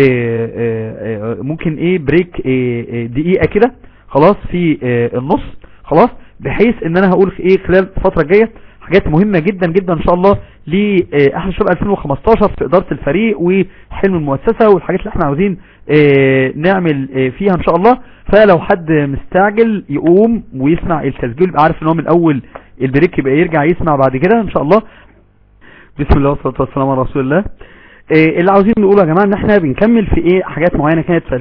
آه، آه، ممكن ايه بريك آه، آه، دقيقه كده خلاص في آه، النص خلاص بحيث ان انا هقول في ايه خلال الفتره الجايه حاجات مهمة جدا جدا ان شاء الله لأحلى شباب 2015 في إدارة الفريق وحلم المؤسسة والحاجات اللي احنا عاوزين آه، نعمل آه، فيها ان شاء الله فلو حد مستعجل يقوم ويسمع التسجيل يبقى عارف ان هو من اول البريك يبقى يرجع يسمع بعد كده ان شاء الله بسم الله والصلاة والسلام على رسول الله آه، اللي عاوزين نقوله يا جماعة ان احنا بنكمل في ايه حاجات معينة كانت في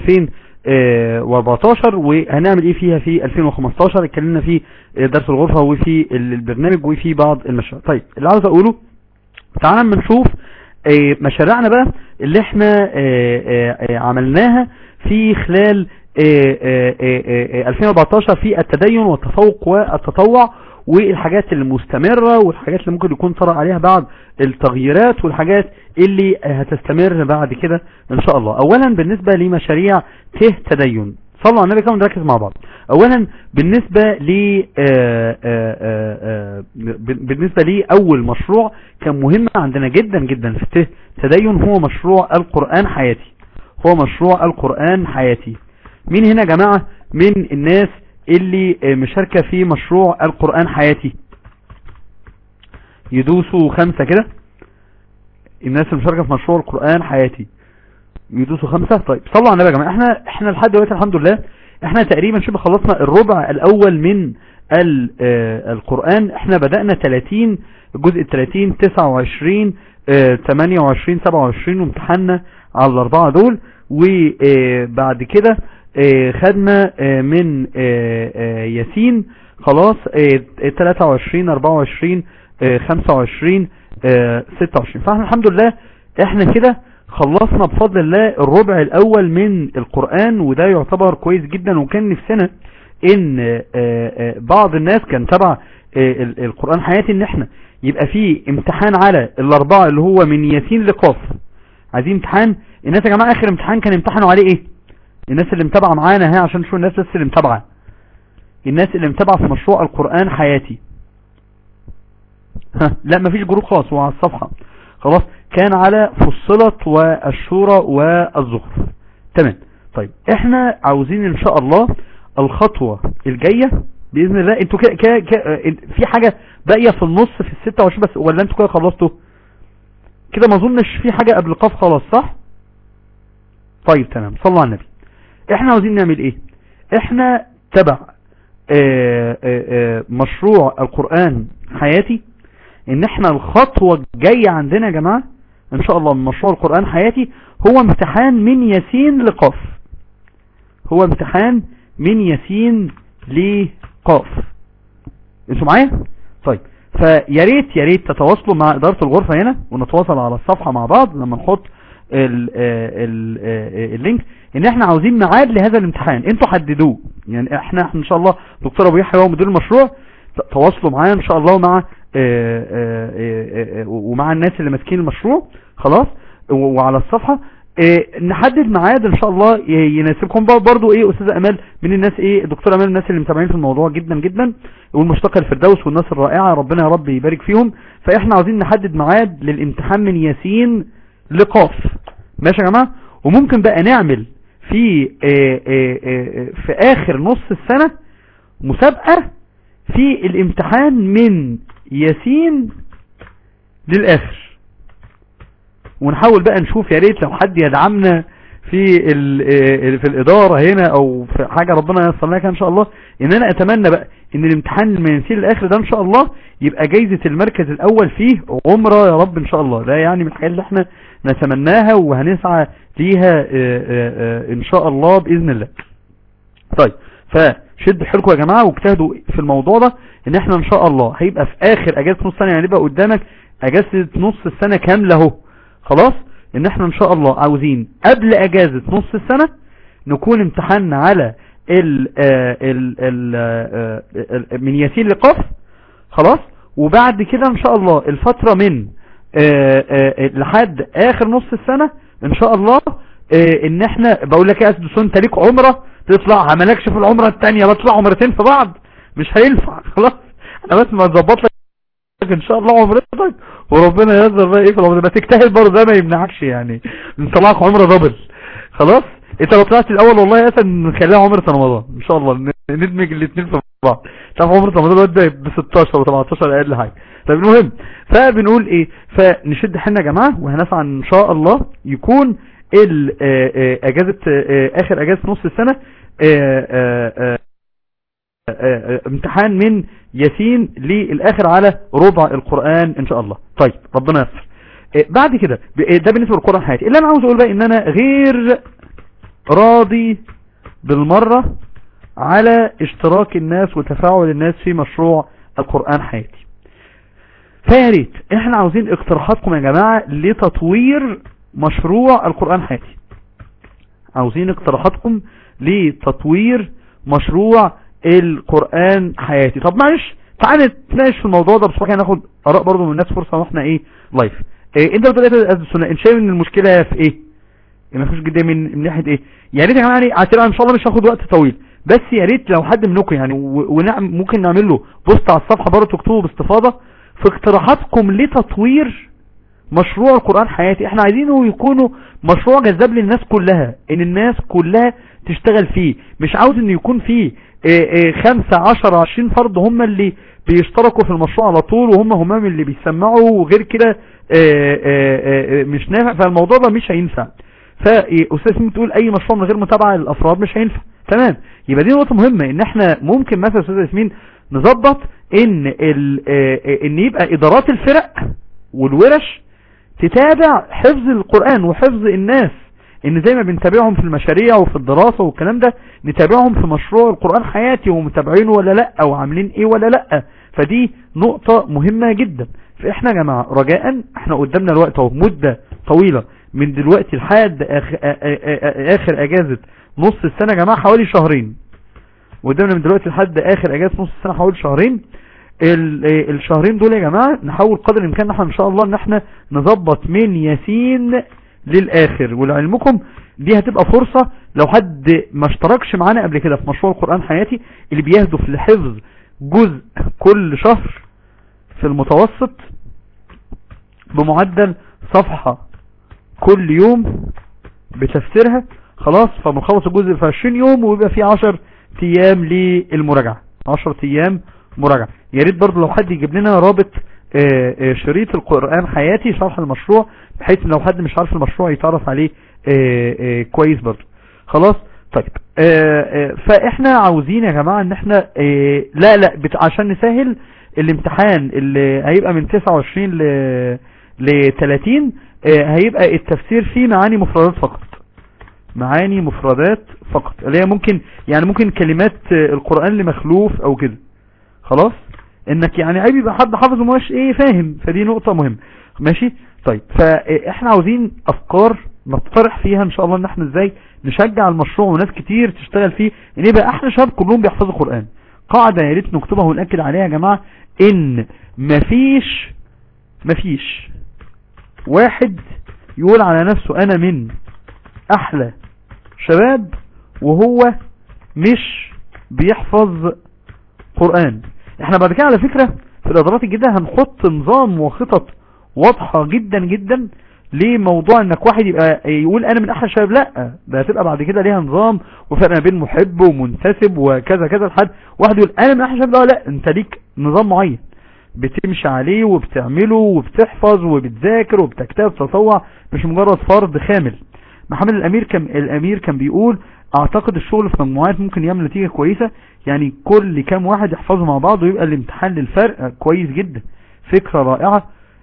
2014 وهنعمل ايه فيها في 2015 اتكلمنا في آه، درس الغرفة وفي البرنامج وفي بعض المشاريع طيب اللي عاوز اقوله تعالى اما نشوف آه، مشاريعنا بقى اللي احنا آه، آه، آه، عملناها في خلال آه، آه، آه، آه، 2014 في التدين والتفوق والتطوع والحاجات المستمرة والحاجات اللي ممكن يكون طرأ عليها بعض التغييرات والحاجات اللي هتستمر بعد كده ان شاء الله اولا بالنسبة لمشاريع ته تدين صلوا على النبي كده ونركز مع بعض اولا بالنسبة ل آه، آه، آه، آه، بالنسبة لي اول مشروع كان مهم عندنا جدا جدا في ته تدين هو مشروع القرآن حياتي هو مشروع القرآن حياتي مين هنا يا جماعة من الناس اللي آه، مشاركة في مشروع القرآن حياتي يدوسوا خمسة كده الناس اللي مشاركة في مشروع القرآن حياتي يدوسوا خمسة طيب صلوا على النبي يا جماعة احنا احنا لحد دلوقتي الحمد لله احنا تقريبا شبه خلصنا الربع الاول من ال- آه، القرآن احنا بدأنا 30 الجزء ال 30 29 آه، 28 27 وامتحنا على الاربعة دول وبعد كده آه، خدنا آه، من آه، آه، ياسين خلاص آه، 23 24 آه، 25 آه، 26 فاحنا الحمد لله احنا كده خلصنا بفضل الله الربع الاول من القرآن وده يعتبر كويس جدا وكان نفسنا ان آه، آه، بعض الناس كان تبع آه، ال- القرآن حياتي ان احنا يبقى فيه امتحان على الاربعة اللي هو من ياسين لقاف عايزين امتحان الناس يا جماعة اخر امتحان كان امتحنوا عليه ايه الناس اللي متابعة معانا ها عشان نشوف الناس بس اللي متابعة الناس اللي متابعة في مشروع القرآن حياتي ها لا مفيش جروب خاص هو على الصفحة خلاص كان على فصلت والشورى والزخرف تمام طيب احنا عاوزين ان شاء الله الخطوة الجاية بإذن الله انتوا كده كده كده في حاجة باقية في النص في الستة وعشرين بس ولا انتوا كده خلصتوا كده ما اظنش في حاجة قبل قاف خلاص صح طيب تمام صلوا على النبي احنا عاوزين نعمل ايه احنا تبع اه اه اه مشروع القرآن حياتي ان احنا الخطوة الجاية عندنا يا جماعة ان شاء الله من مشروع القرآن حياتي هو امتحان من ياسين لقاف هو امتحان من ياسين لقاف انتوا معايا طيب فيا ريت يا ريت تتواصلوا مع اداره الغرفه هنا ونتواصل على الصفحه مع بعض لما نحط ال ال اللينك ان احنا عاوزين ميعاد لهذا الامتحان انتوا حددوه يعني احنا احنا ان شاء الله دكتور ابو يحيى هو مدير المشروع ت- تواصلوا معايا ان شاء الله مع آه، آه، آه، آه، ومع الناس اللي ماسكين المشروع خلاص و- وعلى الصفحه آه، نحدد ميعاد ان شاء الله ي- يناسبكم بر- برضو ايه استاذ امال من الناس ايه دكتور امال الناس اللي متابعين في الموضوع جدا جدا والمشتقه الفردوس والناس الرائعه ربنا يا رب يبارك فيهم فاحنا عاوزين نحدد ميعاد للامتحان من ياسين لقاف ماشي يا جماعه وممكن بقى نعمل في آه، آه، آه، في اخر نص السنه مسابقه في الامتحان من ياسين للاخر ونحاول بقى نشوف يا ريت لو حد يدعمنا في ال- في الاداره هنا او في حاجه ربنا ييسر لنا ان شاء الله ان انا اتمنى بقى ان الامتحان الميسير الاخر ده ان شاء الله يبقى جايزه المركز الاول فيه عمره يا رب ان شاء الله ده يعني من الحاجات اللي احنا نتمناها وهنسعى ليها آه، آه، آه، ان شاء الله باذن الله طيب فشد حيلكم يا جماعه واجتهدوا في الموضوع ده ان احنا ان شاء الله هيبقى في اخر اجازه نص سنه يعني يبقى قدامك اجازه نص السنه كامله اهو خلاص ان احنا ان شاء الله عاوزين قبل اجازه نص السنه نكون امتحنا على ال آه، ال ال آه، ال- من ياسين لقاف خلاص وبعد كده ان شاء الله الفتره من آه، آه، لحد اخر نص السنه ان شاء الله آه، ان احنا بقول لك يا اسدس انت ليك عمره تطلع مالكش في العمره الثانيه بطلع عمرتين في بعض مش هينفع خلاص انا بس ما اظبط لك ان شاء الله عمرتك وربنا ييسر بقى ايه في العمره ما تجتهد برضه ده ما يمنعكش يعني نطلعك عمره دبل خلاص انت لو طلعت الاول والله يا اسد نخليها عمره رمضان ان شاء الله ن- ندمج الاثنين في بعض تعرف عمره رمضان ده ب 16 و17 اقل حاجه طيب المهم فبنقول ايه فنشد حيلنا يا جماعه وهنسعى ان شاء الله يكون ال- آه، آه، اجازه آه، اخر اجازه نص السنه آه، آه، آه، آه، آه، امتحان من ياسين للاخر على ربع القرآن ان شاء الله طيب ربنا يسر آه، بعد كده ب- آه، ده بالنسبة للقرآن حياتي اللي انا عاوز اقول بقى ان انا غير راضي بالمرة على اشتراك الناس وتفاعل الناس في مشروع القرآن حياتي فيا ريت احنا عاوزين اقتراحاتكم يا جماعة لتطوير مشروع القرآن حياتي عاوزين اقتراحاتكم لتطوير مشروع القرآن حياتي طب معلش تعال نتناقش في الموضوع ده بصراحة ناخد اراء برضو من الناس فرصة واحنا ايه لايف إيه انت بتقول ايه السنة انت شايف ان المشكلة في ايه ما فيش جدية من من ناحية ايه يا ريت يا جماعه يعني عشان ان شاء الله مش هاخد وقت طويل بس يا ريت لو حد منكم يعني و- ونعم ممكن نعمل له بوست على الصفحة برضه تكتبوا باستفاضة في اقتراحاتكم لتطوير مشروع القرآن حياتي احنا عايزينه يكونوا مشروع جذاب للناس كلها ان الناس كلها تشتغل فيه مش عاوز ان يكون فيه اه اه خمسة عشر عشرين فرد هم اللي بيشتركوا في المشروع على طول وهم هم اللي بيسمعوا وغير كده اه اه اه مش نافع فالموضوع ده مش هينفع فاستاذ سمي تقول اي مشروع من غير متابعة للافراد مش هينفع تمام يبقى دي نقطة مهمة ان احنا ممكن مثلا استاذ ياسمين نظبط ان ال اه اه ان يبقى ادارات الفرق والورش تتابع حفظ القرآن وحفظ الناس ان زي ما بنتابعهم في المشاريع وفي الدراسة والكلام ده نتابعهم في مشروع القرآن حياتي ومتابعينه ولا لا او عاملين ايه ولا لا فدي نقطة مهمة جدا فاحنا يا جماعة رجاء احنا قدامنا الوقت اهو مدة طويلة من دلوقتي لحد آخ- آ- آ- آ- اخر اجازة نص السنة يا جماعة حوالي شهرين قدامنا من دلوقتي لحد اخر اجازة نص السنة حوالي شهرين ال- آه، الشهرين دول يا جماعة نحاول قدر الامكان احنا ان شاء الله ان احنا نظبط من ياسين للاخر ولعلمكم دي هتبقى فرصة لو حد ما اشتركش معانا قبل كده في مشروع القرآن حياتي اللي بيهدف لحفظ جزء كل شهر في المتوسط بمعدل صفحة كل يوم بتفسيرها خلاص فبنخلص الجزء في 20 يوم ويبقى في 10 ايام للمراجعة 10 ايام مراجعة يا ريت برضو لو حد يجيب لنا رابط آه، آه، شريط القرآن حياتي شرح المشروع بحيث ان لو حد مش عارف المشروع يتعرف عليه آه، آه، كويس برضو خلاص طيب آه، آه، فاحنا عاوزين يا جماعة ان احنا آه، لا لا بت- عشان نسهل الامتحان اللي هيبقى من 29 ل ل 30 آه، هيبقى التفسير فيه معاني مفردات فقط معاني مفردات فقط اللي هي ممكن يعني ممكن كلمات آه، القرآن لمخلوف او كده خلاص انك يعني عيب يبقى حد حافظ ومش ايه فاهم فدي نقطة مهمة ماشي طيب فاحنا عاوزين افكار نقترح فيها ان شاء الله ان احنا ازاي نشجع المشروع وناس كتير تشتغل فيه ان يبقى احنا شباب كلهم بيحفظوا قرآن قاعدة يا ريت نكتبها ونأكد عليها يا جماعة ان مفيش مفيش واحد يقول على نفسه انا من احلى شباب وهو مش بيحفظ قرآن احنا بعد كده على فكرة في الادارات الجديدة هنحط نظام وخطط واضحة جدا جدا لموضوع انك واحد يبقى يقول انا من احلى الشباب لا ده هتبقى بعد كده ليها نظام وفرق ما بين محب ومنتسب وكذا كذا لحد واحد يقول انا من احلى الشباب لا لا انت ليك نظام معين بتمشي عليه وبتعمله وبتحفظ وبتذاكر وبتكتب تطوع مش مجرد فرض خامل محمد الامير كان الامير كان بيقول اعتقد الشغل في مجموعات ممكن يعمل نتيجة كويسة يعني كل كام واحد يحفظوا مع بعض ويبقى الامتحان للفرق كويس جدا فكرة رائعة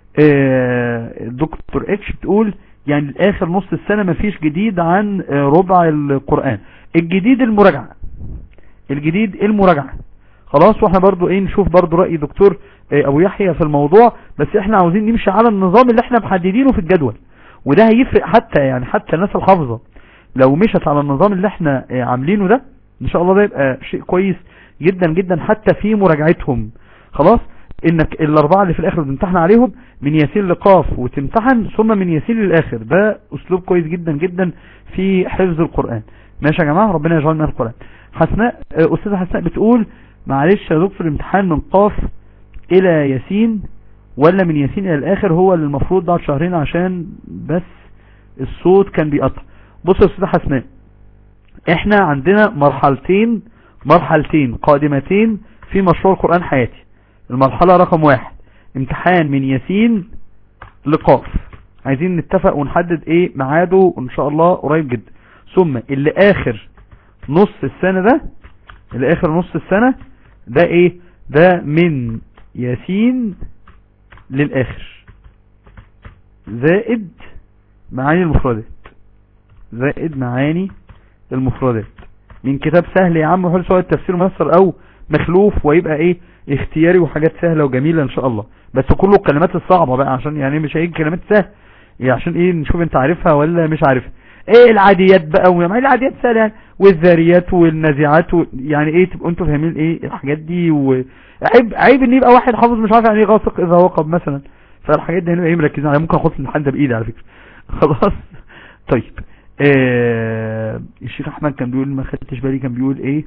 دكتور اتش بتقول يعني الاخر نص السنة مفيش جديد عن ربع القرآن الجديد المراجعة الجديد المراجعة خلاص واحنا برضو ايه نشوف برضو رأي دكتور ابو يحيى في الموضوع بس احنا عاوزين نمشي على النظام اللي احنا محددينه في الجدول وده هيفرق حتى يعني حتى الناس الحافظة لو مشت على النظام اللي احنا عاملينه ده ان شاء الله ده يبقى شيء كويس جدا جدا حتى في مراجعتهم خلاص انك الاربعة اللي في الاخر بتمتحن عليهم من ياسين لقاف وتمتحن ثم من ياسين للاخر ده اسلوب كويس جدا جدا في حفظ القرآن ماشي يا جماعة ربنا يجعلنا القرآن حسناء استاذة حسناء بتقول معلش يا دكتور امتحان من قاف الى ياسين ولا من ياسين الى الاخر هو اللي المفروض بعد شهرين عشان بس الصوت كان بيقطع بص يا استاذة حسناء احنا عندنا مرحلتين مرحلتين قادمتين في مشروع القرآن حياتي المرحلة رقم واحد امتحان من ياسين لقاف عايزين نتفق ونحدد ايه ميعاده ان شاء الله قريب جدا ثم اللي اخر نص السنة ده اللي اخر نص السنة ده ايه ده من ياسين للاخر زائد معاني المفردات زائد معاني المفردات من كتاب سهل يا عم وحل سواء التفسير ميسر او مخلوف ويبقى ايه اختياري وحاجات سهلة وجميلة ان شاء الله بس كله الكلمات الصعبة بقى عشان يعني مش هيجي كلمات سهل يعني عشان ايه نشوف انت عارفها ولا مش عارفها ايه العاديات بقى ويعني العاديات سهلة يعني والذاريات والنازعات و... يعني ايه تبقوا انتوا فاهمين ايه الحاجات دي وعيب عيب ان يبقى واحد حافظ مش عارف يعني ايه غاسق اذا وقب مثلا فالحاجات دي هنبقى ايه مركزين عليها ممكن اخد الامتحان ده بايدي على فكرة خلاص طيب آه الشيخ احمد كان بيقول ما خدتش بالي كان بيقول ايه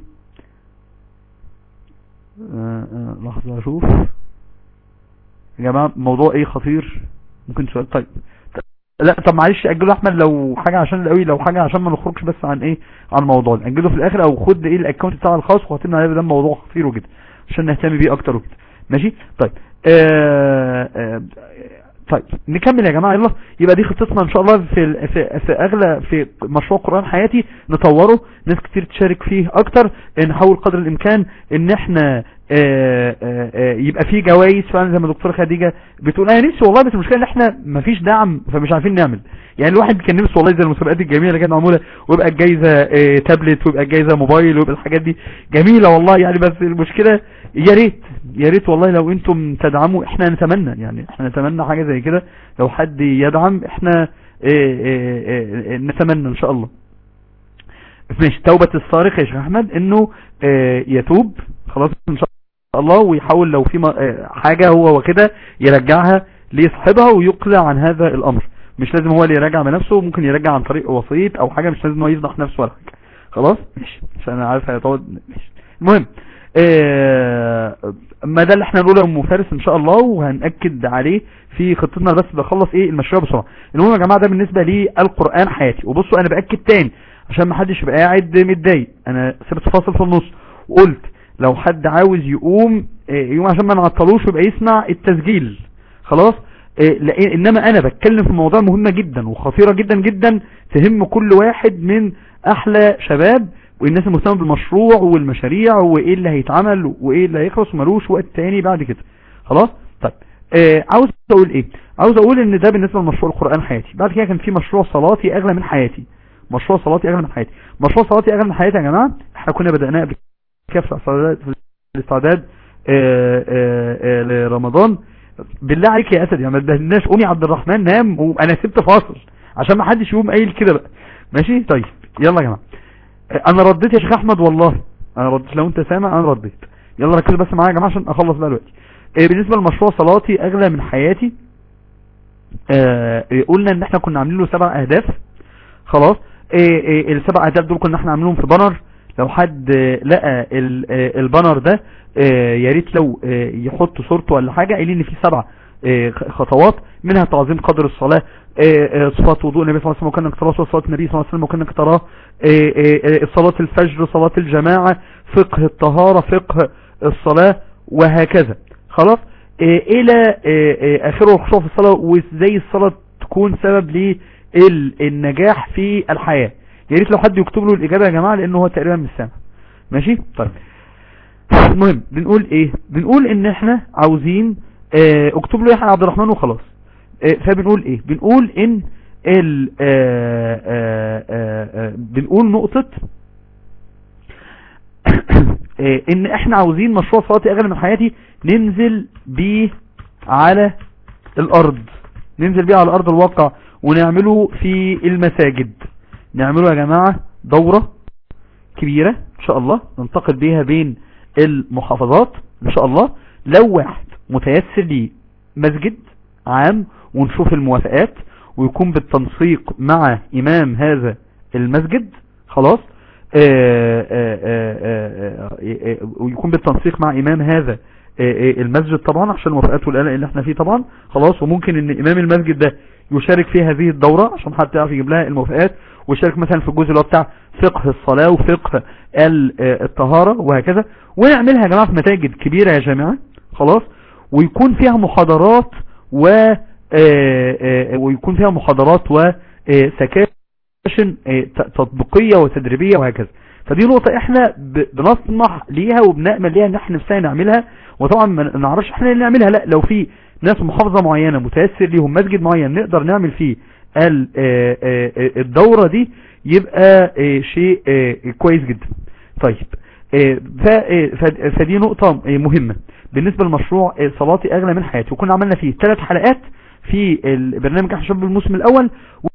آه آه لحظة اشوف يا جماعة موضوع ايه خطير ممكن سؤال طيب لا طب معلش اجله احمد لو حاجة عشان قوي لو حاجة عشان ما نخرجش بس عن ايه عن الموضوع اجله في الاخر او خد ايه الاكونت بتاع الخاص وهتمنى عليه ده موضوع خطير وكده عشان نهتم بيه اكتر وكده ماشي طيب آه آه طيب نكمل يا جماعة يلا يبقى دي خطتنا ان شاء الله في في في اغلى في مشروع قرآن حياتي نطوره ناس كتير تشارك فيه اكتر نحاول قدر الامكان ان احنا آآ آآ يبقى فيه جوائز فعلا زي ما دكتوره خديجة بتقول انا نفسي والله بس المشكله ان احنا مفيش دعم فمش عارفين نعمل يعني الواحد كان نفسه والله زي المسابقات الجميله اللي كانت معموله ويبقى الجايزه تابلت ويبقى الجايزه موبايل ويبقى الحاجات دي جميله والله يعني بس المشكله يا ريت يا ريت والله لو انتم تدعموا احنا نتمنى يعني احنا نتمنى حاجه زي كده لو حد يدعم احنا نتمنى ان شاء الله ماشي توبة الصارخ يا شيخ احمد انه يتوب خلاص ان شاء الله ويحاول لو في حاجة هو وكده يرجعها لصاحبها ويقلع عن هذا الامر مش لازم هو اللي يراجع بنفسه ممكن يراجع عن طريق وسيط او حاجة مش لازم هو يفضح نفسه ولا حاجة خلاص ماشي عشان انا عارف هيطول ماشي المهم اه ما ده اللي احنا نقوله ام فارس ان شاء الله وهنأكد عليه في خطتنا بس بخلص ايه المشروع بسرعة المهم يا جماعة ده بالنسبة للقرآن حياتي وبصوا انا بأكد تاني عشان ما حدش يبقى قاعد متضايق انا سبت فاصل في النص وقلت لو حد عاوز يقوم يقوم عشان ما نعطلوش ويبقى يسمع التسجيل خلاص انما انا بتكلم في موضوع مهمة جدا وخطيرة جدا جدا تهم كل واحد من احلى شباب والناس المهتمة بالمشروع والمشاريع وايه اللي هيتعمل وايه اللي هيخلص وملوش وقت تاني بعد كده خلاص طيب آه عاوز اقول ايه عاوز اقول ان ده بالنسبة لمشروع القرآن حياتي بعد كده كان في مشروع صلاتي اغلى من حياتي مشروع صلاتي اغلى من حياتي مشروع صلاتي اغلى من حياتي يا جماعة احنا كنا بدأناه قبل كده في الاستعداد لرمضان بالله عليك يا اسد يعني ما تبهدلناش قومي يا عبد الرحمن نام وانا سبت فاصل عشان ما حدش يقوم قايل كده بقى ماشي طيب يلا يا جماعه انا رديت يا شيخ احمد والله انا رديت لو انت سامع انا رديت يلا ركزوا بس معايا يا جماعه عشان اخلص بقى دلوقتي بالنسبه لمشروع صلاتي اغلى من حياتي قلنا ان احنا كنا عاملين له سبع اهداف خلاص السبع اهداف دول كنا احنا عاملينهم في بانر لو حد لقى البانر ده يا ريت لو يحط صورته ولا حاجة قايلين ان في سبع خطوات منها تعظيم قدر الصلاة صفات وضوء النبي صلى الله عليه وسلم وكان اقتراه صلاة النبي صلى الله عليه وسلم وكان اقتراه صلاة الفجر صلاة الجماعة فقه الطهارة فقه الصلاة وهكذا خلاص الى اخره الخشوع في الصلاة وازاي الصلاة تكون سبب ال- النجاح في الحياة يا ريت لو حد يكتب له الاجابة يا جماعة لانه هو تقريبا مش سامع ماشي طيب المهم بنقول ايه بنقول ان احنا عاوزين اه اكتب له يحيى عبد الرحمن وخلاص اه فبنقول ايه بنقول ان ال اه اه اه اه بنقول نقطة اه ان احنا عاوزين مشروع صلاتي اغلى من حياتي ننزل بيه على الارض ننزل بيه على ارض الواقع ونعمله في المساجد نعمله يا جماعة دورة كبيرة ان شاء الله ننتقل بيها بين المحافظات ان شاء الله لو واحد متيسر لي مسجد عام ونشوف الموافقات ويكون بالتنسيق مع امام هذا المسجد خلاص آه، آه، آه، آه، آه، آه، ويكون بالتنسيق مع امام هذا آه، آه، المسجد طبعا عشان الموافقات والقلق اللي احنا فيه طبعا خلاص وممكن ان امام المسجد ده يشارك في هذه الدورة عشان حتى يعرف يجيب لها الموافقات ويشارك مثلا في الجزء اللي هو بتاع فقه الصلاة وفقه ال- آه، الطهارة وهكذا ونعملها يا جماعة في مساجد كبيرة يا جماعة خلاص ويكون فيها محاضرات و آه، آه، ويكون فيها محاضرات وسكاشن تطبيقية وتدريبية وهكذا فدي نقطة احنا ب- بنطمح ليها وبنأمل ليها ان احنا نفسنا نعملها وطبعا ما نعرفش احنا اللي نعملها لا لو في ناس محافظة معينة متيسر ليهم مسجد معين نقدر نعمل فيه ال- آه، آه، آه، الدورة دي يبقى آه، شيء آه، كويس جدا طيب آه، ف- آه، ف- فدي نقطة آه، مهمة بالنسبة لمشروع آه، صلاتي أغلى من حياتي وكنا عملنا فيه ثلاث حلقات في البرنامج احنا شباب الموسم الأول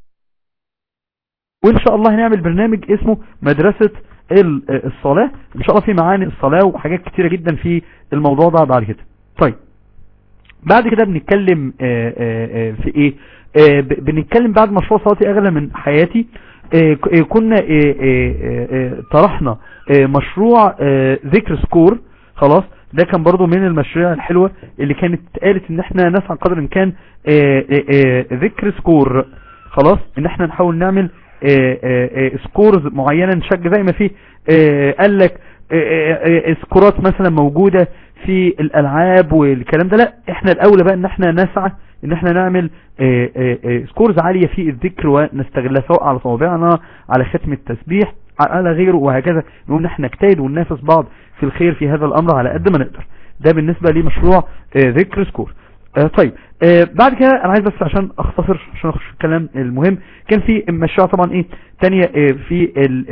وإن شاء الله هنعمل برنامج اسمه مدرسة ال- آه، الصلاة إن شاء الله في معاني الصلاة وحاجات كتيرة جدا في الموضوع ده بعد كده طيب بعد كده بنتكلم آه، آه، آه، في ايه آه، ب- بنتكلم بعد مشروع صلاتي اغلى من حياتي آه، ك- آه، كنا آه، آه، آه، آه، طرحنا آه، مشروع آه، ذكر سكور خلاص ده كان برضو من المشاريع الحلوة اللي كانت قالت ان احنا نسعى قدر الامكان آه، آه، آه، ذكر سكور خلاص ان احنا نحاول نعمل آه، آه، آه، سكورز معينة نشجع زي ما في آه، قال لك آه، آه، آه، سكورات مثلا موجودة في الالعاب والكلام ده لا احنا الاولى بقى ان احنا نسعى ان احنا نعمل آه، آه، آه، سكورز عالية في الذكر ونستغلها سواء على صوابعنا على ختم التسبيح على غيره وهكذا نقول ان احنا نجتهد وننافس بعض في الخير في هذا الامر على قد ما نقدر ده بالنسبة لمشروع آه، ذكر سكور آه، طيب آه، بعد كده انا عايز بس عشان اختصر عشان اخش في الكلام المهم كان في مشروع طبعا ايه تانية آه، في ال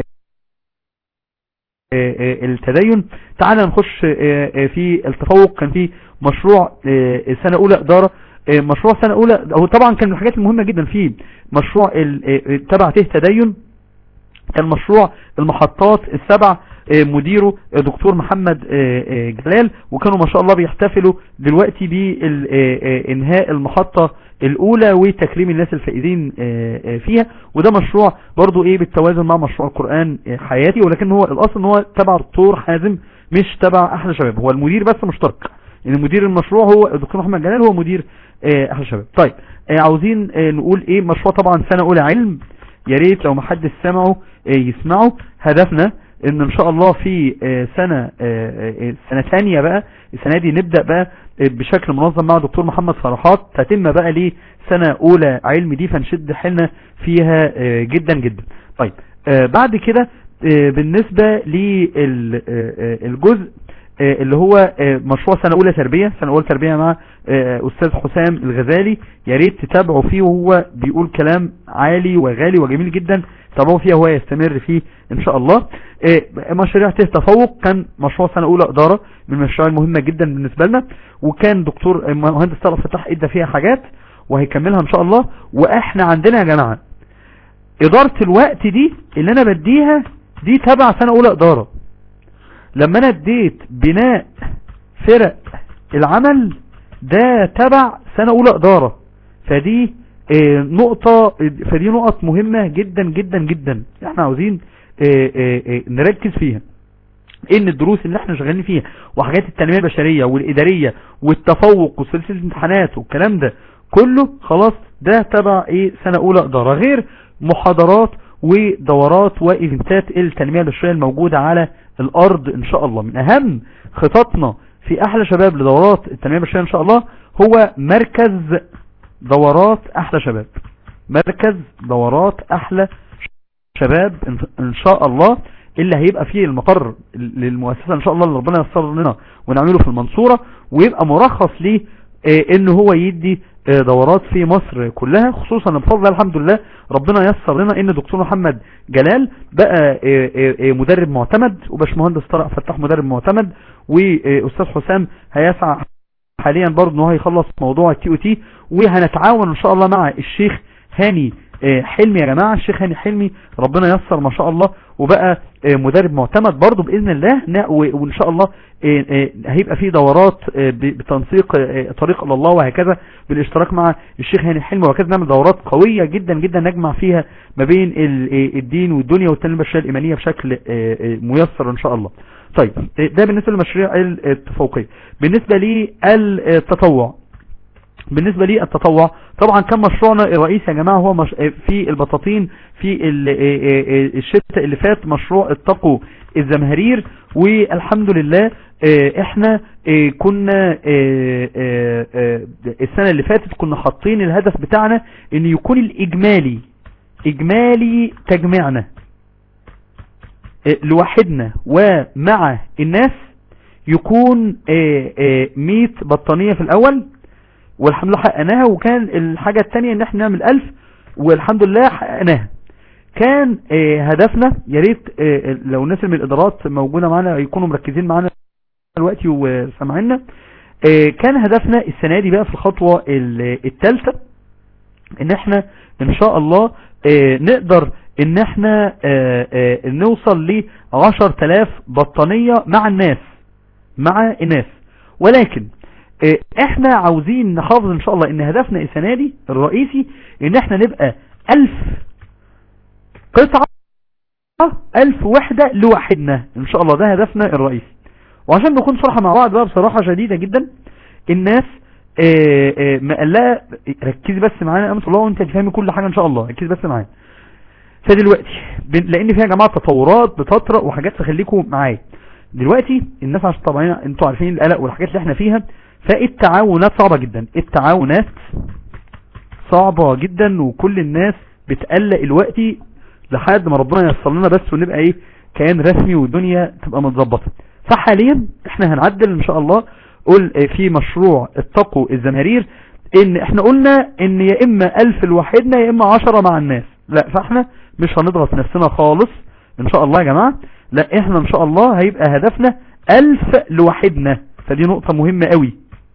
آه، آه، التدين تعالى نخش آه، آه، في التفوق كان في مشروع آه، سنة اولى ادارة آه، مشروع سنة اولى هو طبعا كان من الحاجات المهمة جدا في مشروع ال- آه، آه، تبع ته تدين كان مشروع المحطات السبع آه، مديره آه، دكتور محمد آه، آه، جلال وكانوا ما شاء الله بيحتفلوا دلوقتي بانهاء المحطة الاولى وتكريم الناس الفائزين آه، آه، فيها وده مشروع برضو ايه بالتوازن مع مشروع القرآن آه، حياتي ولكن هو الاصل ان هو تبع الدكتور حازم مش تبع احلى شباب هو المدير بس مشترك يعني مدير المشروع هو الدكتور محمد جلال هو مدير آه، احلى شباب طيب آه، عاوزين آه، نقول ايه مشروع طبعا سنة اولى علم يا ريت لو محدش سمعه آه، يسمعه هدفنا ان ان شاء الله في آه، سنة آه، آه، سنة ثانية بقى السنة دي نبدأ بقى آه، بشكل منظم مع دكتور محمد فرحات تتم بقى ليه سنة اولى علم دي فنشد حيلنا فيها آه، جدا جدا طيب آه، بعد كده آه، بالنسبة للجزء اللي هو آه، مشروع سنة اولى تربية سنة اولى تربية مع آه، استاذ حسام الغزالي يا ريت تتابعوا فيه وهو بيقول كلام عالي وغالي وجميل جدا تابعوا فيه هو يستمر فيه ان شاء الله آه، مشاريع ته تفوق كان مشروع سنة اولى ادارة من المشاريع المهمة جدا بالنسبة لنا وكان دكتور آه، مهندس طلب فتح ادى فيها حاجات وهيكملها ان شاء الله واحنا عندنا يا جماعة ادارة الوقت دي اللي انا بديها دي تبع سنة اولى ادارة لما انا اديت بناء فرق العمل ده تبع سنة اولى ادارة فدي آه، نقطة فدي نقط مهمة جدا جدا جدا احنا عاوزين آه، آه، آه، نركز فيها ان الدروس اللي احنا شغالين فيها وحاجات التنمية البشرية والادارية والتفوق وسلسلة الامتحانات والكلام ده كله خلاص ده تبع ايه سنة اولى ادارة غير محاضرات ودورات وايفنتات التنمية البشرية الموجودة على الارض ان شاء الله من اهم خططنا في احلى شباب لدورات التنمية البشرية ان شاء الله هو مركز دورات احلى شباب مركز دورات احلى شباب إن- ان شاء الله اللي هيبقى فيه المقر للمؤسسة ان شاء الله اللي ربنا ييسر لنا ونعمله في المنصورة ويبقى مرخص ليه آه، ان هو يدي آه، دورات في مصر كلها خصوصا بفضل الله الحمد لله ربنا يسر لنا ان دكتور محمد جلال بقى آه، آه، آه، مدرب معتمد وباشمهندس طارق فتاح مدرب معتمد واستاذ حسام هيسعى حاليا برضه ان هو هيخلص موضوع التي او تي وهنتعاون ان شاء الله مع الشيخ هاني آه، حلمي يا جماعة الشيخ هاني حلمي ربنا يسر ما شاء الله وبقى آه، مدرب معتمد برضه بإذن الله نا- و- وإن شاء الله آه، آه، هيبقى في دورات آه، ب- بتنسيق آه، طريق إلى الله وهكذا بالاشتراك مع الشيخ هاني حلمي وهكذا نعمل دورات قوية جدا جدا نجمع فيها ما بين ال- آه، الدين والدنيا والتنمية البشرية الإيمانية بشكل آه، آه، ميسر إن شاء الله طيب آه، ده بالنسبة للمشاريع التفوقية بالنسبة للتطوع بالنسبة لي التطوع طبعا كان مشروعنا الرئيسي يا جماعة هو مش... في البطاطين في ال- الشتاء اللي فات مشروع اتقوا الزمهرير والحمد لله اه، احنا اه، كنا اه، اه، اه، السنة اللي فاتت كنا حاطين الهدف بتاعنا ان يكون الاجمالي اجمالي تجميعنا اه، لوحدنا ومع الناس يكون اه، اه، 100 بطانية في الاول والحمد لله حققناها وكان الحاجة التانية ان احنا نعمل الف والحمد لله حققناها كان آه، هدفنا يا ريت آه، لو الناس اللي من الادارات موجودة معانا يكونوا مركزين معانا دلوقتي وسامعيننا آه، كان هدفنا السنة دي بقى في الخطوة الثالثة ان احنا ان شاء الله آه، نقدر ان احنا آه، آه، نوصل ل 10000 بطانية مع الناس مع الناس ولكن آه، احنا عاوزين نحافظ ان شاء الله ان هدفنا السنة دي الرئيسي ان احنا نبقى الف قطعة الف وحدة لوحدنا ان شاء الله ده هدفنا الرئيسي وعشان نكون صراحة مع بعض بقى بصراحة شديدة جدا الناس آه، آه، مقلقة ركزي بس معانا يا امس الله وانت هتفهمي كل حاجة ان شاء الله ركزي بس معانا فدلوقتي بن- لان فيها يا جماعة تطورات بتطرق وحاجات تخليكم معايا دلوقتي الناس عشان طبعا انتوا عارفين القلق والحاجات اللي احنا فيها فالتعاونات صعبة جدا التعاونات صعبة جدا وكل الناس بتقلق الوقت لحد ما ربنا ييسر لنا بس ونبقى ايه كيان رسمي والدنيا تبقى متظبطه فحاليا احنا هنعدل ان شاء الله قول اه، في مشروع اتقوا الزمهرير ان احنا قلنا ان يا اما الف لوحدنا يا اما عشرة مع الناس لا فاحنا مش هنضغط نفسنا خالص ان شاء الله يا جماعة لا احنا ان شاء الله هيبقى هدفنا الف لوحدنا فدي نقطة مهمة قوي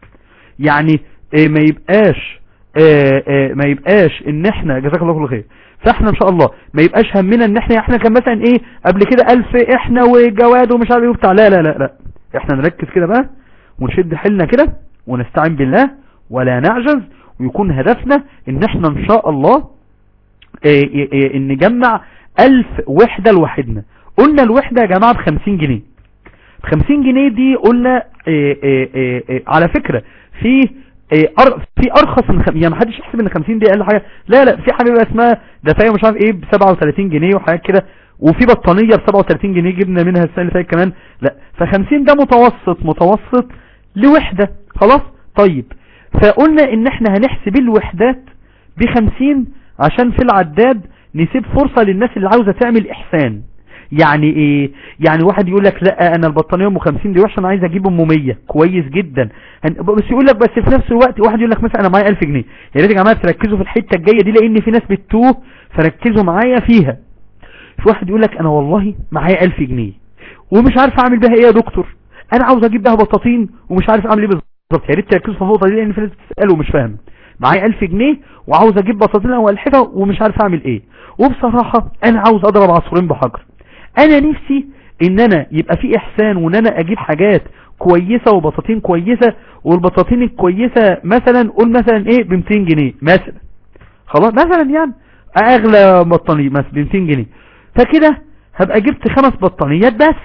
يعني اه، ما يبقاش اه، اه، ما يبقاش ان احنا جزاك الله كل خير فاحنا ان شاء الله ما يبقاش همنا ان احنا احنا كان مثلا ايه قبل كده الف احنا وجواد ومش عارف ايه وبتاع لا لا لا لا احنا نركز كده بقى ونشد حيلنا كده ونستعين بالله ولا نعجز ويكون هدفنا ان احنا ان شاء الله اه، اه، اه، ان نجمع الف وحدة لوحدنا قلنا الوحدة يا جماعة بخمسين جنيه بخمسين جنيه دي قلنا اه، اه، اه، اه، على فكرة في اه، أر- في ارخص من خم... يعني ما حدش يحسب ان 50 دي اقل حاجه لا لا في حاجه بقى اسمها دفايه مش عارف ايه ب 37 جنيه وحاجات كده وفي بطانيه ب 37 جنيه جبنا منها السنه اللي فاتت كمان لا ف 50 ده متوسط متوسط لوحده خلاص طيب فقلنا ان احنا هنحسب الوحدات ب 50 عشان في العداد نسيب فرصه للناس اللي عاوزه تعمل احسان يعني ايه يعني واحد يقول لك لا انا البطانيه ام 50 دي وحشه انا عايز اجيب ام 100 كويس جدا هن- بس يقول لك بس في نفس الوقت واحد يقول لك مثلا انا معايا 1000 جنيه يا ريت يا جماعه تركزوا في الحته الجايه دي لان في ناس بتتوه فركزوا معايا فيها في واحد يقول لك انا والله معايا 1000 جنيه ومش عارف اعمل بها ايه يا دكتور انا عاوز اجيب بها بطاطين ومش عارف اعمل ايه بالظبط يا ريت تركزوا في النقطه دي لان في ناس بتسال ومش فاهم معايا 1000 جنيه وعاوز اجيب بطاطين او الحفه ومش عارف اعمل ايه وبصراحه انا عاوز اضرب عصفورين بحجر انا نفسي ان انا يبقى في احسان وان انا اجيب حاجات كويسة وبطاطين كويسة والبطاطين الكويسة مثلا قول مثلا ايه ب 200 جنيه مثلا خلاص مثلا يعني اغلى بطانية مثلا ب 200 جنيه فكده هبقى جبت خمس بطانيات بس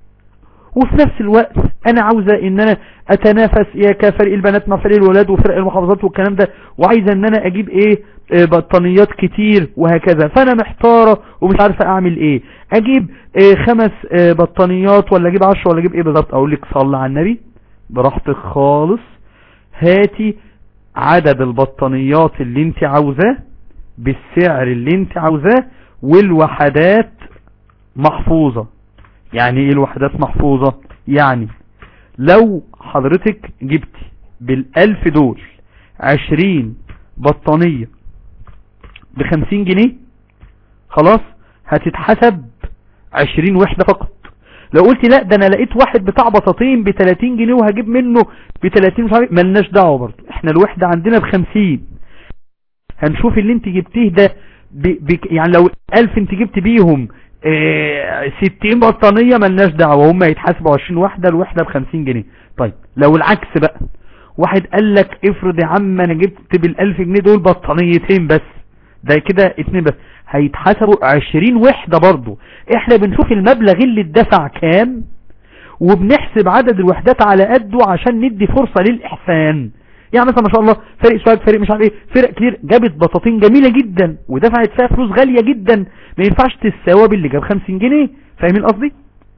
وفي نفس الوقت انا عاوزة ان انا اتنافس يا كفريق البنات مع فريق الولاد وفرق المحافظات والكلام ده وعايزة ان انا اجيب ايه آه، بطانيات كتير وهكذا فانا محتارة ومش عارفة اعمل ايه اجيب آه، خمس آه، بطانيات ولا اجيب عشر ولا اجيب ايه بالظبط اقول لك صلى على النبي براحتك خالص هاتي عدد البطانيات اللي انت عاوزاه بالسعر اللي انت عاوزاه والوحدات محفوظة يعني ايه الوحدات محفوظة يعني لو حضرتك جبتي بالالف دول عشرين بطانية بخمسين جنيه خلاص هتتحسب عشرين وحدة فقط لو قلت لا ده انا لقيت واحد بتاع بطاطين ب 30 جنيه وهجيب منه ب 30 مش عارف ملناش دعوه برضه احنا الوحده عندنا ب 50 هنشوف اللي انت جبتيه ده ب... ب... يعني لو 1000 انت جبت بيهم اه 60 بطانيه ملناش دعوه هم يتحاسبوا 20 وحده الوحده ب 50 جنيه طيب لو العكس بقى واحد قال لك افرض يا عم انا جبت بال 1000 جنيه دول بطانيتين بس ده كده اتنين بس هيتحسبوا 20 وحدة برضو احنا بنشوف المبلغ اللي اتدفع كام وبنحسب عدد الوحدات على قده عشان ندي فرصة للإحسان يعني مثلا ما شاء الله فريق سواق فريق مش عارف ايه فرق كتير جابت بطاطين جميلة جدا ودفعت فيها فلوس غالية جدا ما ينفعش تساوى باللي جاب 50 جنيه فاهمين قصدي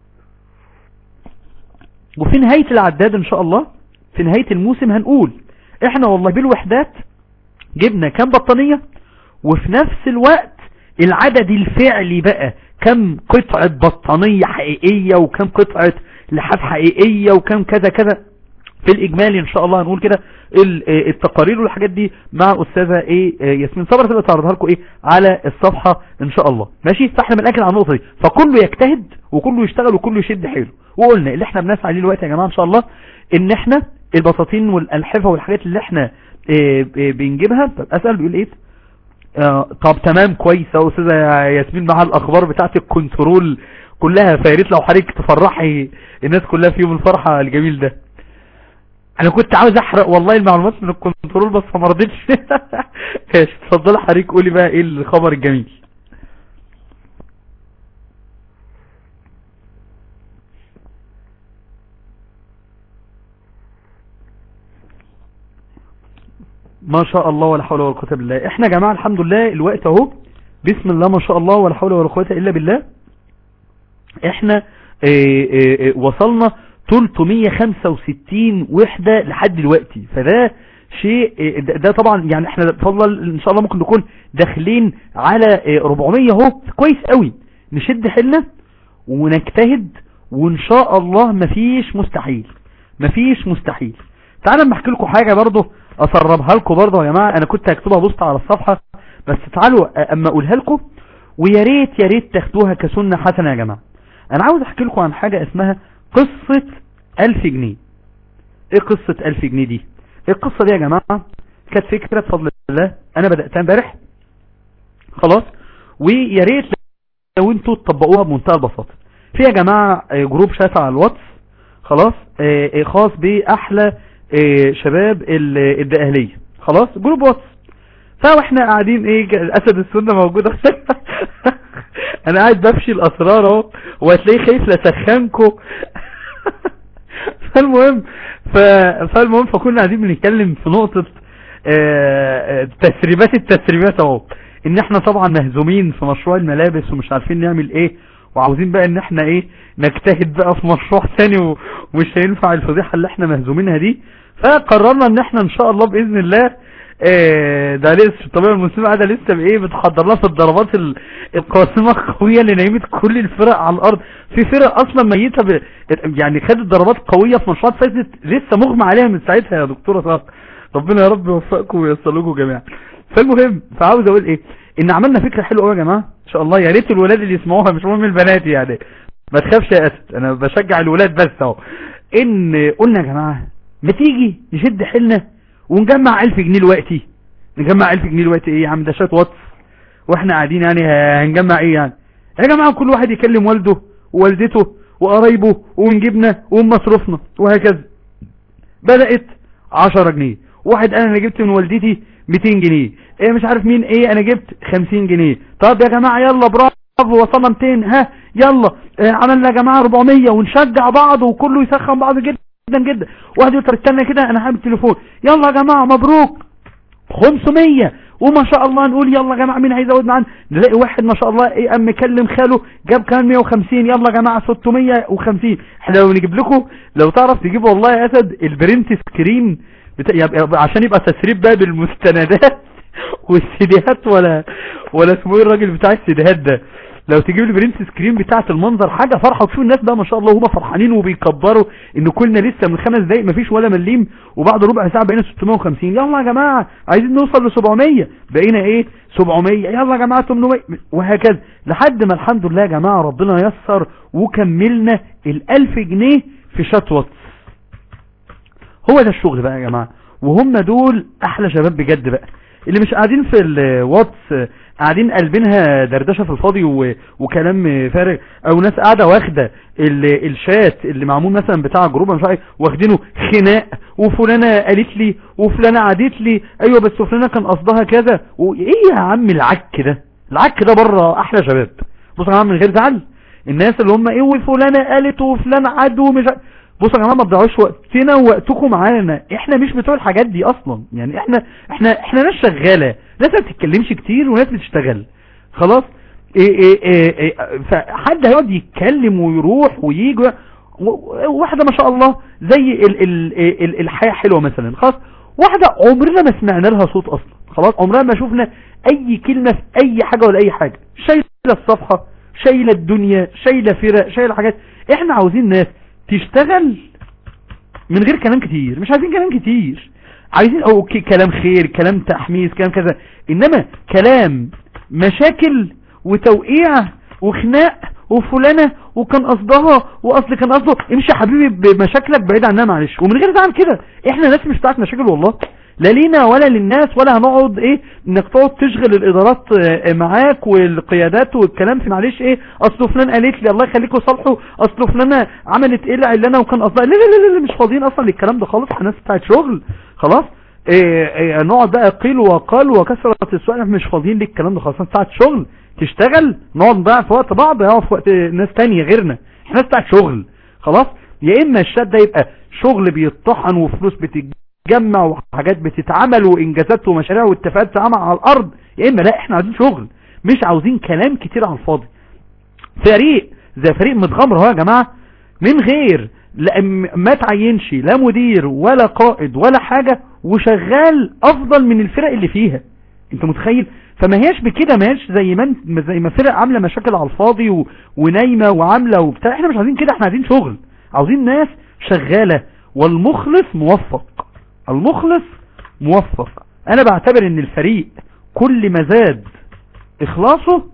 وفي نهاية العداد ان شاء الله في نهاية الموسم هنقول احنا والله بالوحدات جبنا كام بطانية وفي نفس الوقت العدد الفعلي بقى كم قطعة بطانية حقيقية وكم قطعة لحاف حقيقية وكم كذا كذا في الإجمالي إن شاء الله هنقول كده التقارير والحاجات دي مع أستاذة إيه ياسمين صبر تبقى تعرضها لكم إيه على الصفحة إن شاء الله ماشي فاحنا بنأكد على النقطة دي فكله يجتهد وكله يشتغل وكله يشد حيله وقلنا اللي احنا بنسعى عليه دلوقتي يا جماعة إن شاء الله إن احنا البساطين والألحفة والحاجات اللي احنا إيه بنجيبها طب أسأل بيقول إيه آه طب تمام كويس يا استاذه ياسمين مع الاخبار بتاعت الكنترول كلها فياريت لو حضرتك تفرحي الناس كلها في يوم الفرحه الجميل ده انا كنت عاوز احرق والله المعلومات من الكنترول بس ما رضيتش اتفضلي حضرتك قولي بقى ايه الخبر الجميل ما شاء الله ولا حول ولا قوه الا بالله احنا يا جماعه الحمد لله الوقت اهو بسم الله ما شاء الله ولا حول ولا قوه الا بالله احنا اه اه اه وصلنا 365 وحده لحد دلوقتي فده شيء ده طبعا يعني احنا بفضل ان شاء الله ممكن نكون داخلين على 400 اهو كويس قوي نشد حيلنا ونجتهد وان شاء الله مفيش مستحيل مفيش مستحيل تعالى اما احكي لكم حاجه برضه اسربها لكم برضه يا جماعه انا كنت هكتبها بوست على الصفحه بس تعالوا اما اقولها لكم ويا ريت يا ريت تاخدوها كسنه حسنه يا جماعه انا عاوز احكي لكم عن حاجه اسمها قصه 1000 جنيه ايه قصه 1000 جنيه دي ايه القصه دي يا جماعه كانت فكره بفضل الله انا بداتها امبارح خلاص ويا ريت لو انتوا تطبقوها بمنتهى البساطه في يا جماعه جروب شات على الواتس خلاص خاص باحلى شباب الدقهلية خلاص جروب واتس فاحنا قاعدين ايه الاسد السنة موجودة انا قاعد بفشي الاسرار اهو وهتلاقيه خايف لسخنكم فالمهم ف... فالمهم فكنا قاعدين بنتكلم في نقطة تسريبات التسريبات اهو ان احنا طبعا مهزومين في مشروع الملابس ومش عارفين نعمل ايه وعاوزين بقى ان احنا ايه نجتهد بقى في مشروع ثاني ومش هينفع الفضيحة اللي احنا مهزومينها دي فقررنا ان احنا ان شاء الله باذن الله اه ده لسه الطبيعة المسلمة قاعدة لسه بايه بتحضر لها في الضربات القاسمة القوية اللي نيمت كل الفرق على الارض في فرق اصلا ميتة ب... يعني خدت ضربات قوية في مشروعات فاتت لسه مغمى عليها من ساعتها يا دكتورة طاق ربنا يا رب يوفقكم ويصل لكم جميعا فالمهم فعاوز اقول ايه ان عملنا فكرة حلوة قوي يا جماعة ان شاء الله يا ريت الولاد اللي يسمعوها مش مهم البنات يعني ما تخافش يا اسد انا بشجع الولاد بس اهو ان قلنا يا جماعة ما تيجي نشد حيلنا ونجمع 1000 جنيه دلوقتي نجمع 1000 جنيه دلوقتي ايه يا عم ده شات واتس واحنا قاعدين يعني هنجمع ايه يعني يا جماعة كل واحد يكلم والده ووالدته وقرايبه ونجيبنا ومصروفنا وهكذا بدأت 10 جنيه واحد انا جبت من والدتي 200 جنيه ايه مش عارف مين ايه انا جبت 50 جنيه طب يا جماعة يلا برافو وصلنا 200 ها يلا اه عملنا يا جماعة 400 ونشجع بعض وكله يسخن بعض جدا جدا واحد يقول طب استنى كده انا هعمل تليفون يلا يا جماعة مبروك 500 وما شاء الله نقول يلا يا جماعة مين هيزود معانا نلاقي واحد ما شاء الله ايه قام مكلم خاله جاب كمان 150 يلا يا جماعة 650 احنا لو نجيب لكم لو تعرف تجيب والله يا اسد البرنت سكرين بتا... يبقى عشان يبقى تسريب بقى بالمستندات والسيديهات ولا ولا اسمه ايه الراجل بتاع السيديهات ده لو تجيب لي برنت سكرين بتاعه المنظر حاجه فرحه وتشوف الناس بقى ما شاء الله هم فرحانين وبيكبروا ان كلنا لسه من خمس دقايق مفيش ولا مليم وبعد ربع ساعه بقينا 650 يلا يا جماعه عايزين نوصل ل 700 بقينا ايه 700 يلا يا جماعه 800 وهكذا لحد ما الحمد لله يا جماعه ربنا يسر وكملنا ال1000 جنيه في شات واتس هو ده الشغل بقى يا جماعه وهم دول احلى شباب بجد بقى اللي مش قاعدين في الواتس قاعدين قلبينها دردشة في الفاضي و... وكلام فارغ او ناس قاعدة واخدة ال... الشات اللي معمول مثلا بتاع جروب مش عارف واخدينه خناق وفلانة قالت لي وفلانة عادت لي ايوه بس فلانة كان قصدها كذا و... ايه يا عم العك ده العك ده بره احلى شباب بص يا عم من غير زعل الناس اللي هم ايه وفلانة قالت وفلان عاد ومش عارف بصوا يا جماعه ما تضيعوش وقتنا ووقتكم معانا احنا مش بتوع الحاجات دي اصلا يعني احنا احنا احنا ناس شغاله ناس ما بتتكلمش كتير وناس بتشتغل خلاص إيه إيه إيه إيه فحد هيقعد يتكلم ويروح ويجي واحده ما شاء الله زي ال ال ال الحياه حلوه مثلا خلاص واحده عمرنا ما سمعنا لها صوت اصلا خلاص عمرنا ما شفنا اي كلمه في اي حاجه ولا اي حاجه شايله الصفحه شايله الدنيا شايله فرق شايله حاجات احنا عاوزين ناس تشتغل من غير كلام كتير مش عايزين كلام كتير عايزين اوكي كلام خير كلام تحميس كلام كذا انما كلام مشاكل وتوقيع وخناق وفلانة وكان قصدها واصل كان قصده امشي يا حبيبي بمشاكلك بعيد عنها معلش ومن غير زعل كده احنا ناس مش بتاعت مشاكل والله لا لينا ولا للناس ولا هنقعد ايه انك تقعد تشغل الادارات معاك والقيادات والكلام في معلش ايه اصل فلان قالت لي الله يخليكم صالحوا اصل فلانه عملت ايه لنا وكان قصدها لا لا لا لا مش فاضيين اصلا للكلام ده خالص احنا ناس بتاعت شغل خلاص إيه إيه نقعد بقى قيل وقال وكثرة السؤال احنا مش فاضيين للكلام ده خالص بتاعت شغل تشتغل نقعد نضيع في وقت بعض نقعد في وقت ناس تانية غيرنا احنا ناس بتاعت شغل خلاص يا اما الشات ده يبقى شغل بيطحن وفلوس بتجي جمع وحاجات بتتعمل وانجازات ومشاريع واتفاقات تتعمل على الارض يا اما لا احنا عايزين شغل مش عاوزين كلام كتير على الفاضي فريق زي فريق متغمر اهو يا جماعه من غير لا ما تعينش لا مدير ولا قائد ولا حاجة وشغال افضل من الفرق اللي فيها انت متخيل فما هياش بكده ما هياش زي ما زي ما فرق عامله مشاكل على الفاضي و... ونايمه وعامله وبتاع احنا مش عايزين كده احنا عايزين شغل عاوزين ناس شغاله والمخلص موفق المخلص موفق انا بعتبر ان الفريق كل ما زاد اخلاصه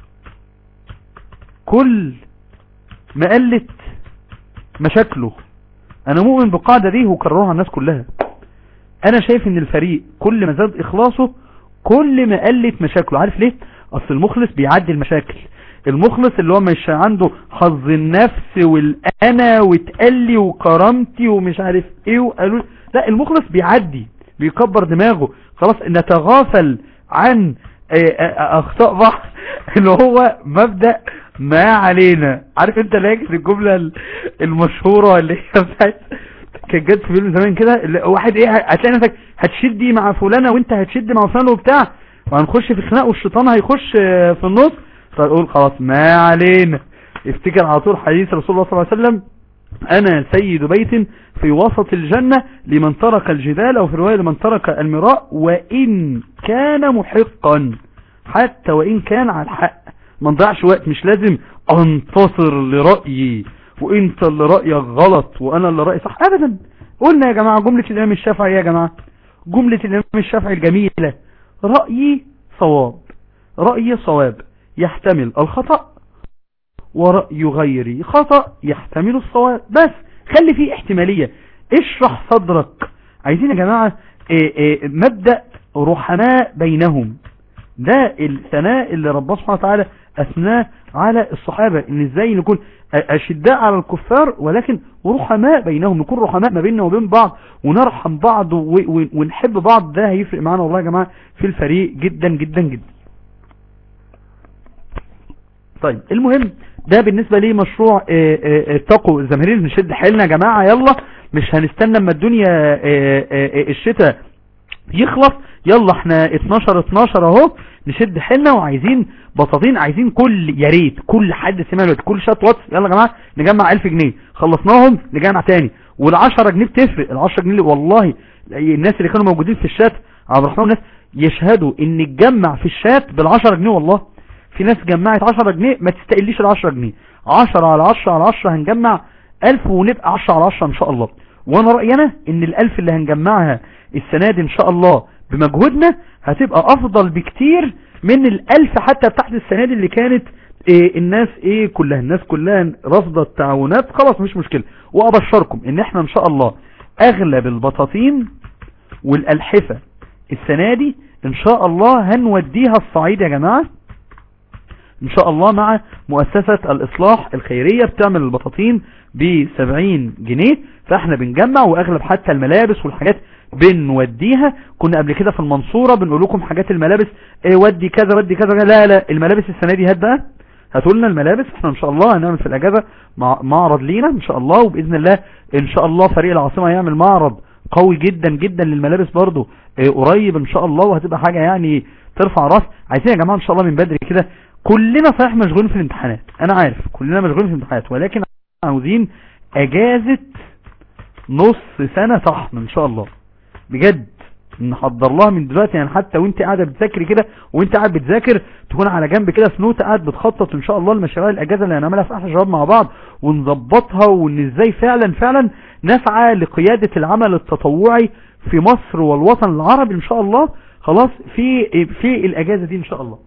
كل ما قلت مشاكله انا مؤمن بالقاعدة دي وكررها الناس كلها انا شايف ان الفريق كل ما زاد اخلاصه كل ما قلت مشاكله عارف ليه اصل المخلص بيعدي المشاكل المخلص اللي هو مش عنده حظ النفس والانا وتقلي وكرامتي ومش عارف ايه وقالوا لا المخلص بيعدي بيكبر دماغه خلاص نتغافل عن اخطاء بعض اللي هو مبدأ ما علينا عارف انت لاجل الجملة المشهورة اللي هي بتاعت كانت جت في فيلم زمان كده واحد ايه هتلاقي نفسك هتشدي مع فلانة وانت هتشد مع فلان وبتاع وهنخش في خناق والشيطان هيخش في النص فتقول خلاص ما علينا افتكر على طول حديث رسول الله صلى الله عليه وسلم انا سيد بيت في وسط الجنة لمن ترك الجدال او في رواية لمن ترك المراء وان كان محقا حتى وان كان على الحق ما نضيعش وقت مش لازم انتصر لرأيي وانت اللي رأيك غلط وانا اللي رأيي صح ابدا قلنا يا جماعة جملة الامام الشافعي يا جماعة جملة الامام الشافعي الجميلة رأيي صواب رأيي صواب يحتمل الخطأ ورأي غيري خطأ يحتمل الصواب بس خلي فيه احتمالية اشرح صدرك عايزين يا جماعة ايه ايه مبدأ رحماء بينهم ده الثناء اللي ربنا سبحانه وتعالى أثناه على الصحابة ان ازاي نكون اشداء على الكفار ولكن رحماء بينهم نكون رحماء ما بيننا وبين بعض ونرحم بعض ونحب بعض ده هيفرق معانا والله يا جماعة في الفريق جدا جدا جدا طيب المهم ده بالنسبة لي مشروع اتقوا الزمهرير نشد حيلنا يا جماعة يلا مش هنستنى اما الدنيا الشتاء يخلص يلا احنا 12 12 اهو نشد حيلنا وعايزين بطاطين عايزين كل يا ريت كل حد سمع له كل شات واتس يلا يا جماعه نجمع 1000 جنيه خلصناهم نجمع تاني وال10 جنيه بتفرق ال10 جنيه والله الناس اللي كانوا موجودين في الشات عبد الرحمن ناس يشهدوا ان اتجمع في الشات بالعشرة جنيه والله في ناس جمعت عشرة جنيه ما تستقليش العشرة جنيه عشرة على عشرة على عشرة هنجمع الف ونبقى عشرة على عشرة ان شاء الله وانا رأينا ان الالف اللي هنجمعها السنة دي ان شاء الله بمجهودنا هتبقى افضل بكتير من الالف حتى بتاعت السنة دي اللي كانت إيه الناس ايه كلها الناس كلها رافضة التعاونات خلاص مش مشكلة وابشركم ان احنا ان شاء الله اغلب البطاطين والالحفة السنة دي ان شاء الله هنوديها الصعيد يا جماعة ان شاء الله مع مؤسسة الاصلاح الخيرية بتعمل البطاطين ب 70 جنيه فاحنا بنجمع واغلب حتى الملابس والحاجات بنوديها كنا قبل كده في المنصورة بنقول لكم حاجات الملابس ايه ودي كذا ودي كذا لا لا الملابس السنة دي هات بقى هاتوا لنا الملابس احنا ان شاء الله هنعمل في الاجازة معرض لينا ان شاء الله وباذن الله ان شاء الله فريق العاصمة هيعمل معرض قوي جدا جدا للملابس برضو ايه قريب ان شاء الله وهتبقى حاجة يعني ترفع راس عايزين يا جماعة ان شاء الله من بدري كده كلنا صحيح مشغولين في الامتحانات انا عارف كلنا مشغولين في الامتحانات ولكن عاوزين اجازة نص سنة طحن ان شاء الله بجد نحضر لها من دلوقتي يعني حتى وانت قاعدة بتذاكري كده وانت قاعد بتذاكر تكون على جنب كده في نوتة قاعد بتخطط ان شاء الله المشاريع الاجازة اللي هنعملها في احلى شباب مع بعض ونظبطها وان ازاي فعلا فعلا نسعى لقيادة العمل التطوعي في مصر والوطن العربي ان شاء الله خلاص في في الاجازة دي ان شاء الله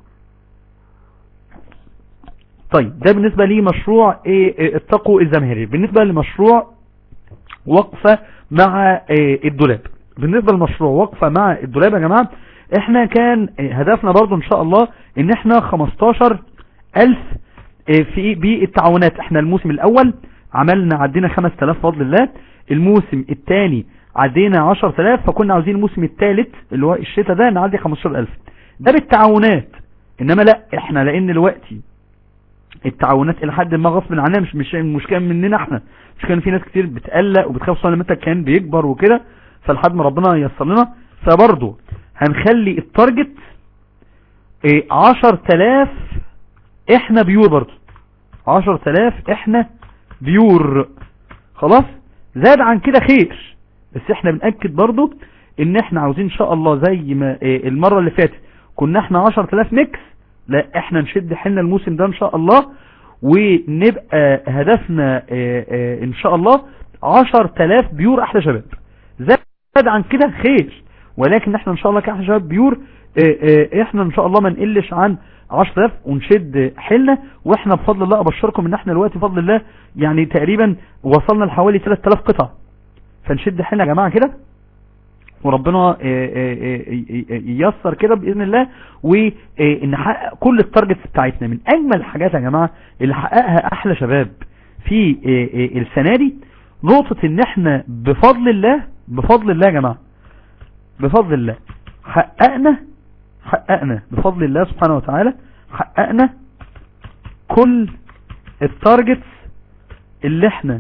طيب ده بالنسبة لمشروع ايه التقو الزمهري بالنسبة لمشروع وقفة مع ايه الدولاب بالنسبة لمشروع وقفة مع الدولاب يا جماعة احنا كان هدفنا برضو ان شاء الله ان احنا 15 الف في بالتعاونات احنا الموسم الاول عملنا عدينا 5000 فضل الله الموسم الثاني عدينا 10000 فكنا عاوزين الموسم الثالث اللي هو الشتاء ده نعدي 15000 ده بالتعاونات انما لا احنا لان دلوقتي التعاونات الى حد ما غصب عننا مش مش المشكله مننا احنا مش كان في ناس كتير بتقلق وبتخاف صار لما كان بيكبر وكده فلحد ما ربنا ييسر لنا فبرضه هنخلي التارجت ايه 10000 احنا بيور برضه 10000 احنا بيور خلاص زاد عن كده خير بس احنا بنأكد برضه ان احنا عاوزين ان شاء الله زي ما ايه المرة اللي فاتت كنا احنا 10000 ميكس لا احنا نشد حيلنا الموسم ده ان شاء الله ونبقى هدفنا اه اه ان شاء الله 10000 بيور احلى شباب زاد عن كده خير ولكن احنا ان شاء الله كاحلى شباب بيور اه احنا ان شاء الله ما نقلش عن 10000 ونشد حيلنا واحنا بفضل الله ابشركم ان احنا دلوقتي بفضل الله يعني تقريبا وصلنا لحوالي 3000 قطعة فنشد حيلنا يا جماعة كده وربنا ييسر كده بإذن الله ونحقق كل التارجتس بتاعتنا من أجمل الحاجات يا جماعة اللي حققها أحلى شباب في السنة دي نقطة ان احنا بفضل الله بفضل الله يا جماعة بفضل الله حققنا حققنا بفضل الله سبحانه وتعالى حققنا كل التارجتس اللي احنا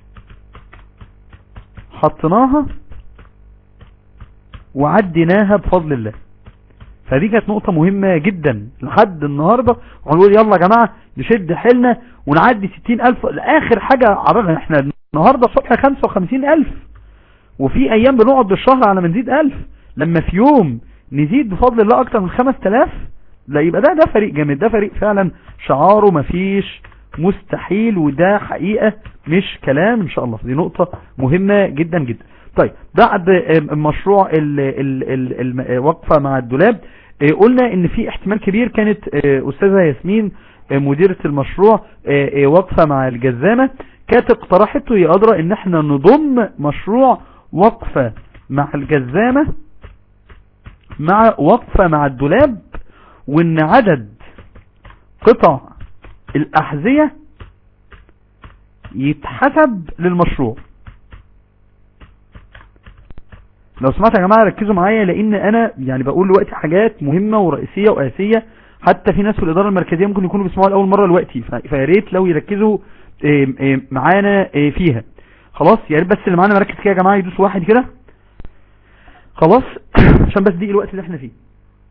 حطيناها وعديناها بفضل الله فدي كانت نقطة مهمة جدا لحد النهاردة ونقول يلا يا جماعة نشد حيلنا ونعدي ستين الف لآخر حاجة عرضنا احنا النهاردة الصبح خمسة وخمسين الف وفي ايام بنقعد بالشهر على ما نزيد الف لما في يوم نزيد بفضل الله اكتر من خمس تلاف لا يبقى ده ده فريق جامد ده فريق فعلا شعاره مفيش مستحيل وده حقيقة مش كلام ان شاء الله دي نقطة مهمة جدا جدا طيب بعد مشروع الوقفة مع الدولاب قلنا ان في احتمال كبير كانت استاذة ياسمين مديرة المشروع وقفة مع الجزامة كانت اقترحته هي ادرى ان احنا نضم مشروع وقفة مع الجزامة مع وقفة مع الدولاب وان عدد قطع الاحذية يتحسب للمشروع لو سمعت يا جماعة ركزوا معايا لان انا يعني بقول دلوقتي حاجات مهمة ورئيسية واساسية حتى في ناس في الادارة المركزية ممكن يكونوا بيسمعوها لاول مرة دلوقتي فياريت لو يركزوا معانا فيها خلاص يا ريت بس اللي معانا مركز كده يا جماعة يدوس واحد كده خلاص عشان بس دي الوقت اللي احنا فيه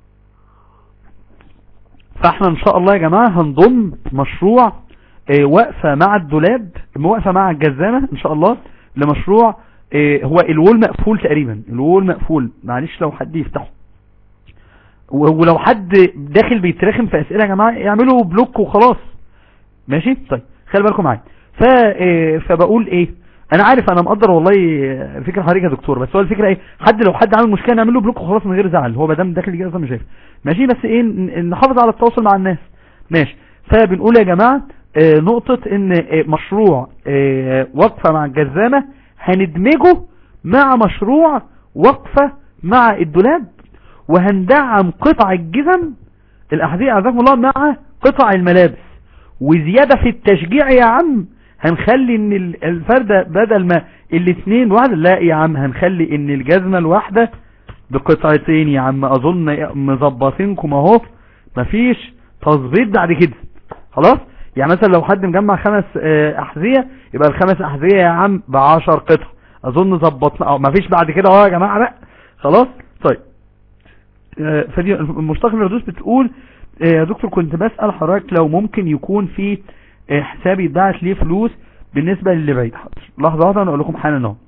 فاحنا ان شاء الله يا جماعة هنضم مشروع وقفة مع الدولاب وقفة مع الجزامة ان شاء الله لمشروع اه هو الوول مقفول تقريبا الوول مقفول معلش لو حد يفتحه ولو حد داخل بيترخم في اسئله يا جماعه يعملوا بلوك وخلاص ماشي طيب خلي بالكم معايا ف اه فبقول ايه انا عارف انا مقدر والله فكره حضرتك يا دكتور بس هو الفكره ايه حد لو حد عامل مشكله نعمل له بلوك وخلاص من غير زعل هو ما دام داخل يجي اصلا مش شايف ماشي بس ايه نحافظ على التواصل مع الناس ماشي فبنقول يا جماعه اه نقطه ان اه مشروع اه وقفه مع الجزامه هندمجه مع مشروع وقفه مع الدولاب وهندعم قطع الجزم الاحذيه اعزكم الله مع قطع الملابس وزياده في التشجيع يا عم هنخلي ان الفردة بدل ما الاثنين واحد لا يا عم هنخلي ان الجزمة الواحدة بقطعتين يا عم اظن مظبطينكم اهو مفيش تظبيط بعد كده خلاص يعني مثلا لو حد مجمع خمس احذية يبقى الخمس احذية يا عم بعشر قطع اظن ظبطنا او مفيش بعد كده اهو يا جماعة لا خلاص طيب فدي المشتق الردوس بتقول يا دكتور كنت بسأل حضرتك لو ممكن يكون في حسابي يتبعت ليه فلوس بالنسبة للي بعيد لحظة واحدة انا اقول لكم حالا اهو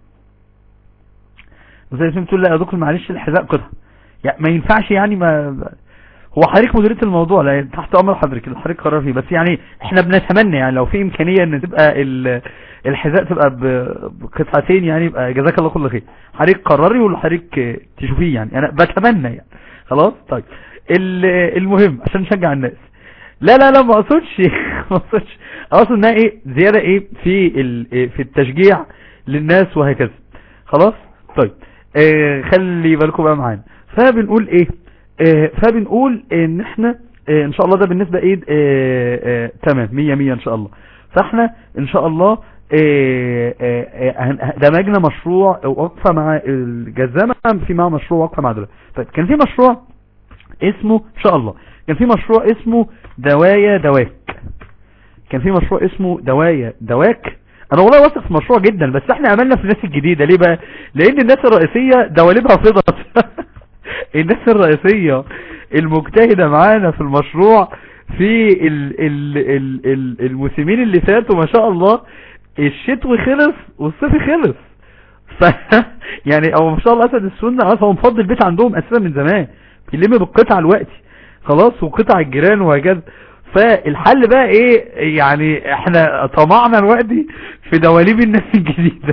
زي ما تقول لا يا دكتور معلش الحذاء قطع يعني ما ينفعش يعني ما هو حضرتك مديريه الموضوع لا تحت امر حضرتك اللي حضرتك قرر فيه بس يعني احنا بنتمنى يعني لو في امكانيه ان تبقى الحذاء تبقى بقطعتين يعني يبقى جزاك الله كل خير حضرتك قرري واللي حضرتك تشوفيه يعني انا بتمنى يعني خلاص طيب المهم عشان نشجع الناس لا لا لا ما اقصدش ما اقصدش اقصد انها ايه زيادة ايه في في التشجيع للناس وهكذا خلاص طيب آه خلي بالكم بقى معانا فبنقول ايه آه فبنقول ان احنا آه ان شاء الله ده بالنسبة ايه آه آه تمام مية مية ان شاء الله فاحنا ان شاء الله آه آه دمجنا مشروع وقفة مع الجزامة في مع مشروع وقفة مع دولة طيب كان في مشروع اسمه ان شاء الله كان في مشروع اسمه دوايا دواك كان في مشروع اسمه دوايا دواك انا والله واثق في مشروع جدا بس احنا عملنا في الناس الجديدة ليه بقى لان الناس الرئيسية دواليبها فضت الناس الرئيسية المجتهدة معانا في المشروع في ال ال ال ال الموسمين اللي فاتوا ما شاء الله الشتوي خلص والصيفي خلص ف يعني او ما شاء الله اسد السنة خلاص هو مفضل البيت عندهم اساسا من زمان بيلم بالقطع الوقتي خلاص وقطع الجيران وهكذا فالحل بقى ايه يعني احنا طمعنا الوقتي في دواليب الناس الجديدة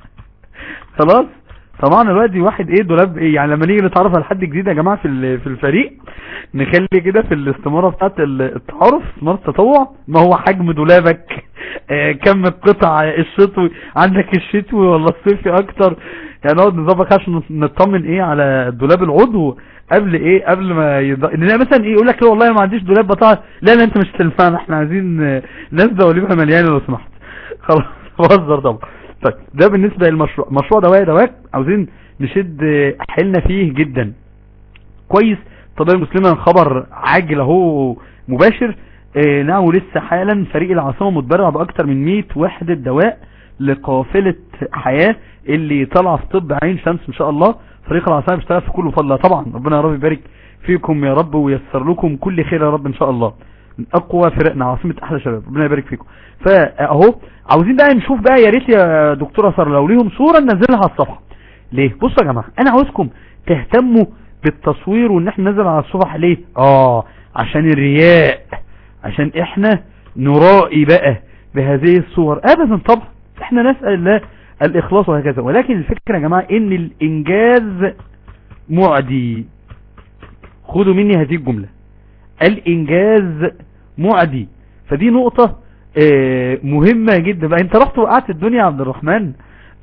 خلاص طبعا الوقت واحد ايه دولاب ايه يعني لما نيجي نتعرف على حد جديد يا جماعة في في الفريق نخلي كده في الاستمارة بتاعت التعارف استمارة التطوع ما هو حجم دولابك اه كم القطع الشتوي عندك الشتوي ولا الصيفي اكتر يعني نقعد نظبط عشان نطمن ايه على الدولاب العضو قبل ايه قبل ما يض... ان مثلا ايه يقول لك والله ما عنديش دولاب بطاعة لا لا انت مش تنفعنا احنا عايزين ناس دواليبها مليانه لو سمحت خلاص بهزر طبعا طيب ده بالنسبة للمشروع مشروع دواء دواك عاوزين نشد حيلنا فيه جدا كويس طبيعي المسلمة خبر عاجل اهو مباشر اه نعم لسه حالا فريق العاصمة متبرع باكتر من 100 وحدة دواء لقافلة حياة اللي طلع في طب عين شمس ان شاء الله فريق العاصمة بيشتغل في كل فضل طبعا ربنا يا رب يبارك فيكم يا رب ويسر لكم كل خير يا رب ان شاء الله من اقوى فرقنا عاصمة احلى شباب ربنا يبارك فيكم فاهو عاوزين بقى نشوف بقى يا ريت يا دكتورة سارة لو ليهم صورة ننزلها على الصفحة ليه بصوا يا جماعة انا عاوزكم تهتموا بالتصوير وان احنا ننزل على الصفحة ليه اه عشان الرياء عشان احنا نرائي بقى بهذه الصور ابدا طبعا احنا نسأل الله الاخلاص وهكذا ولكن الفكرة يا جماعة ان الانجاز معدي خدوا مني هذه الجملة الانجاز معدي فدي نقطة اه مهمة جدا بقى انت رحت وقعت الدنيا يا عبد الرحمن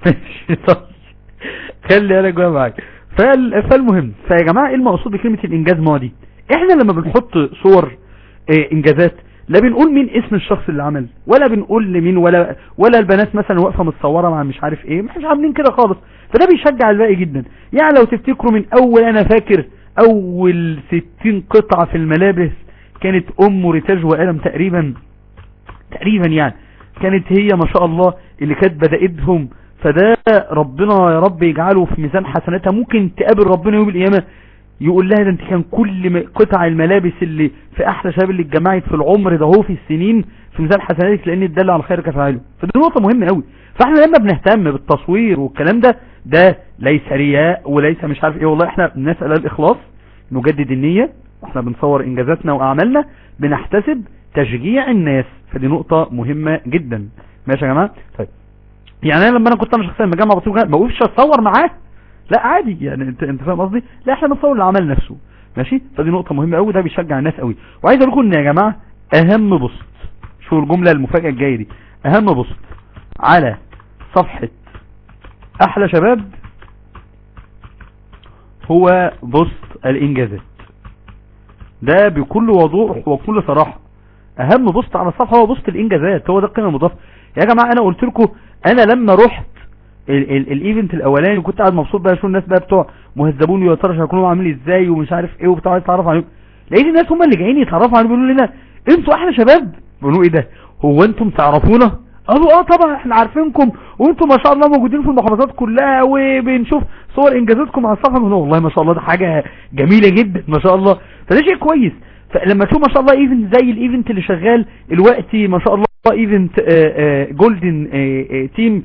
خلي بالك بقى معاك فالمهم فيا جماعة ايه المقصود بكلمة الانجاز معدي احنا لما بنحط صور اه انجازات لا بنقول مين اسم الشخص اللي عمل ولا بنقول لمين ولا ولا البنات مثلا واقفه متصوره مع مش عارف ايه مش عاملين كده خالص فده بيشجع الباقي جدا يعني لو تفتكروا من اول انا فاكر اول 60 قطعه في الملابس كانت ام ريتاج وقلم تقريبا تقريبا يعني كانت هي ما شاء الله اللي كانت بدأتهم فده ربنا يا رب يجعله في ميزان حسناتها ممكن تقابل ربنا يوم القيامة يقول لها ده انت كان كل م- قطع الملابس اللي في احلى شباب اللي اتجمعت في العمر ده هو في السنين في ميزان حسناتك لان الدل على خيرك فاعله فدي نقطة مهمة قوي فاحنا لما بنهتم بالتصوير والكلام ده ده ليس رياء وليس مش عارف ايه والله احنا بنسأل الاخلاص نجدد النية واحنا بنصور انجازاتنا واعمالنا بنحتسب تشجيع الناس فدي نقطة مهمة جدا ماشي يا جماعة طيب يعني انا لما انا كنت انا شخصيا مجمع بطيب ما بقولش اتصور معاه لا عادي يعني انت انت فاهم قصدي لا احنا بنصور العمل نفسه ماشي فدي نقطة مهمة قوي ده بيشجع الناس قوي وعايز اقول لكم ان يا جماعة اهم بوست شو الجملة المفاجأة الجاية دي اهم بوست على صفحة احلى شباب هو بوست الانجازات ده بكل وضوح وكل صراحة اهم بوست على الصفحة هو بوست الانجازات هو ده القيمة المضافة يا جماعة انا قلت لكم انا لما رحت ال- ال- الايفنت الاولاني وكنت قاعد مبسوط بقى اشوف الناس بقى بتوع مهذبون ويا ترى هيكونوا عاملين ازاي ومش عارف ايه وبتاع عايز اتعرف عليهم لقيت الناس هم اللي جايين يتعرفوا عليهم بيقولوا لنا انتوا احلى شباب بيقولوا ايه ده هو انتم تعرفونا قالوا اه طبعا احنا عارفينكم وانتم ما شاء الله موجودين في المحافظات كلها وبنشوف صور انجازاتكم على الصفحه بنقول والله ما شاء الله ده حاجه جميله جدا ما شاء الله فده شيء كويس فلما تشوف ما شاء الله ايفنت زي الايفنت اللي شغال دلوقتي ما شاء الله ايفنت جولدن تيم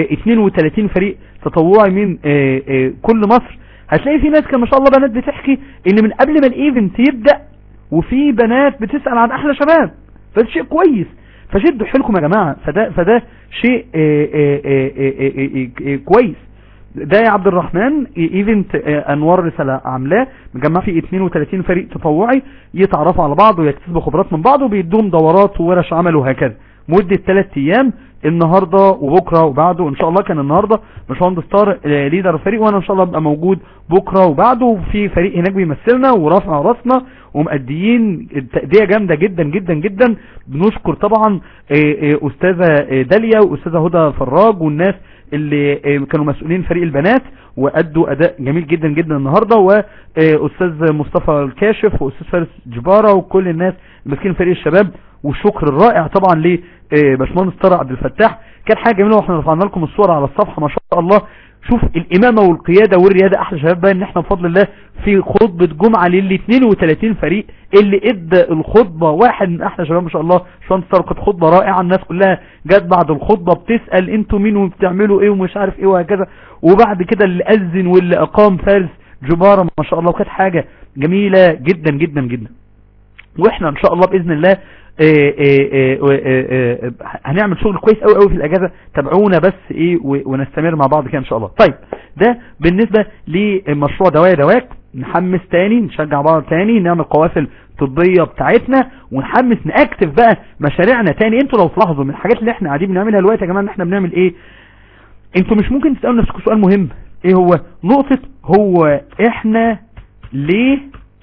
32 فريق تطوعي من آه، آه، كل مصر هتلاقي في ناس كان ما شاء الله بنات بتحكي ان من قبل ما الايفنت يبدأ وفي بنات بتسأل عن احلى شباب فده شيء كويس فشدوا حيلكم يا جماعة فده, فده شيء آه، آه، آه، آه، آه، آه، كويس ده يا عبد الرحمن ايفنت آه، انوار رسالة عاملاه مجمع فيه 32 فريق تطوعي يتعرفوا على بعض ويكتسبوا خبرات من بعض وبيدوم دورات وورش عمل وهكذا مدة 3 ايام النهاردة وبكرة وبعده ان شاء الله كان النهاردة باشمهندس طارق آه، ليدر الفريق وانا ان شاء الله ابقى موجود بكرة وبعده وفي فريق هناك بيمثلنا ورافع راسنا ومأديين تأدية جامدة جدا جدا جدا بنشكر طبعا آه، آه، استاذة آه، داليا واستاذة هدى فراج والناس اللي آه، كانوا مسؤولين فريق البنات وأدوا أداء جميل جدا جدا النهاردة وأستاذ مصطفى الكاشف وأستاذ فارس جبارة وكل الناس اللي ماسكين فريق الشباب والشكر الرائع طبعا لباشمهندس طارق عبد الفتاح كان حاجة جميلة واحنا رفعنا لكم الصور على الصفحة ما شاء الله شوف الإمامة والقيادة والريادة أحلى شباب بقى إن احنا بفضل الله في خطبة جمعة للي 32 فريق اللي ادى الخطبة واحد من أحلى شباب ما شاء الله باشمهندس طارق كانت خطبة رائعة الناس كلها جت بعد الخطبة بتسأل انتوا مين وبتعملوا ايه ومش عارف ايه وهكذا وبعد كده اللي أذن واللي أقام فارس جبارة ما شاء الله وكانت حاجة جميلة جدا جدا جدا واحنا ان شاء الله باذن الله آه، آه، آه، آه، آه، هنعمل شغل كويس قوي قوي في الاجازه تابعونا بس ايه و- ونستمر مع بعض كده ان شاء الله طيب ده بالنسبه لمشروع دوايا دواك نحمس تاني نشجع بعض تاني نعمل قوافل طبيه بتاعتنا ونحمس ناكتف بقى مشاريعنا تاني انتوا لو تلاحظوا من الحاجات اللي احنا قاعدين بنعملها دلوقتي يا جماعه ان احنا بنعمل ايه انتوا مش ممكن تسالوا نفسكم سؤال مهم ايه هو نقطه هو احنا ليه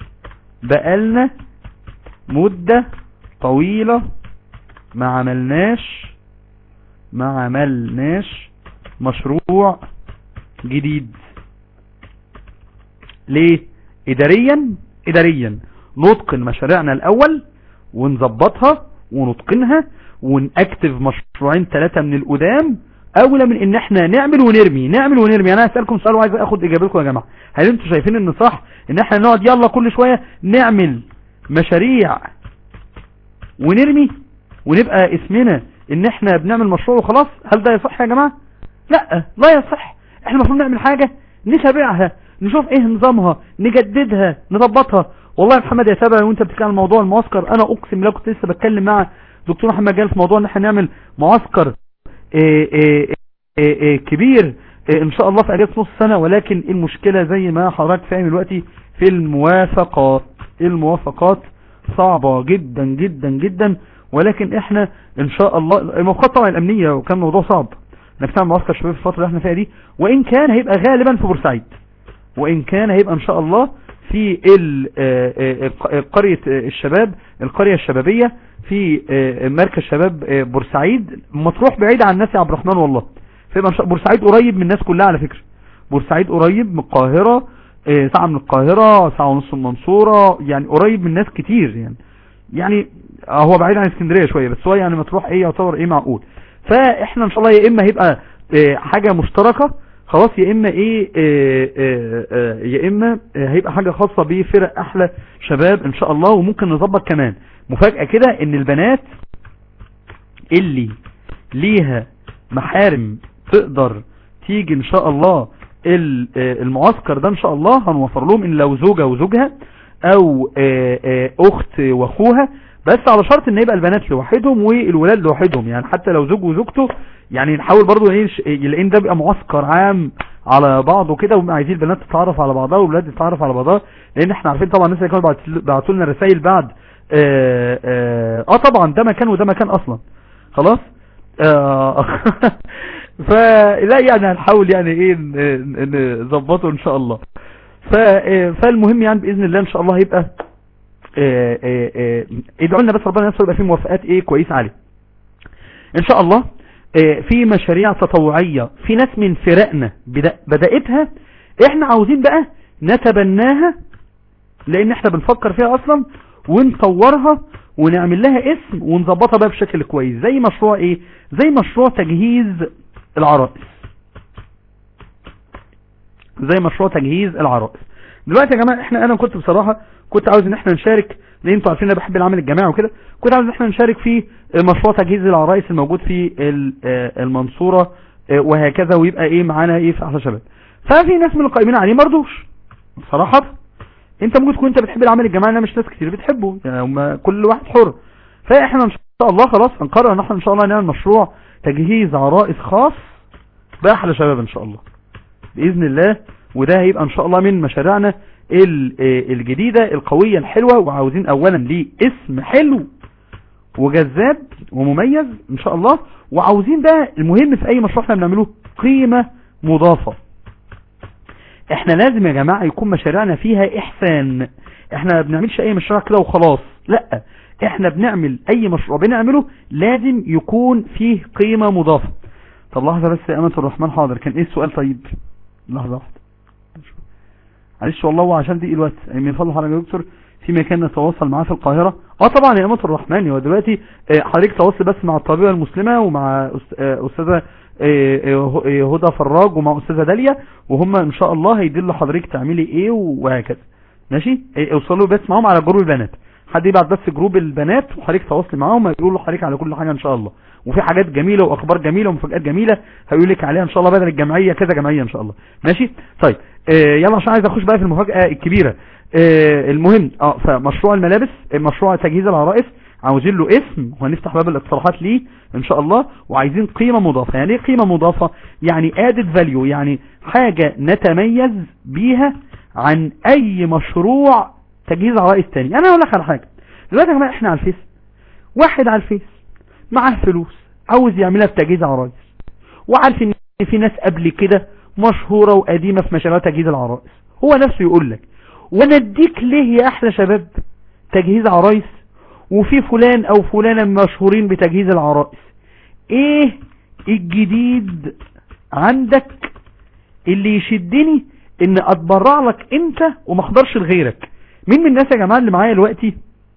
بقالنا مدة طويلة ما عملناش ما عملناش مشروع جديد ليه اداريا اداريا نتقن مشاريعنا الاول ونظبطها ونتقنها ونأكتف مشروعين ثلاثة من القدام اولى من ان احنا نعمل ونرمي نعمل ونرمي انا هسألكم سؤال وعايز اخد اجابتكم يا جماعة هل انتوا شايفين ان صح ان احنا نقعد يلا كل شوية نعمل مشاريع ونرمي ونبقى اسمنا ان احنا بنعمل مشروع وخلاص هل ده يصح يا جماعة لا لا يصح احنا المفروض نعمل حاجة نتابعها نشوف ايه نظامها نجددها نضبطها والله يا محمد يا سبا وانت بتتكلم عن موضوع المعسكر انا اقسم لك كنت لسه بتكلم مع دكتور محمد جال في موضوع ان احنا نعمل معسكر إيه إيه إيه إيه كبير إيه ان شاء الله في اجازه نص سنه ولكن المشكله زي ما حضرتك فاهم دلوقتي في الموافقات الموافقات صعبة جدا جدا جدا ولكن احنا ان شاء الله الموافقات طبعا الامنية وكان موضوع صعب انك تعمل معسكر شباب في الفترة اللي احنا فيها دي وان كان هيبقى غالبا في بورسعيد وان كان هيبقى ان شاء الله في ال- آه، آه، آه، قرية آه، الشباب القرية الشبابية في آه، مركز شباب آه، بورسعيد مطروح بعيد عن الناس يا عبد الرحمن والله فيبقى إن شاء- بورسعيد قريب من الناس كلها على فكرة بورسعيد قريب من القاهرة آه، ساعة من القاهرة ساعة ونص من المنصورة يعني قريب من ناس كتير يعني يعني آه، هو بعيد عن اسكندرية شوية بس هو يعني مطروح ايه يعتبر ايه معقول فاحنا ان شاء الله يا اما هيبقى آه، حاجة مشتركة خلاص يا اما ايه آه، آه، آه، يا اما آه، هيبقى حاجة خاصة بفرق احلى شباب ان شاء الله وممكن نظبط كمان مفاجأة كده ان البنات اللي ليها محارم تقدر تيجي ان شاء الله ال- آه، المعسكر ده ان شاء الله هنوفر لهم ان لو زوجة وزوجها او آه، آه، اخت واخوها بس على شرط ان يبقى البنات لوحدهم والولاد لوحدهم يعني حتى لو زوج وزوجته يعني نحاول برضو ايه ش- لان ده بيبقى معسكر عام على بعضه كده وبنبقى عايزين البنات تتعرف على بعضها والولاد تتعرف على بعضها لان احنا عارفين طبعا الناس اللي كانوا بعت- بعتوا لنا رسائل بعد اه, اه, اه طبعا ده مكان وده مكان اصلا خلاص آه فلا يعني هنحاول يعني ايه ن- ن- نظبطه ان شاء الله ف- آه، فالمهم يعني باذن الله ان شاء الله هيبقى آه، آه، آه، ادعوا لنا بس ربنا نفسه يبقى فيه موافقات ايه كويسه عليه ان شاء الله آه، في مشاريع تطوعية في ناس من فرقنا بدا- بدأتها احنا عاوزين بقى نتبناها لان احنا بنفكر فيها اصلا ونطورها ونعمل لها اسم ونظبطها بقى بشكل كويس زي مشروع ايه زي مشروع تجهيز العرائس زي مشروع تجهيز العرائس دلوقتي يا جماعة احنا انا كنت بصراحة كنت عاوز ان احنا نشارك لان انتوا عارفين انا بحب العمل الجماعي وكده كنت عاوز ان احنا نشارك في مشروع تجهيز العرائس الموجود في ال- آه، المنصورة آه، وهكذا ويبقى ايه معانا ايه في احلى شباب ففي ناس من القائمين عليه مرضوش صراحة انت ممكن تكون انت بتحب العمل الجماعي انا مش ناس كتير بتحبه يعني هم كل واحد حر فاحنا ان شاء الله خلاص هنقرر ان احنا ان شاء الله نعمل مشروع تجهيز عرائس خاص باحلى شباب ان شاء الله باذن الله وده هيبقى ان شاء الله من مشاريعنا ال- آه، الجديدة القوية الحلوة وعاوزين اولا ليه اسم حلو وجذاب ومميز ان شاء الله وعاوزين بقى المهم في اي مشروع احنا بنعمله قيمة مضافة احنا لازم يا جماعة يكون مشاريعنا فيها احسان احنا ما بنعملش اي مشروع كده وخلاص لا احنا بنعمل اي مشروع بنعمله لازم يكون فيه قيمة مضافة طب لحظة بس يا امة الرحمن حاضر كان ايه السؤال طيب لحظة واحدة معلش والله هو عشان دي الوقت من فضل حضرتك يا دكتور في مكان نتواصل معاه في القاهرة اه طبعا يا امة الرحمن هو دلوقتي آه، حضرتك تواصل بس مع الطبيبة المسلمة ومع أست- آه، استاذة آه، آه، آه، هدى فراج ومع استاذة داليا وهم ان شاء الله هيدلوا حضرتك تعملي ايه وهكذا ماشي آه، اوصلوا بس معاهم على جروب البنات حد يبعت بس جروب البنات وحضرتك تواصلي معاهم هيقولوا لحضرتك على كل حاجة ان شاء الله وفي حاجات جميلة واخبار جميلة ومفاجآت جميلة هيقول لك عليها ان شاء الله بدل الجمعية كذا جمعية ان شاء الله ماشي طيب آه، يلا عشان عايز اخش بقى في المفاجأة الكبيرة آه، المهم اه فمشروع الملابس آه، مشروع تجهيز العرائس عاوزين له اسم وهنفتح باب الاقتراحات ليه ان شاء الله وعايزين قيمة مضافة يعني ايه قيمة مضافة يعني added value يعني حاجة نتميز بيها عن اي مشروع تجهيز عرائس تاني انا اقول لك على حاجة دلوقتي يا جماعة احنا على الفيس واحد على الفيس معاه فلوس عاوز يعملها في تجهيز عرائس وعارف ان في ناس قبل كده مشهورة وقديمة في مشاريع تجهيز العرائس هو نفسه يقول لك وانا اديك ليه يا احلى شباب تجهيز عرايس وفي فلان او فلانة مشهورين بتجهيز العرائس ايه الجديد عندك اللي يشدني ان اتبرع لك انت وما احضرش لغيرك مين من الناس يا جماعة اللي معايا دلوقتي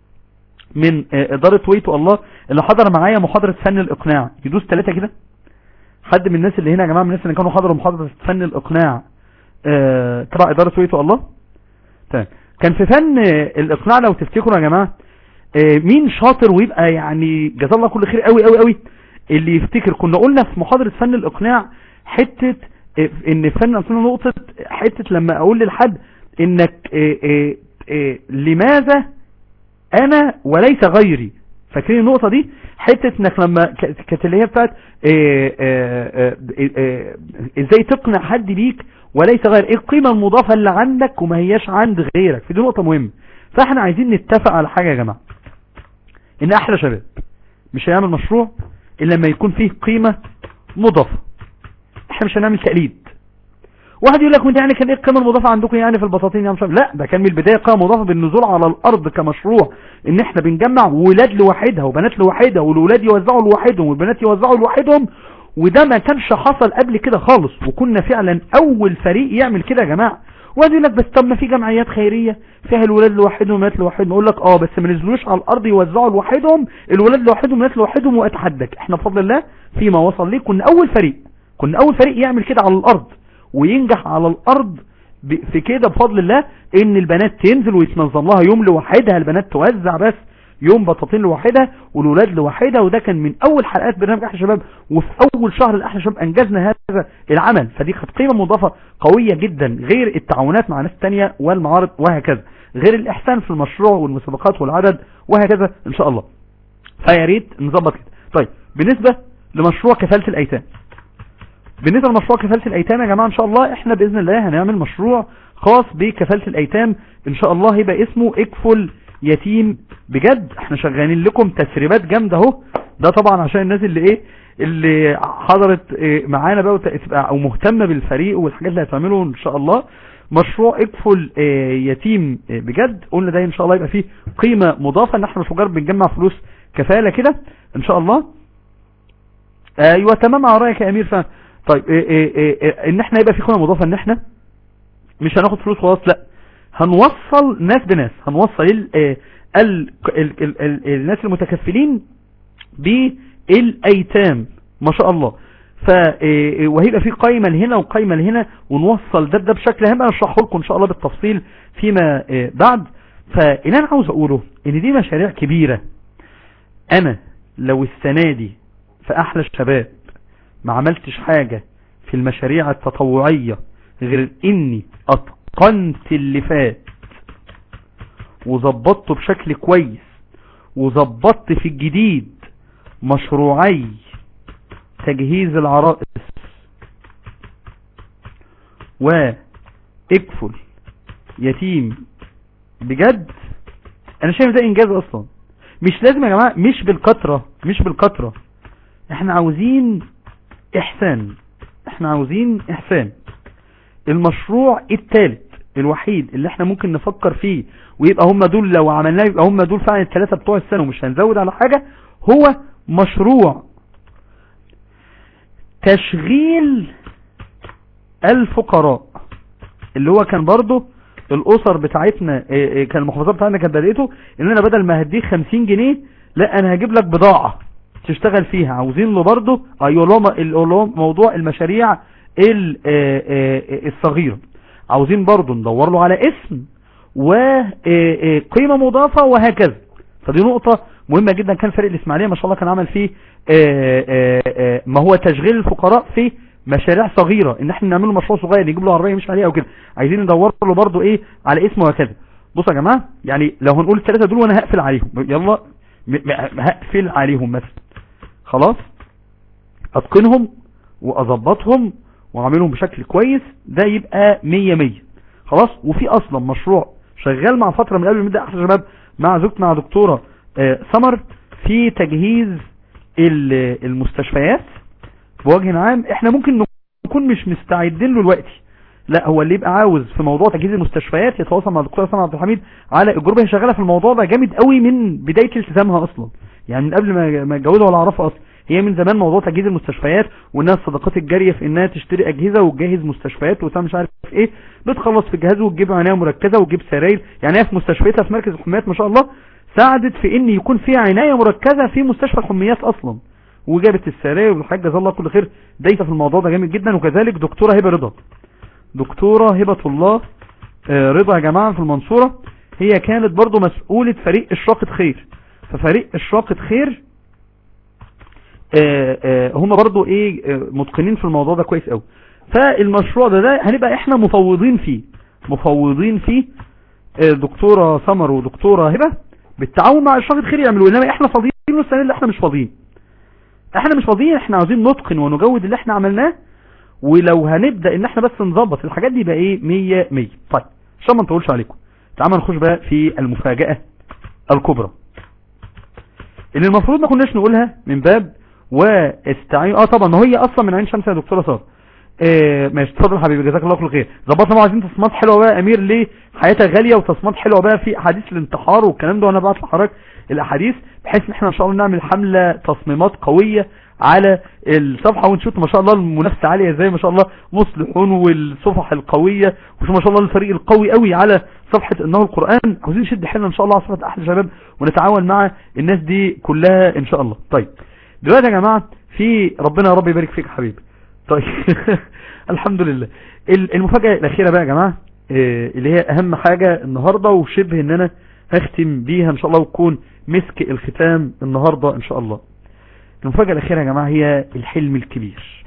من آه، ادارة ويتو الله اللي حضر معايا محاضرة فن الاقناع يدوس ثلاثة كده حد من الناس اللي هنا يا جماعة من الناس اللي كانوا حضروا محاضرة فن الاقناع آه، تبع ادارة ويتو الله تمام كان في فن آه، الاقناع لو تفتكروا يا جماعة آه، مين شاطر ويبقى يعني جزاه الله كل خير قوي قوي قوي اللي يفتكر كنا قلنا في محاضرة فن الاقناع حتة آه، ان فن الاقناع نقطة حتة لما اقول للحد انك آه، آه، آه، لماذا انا وليس غيري فاكرين النقطة دي حتة انك لما ك- كانت اللي هي بتاعت آه، آه، آه، آه، ازاي تقنع حد بيك وليس غير ايه القيمة المضافة اللي عندك وما هياش عند غيرك في دي نقطة مهمة فاحنا عايزين نتفق على حاجة يا جماعة ان احلى شباب مش هيعمل مشروع الا لما يكون فيه قيمة مضافة احنا مش هنعمل تقليد واحد يقول لك وانت يعني كان ايه القيمه المضافه عندكم يعني في البساطين يا مش عارف. لا ده كان من البدايه قيمه مضافه بالنزول على الارض كمشروع ان احنا بنجمع ولاد لوحدها وبنات لوحدها والولاد يوزعوا لوحدهم والبنات يوزعوا لوحدهم وده ما كانش حصل قبل كده خالص وكنا فعلا اول فريق يعمل كده يا جماعه واحد يقول لك بس طب ما في جمعيات خيريه فيها الولاد لوحدهم والبنات لوحدهم اقول لك اه بس ما نزلوش على الارض يوزعوا لوحدهم الولاد لوحدهم والبنات لوحدهم واتحدك احنا بفضل الله فيما وصل ليه كنا اول فريق كنا اول فريق يعمل كده على الارض وينجح على الارض في كده بفضل الله ان البنات تنزل ويتنظم لها يوم لوحدها البنات توزع بس يوم بطاطين لوحدها والولاد لوحدها وده كان من اول حلقات برنامج احلى شباب وفي اول شهر الاحلى شباب انجزنا هذا العمل فدي كانت قيمة مضافة قوية جدا غير التعاونات مع ناس تانية والمعارض وهكذا غير الاحسان في المشروع والمسابقات والعدد وهكذا ان شاء الله فيا ريت نظبط كده طيب بالنسبة لمشروع كفالة الايتام بالنسبة لمشروع كفالة الايتام يا جماعة ان شاء الله احنا باذن الله هنعمل مشروع خاص بكفالة الايتام ان شاء الله هيبقى اسمه اكفل يتيم بجد احنا شغالين لكم تسريبات جامدة اهو ده طبعا عشان الناس اللي ايه اللي حضرت إيه معانا بقى وتبقى او مهتمة بالفريق والحاجات اللي هتعمله ان شاء الله مشروع اكفل إيه يتيم إيه بجد قلنا ده ان شاء الله يبقى فيه قيمة مضافة ان احنا مش مجرد بنجمع فلوس كفالة كده ان شاء الله ايوه تمام على رايك يا امير فهم طيب إيه إيه إيه ان احنا يبقى في قيمة مضافة ان احنا مش هناخد فلوس خلاص لا هنوصل ناس بناس هنوصل ال ال ال ال ال الناس المتكفلين بالايتام ما شاء الله ف وهيبقى في قائمه لهنا وقائمه لهنا ونوصل ده ده بشكل هبقى اشرحه لكم ان شاء الله بالتفصيل فيما بعد فاللي انا عاوز اقوله ان دي مشاريع كبيره انا لو السنه دي في احلى الشباب ما عملتش حاجه في المشاريع التطوعيه غير اني اتقنت اللي فات وظبطته بشكل كويس وظبطت في الجديد مشروعي تجهيز العرائس واكفل يتيم بجد انا شايف ده انجاز اصلا مش لازم يا جماعة مش بالكترة مش بالكترة احنا عاوزين احسان احنا عاوزين احسان المشروع الثالث الوحيد اللي احنا ممكن نفكر فيه ويبقى هم دول لو عملناه يبقى هم دول فعلا الثلاثة بتوع السنة ومش هنزود على حاجة هو مشروع تشغيل الفقراء اللي هو كان برضه الاسر بتاعتنا كان المحافظات بتاعتنا كانت بدأته ان انا بدل ما هديك 50 جنيه لا انا هجيب لك بضاعة تشتغل فيها عاوزين له برضه ايوه لهم موضوع المشاريع الصغيرة عاوزين برضه ندور له على اسم وقيمة مضافة وهكذا فدي نقطة مهمة جدا كان فريق الاسماعيلية ما شاء الله كان عمل فيه ما هو تشغيل الفقراء في مشاريع صغيرة ان احنا نعمله مشروع صغير نجيب له عربية يمشي عليها او كده عايزين ندور له برضه ايه على اسم وهكذا بصوا يا جماعة يعني لو هنقول الثلاثة دول وانا هقفل عليهم يلا هقفل عليهم مثلا خلاص اتقنهم واظبطهم واعملهم بشكل كويس ده يبقى مية مية خلاص وفي اصلا مشروع شغال مع فترة من قبل المدة احلى شباب مع زوجتي مع دكتورة آه سمر في تجهيز المستشفيات بوجه عام احنا ممكن نكون مش مستعدين له دلوقتي لا هو اللي يبقى عاوز في موضوع تجهيز المستشفيات يتواصل مع الدكتوره سمر عبد الحميد على الجروب هي شغاله في الموضوع ده جامد قوي من بدايه التزامها اصلا يعني من قبل ما اتجوزها ولا اعرفها اصلا هي من زمان موضوع تجهيز المستشفيات والناس الصداقات الجارية في انها تشتري اجهزة وتجهز مستشفيات وتعمل مش عارف ايه بتخلص في الجهاز وتجيب عناية مركزة وتجيب سراير يعني هي في مستشفياتها في مركز الحميات ما شاء الله ساعدت في ان يكون في عناية مركزة في مستشفى الحميات اصلا وجابت السراير والحاج جزاه الله كل خير دايسه في الموضوع ده جامد جدا وكذلك دكتورة هبة رضا دكتورة هبة الله رضا يا جماعة في المنصورة هي كانت برضو مسؤولة فريق اشراقة خير ففريق اشراقة خير هم برضو ايه متقنين في الموضوع ده كويس قوي فالمشروع ده, ده هنبقى احنا مفوضين فيه مفوضين فيه دكتورة سمر ودكتورة هبة بالتعاون مع اشراقة خير يعملوا انما احنا فاضيين السنة اللي احنا مش فاضيين احنا مش فاضيين احنا عاوزين نتقن ونجود اللي احنا عملناه ولو هنبدأ ان احنا بس نظبط الحاجات دي يبقى ايه مية مية طيب عشان ما نطولش عليكم تعالوا نخش بقى في المفاجأة الكبرى اللي المفروض ما كناش نقولها من باب واستعين اه طبعا ما هي اصلا من عين شمس يا دكتوره ساره آه ماشي اتفضل حبيبي جزاك الله كل خير ظبطنا بقى عايزين تصميمات حلوه بقى يا امير ليه حياتها غاليه وتصميمات حلوه بقى في احاديث الانتحار والكلام ده وانا بعت لحضرتك الاحاديث بحيث ان احنا ان شاء الله نعمل حمله تصميمات قويه على الصفحه ونشوف ما شاء الله المنافسه عاليه ازاي ما شاء الله مصلحون والصفح القويه وما شاء الله الفريق القوي قوي على صفحه انه القران عاوزين نشد حيلنا ان شاء الله على صفحه احلى شباب ونتعاون مع الناس دي كلها ان شاء الله طيب دلوقتي يا جماعه في ربنا يا رب يبارك فيك يا حبيبي طيب الحمد لله ال- المفاجأة الأخيرة بقى يا جماعة آه، اللي هي أهم حاجة النهاردة وشبه إن أنا هختم بيها إن شاء الله وتكون مسك الختام النهاردة إن شاء الله المفاجأة الأخيرة يا جماعة هي الحلم الكبير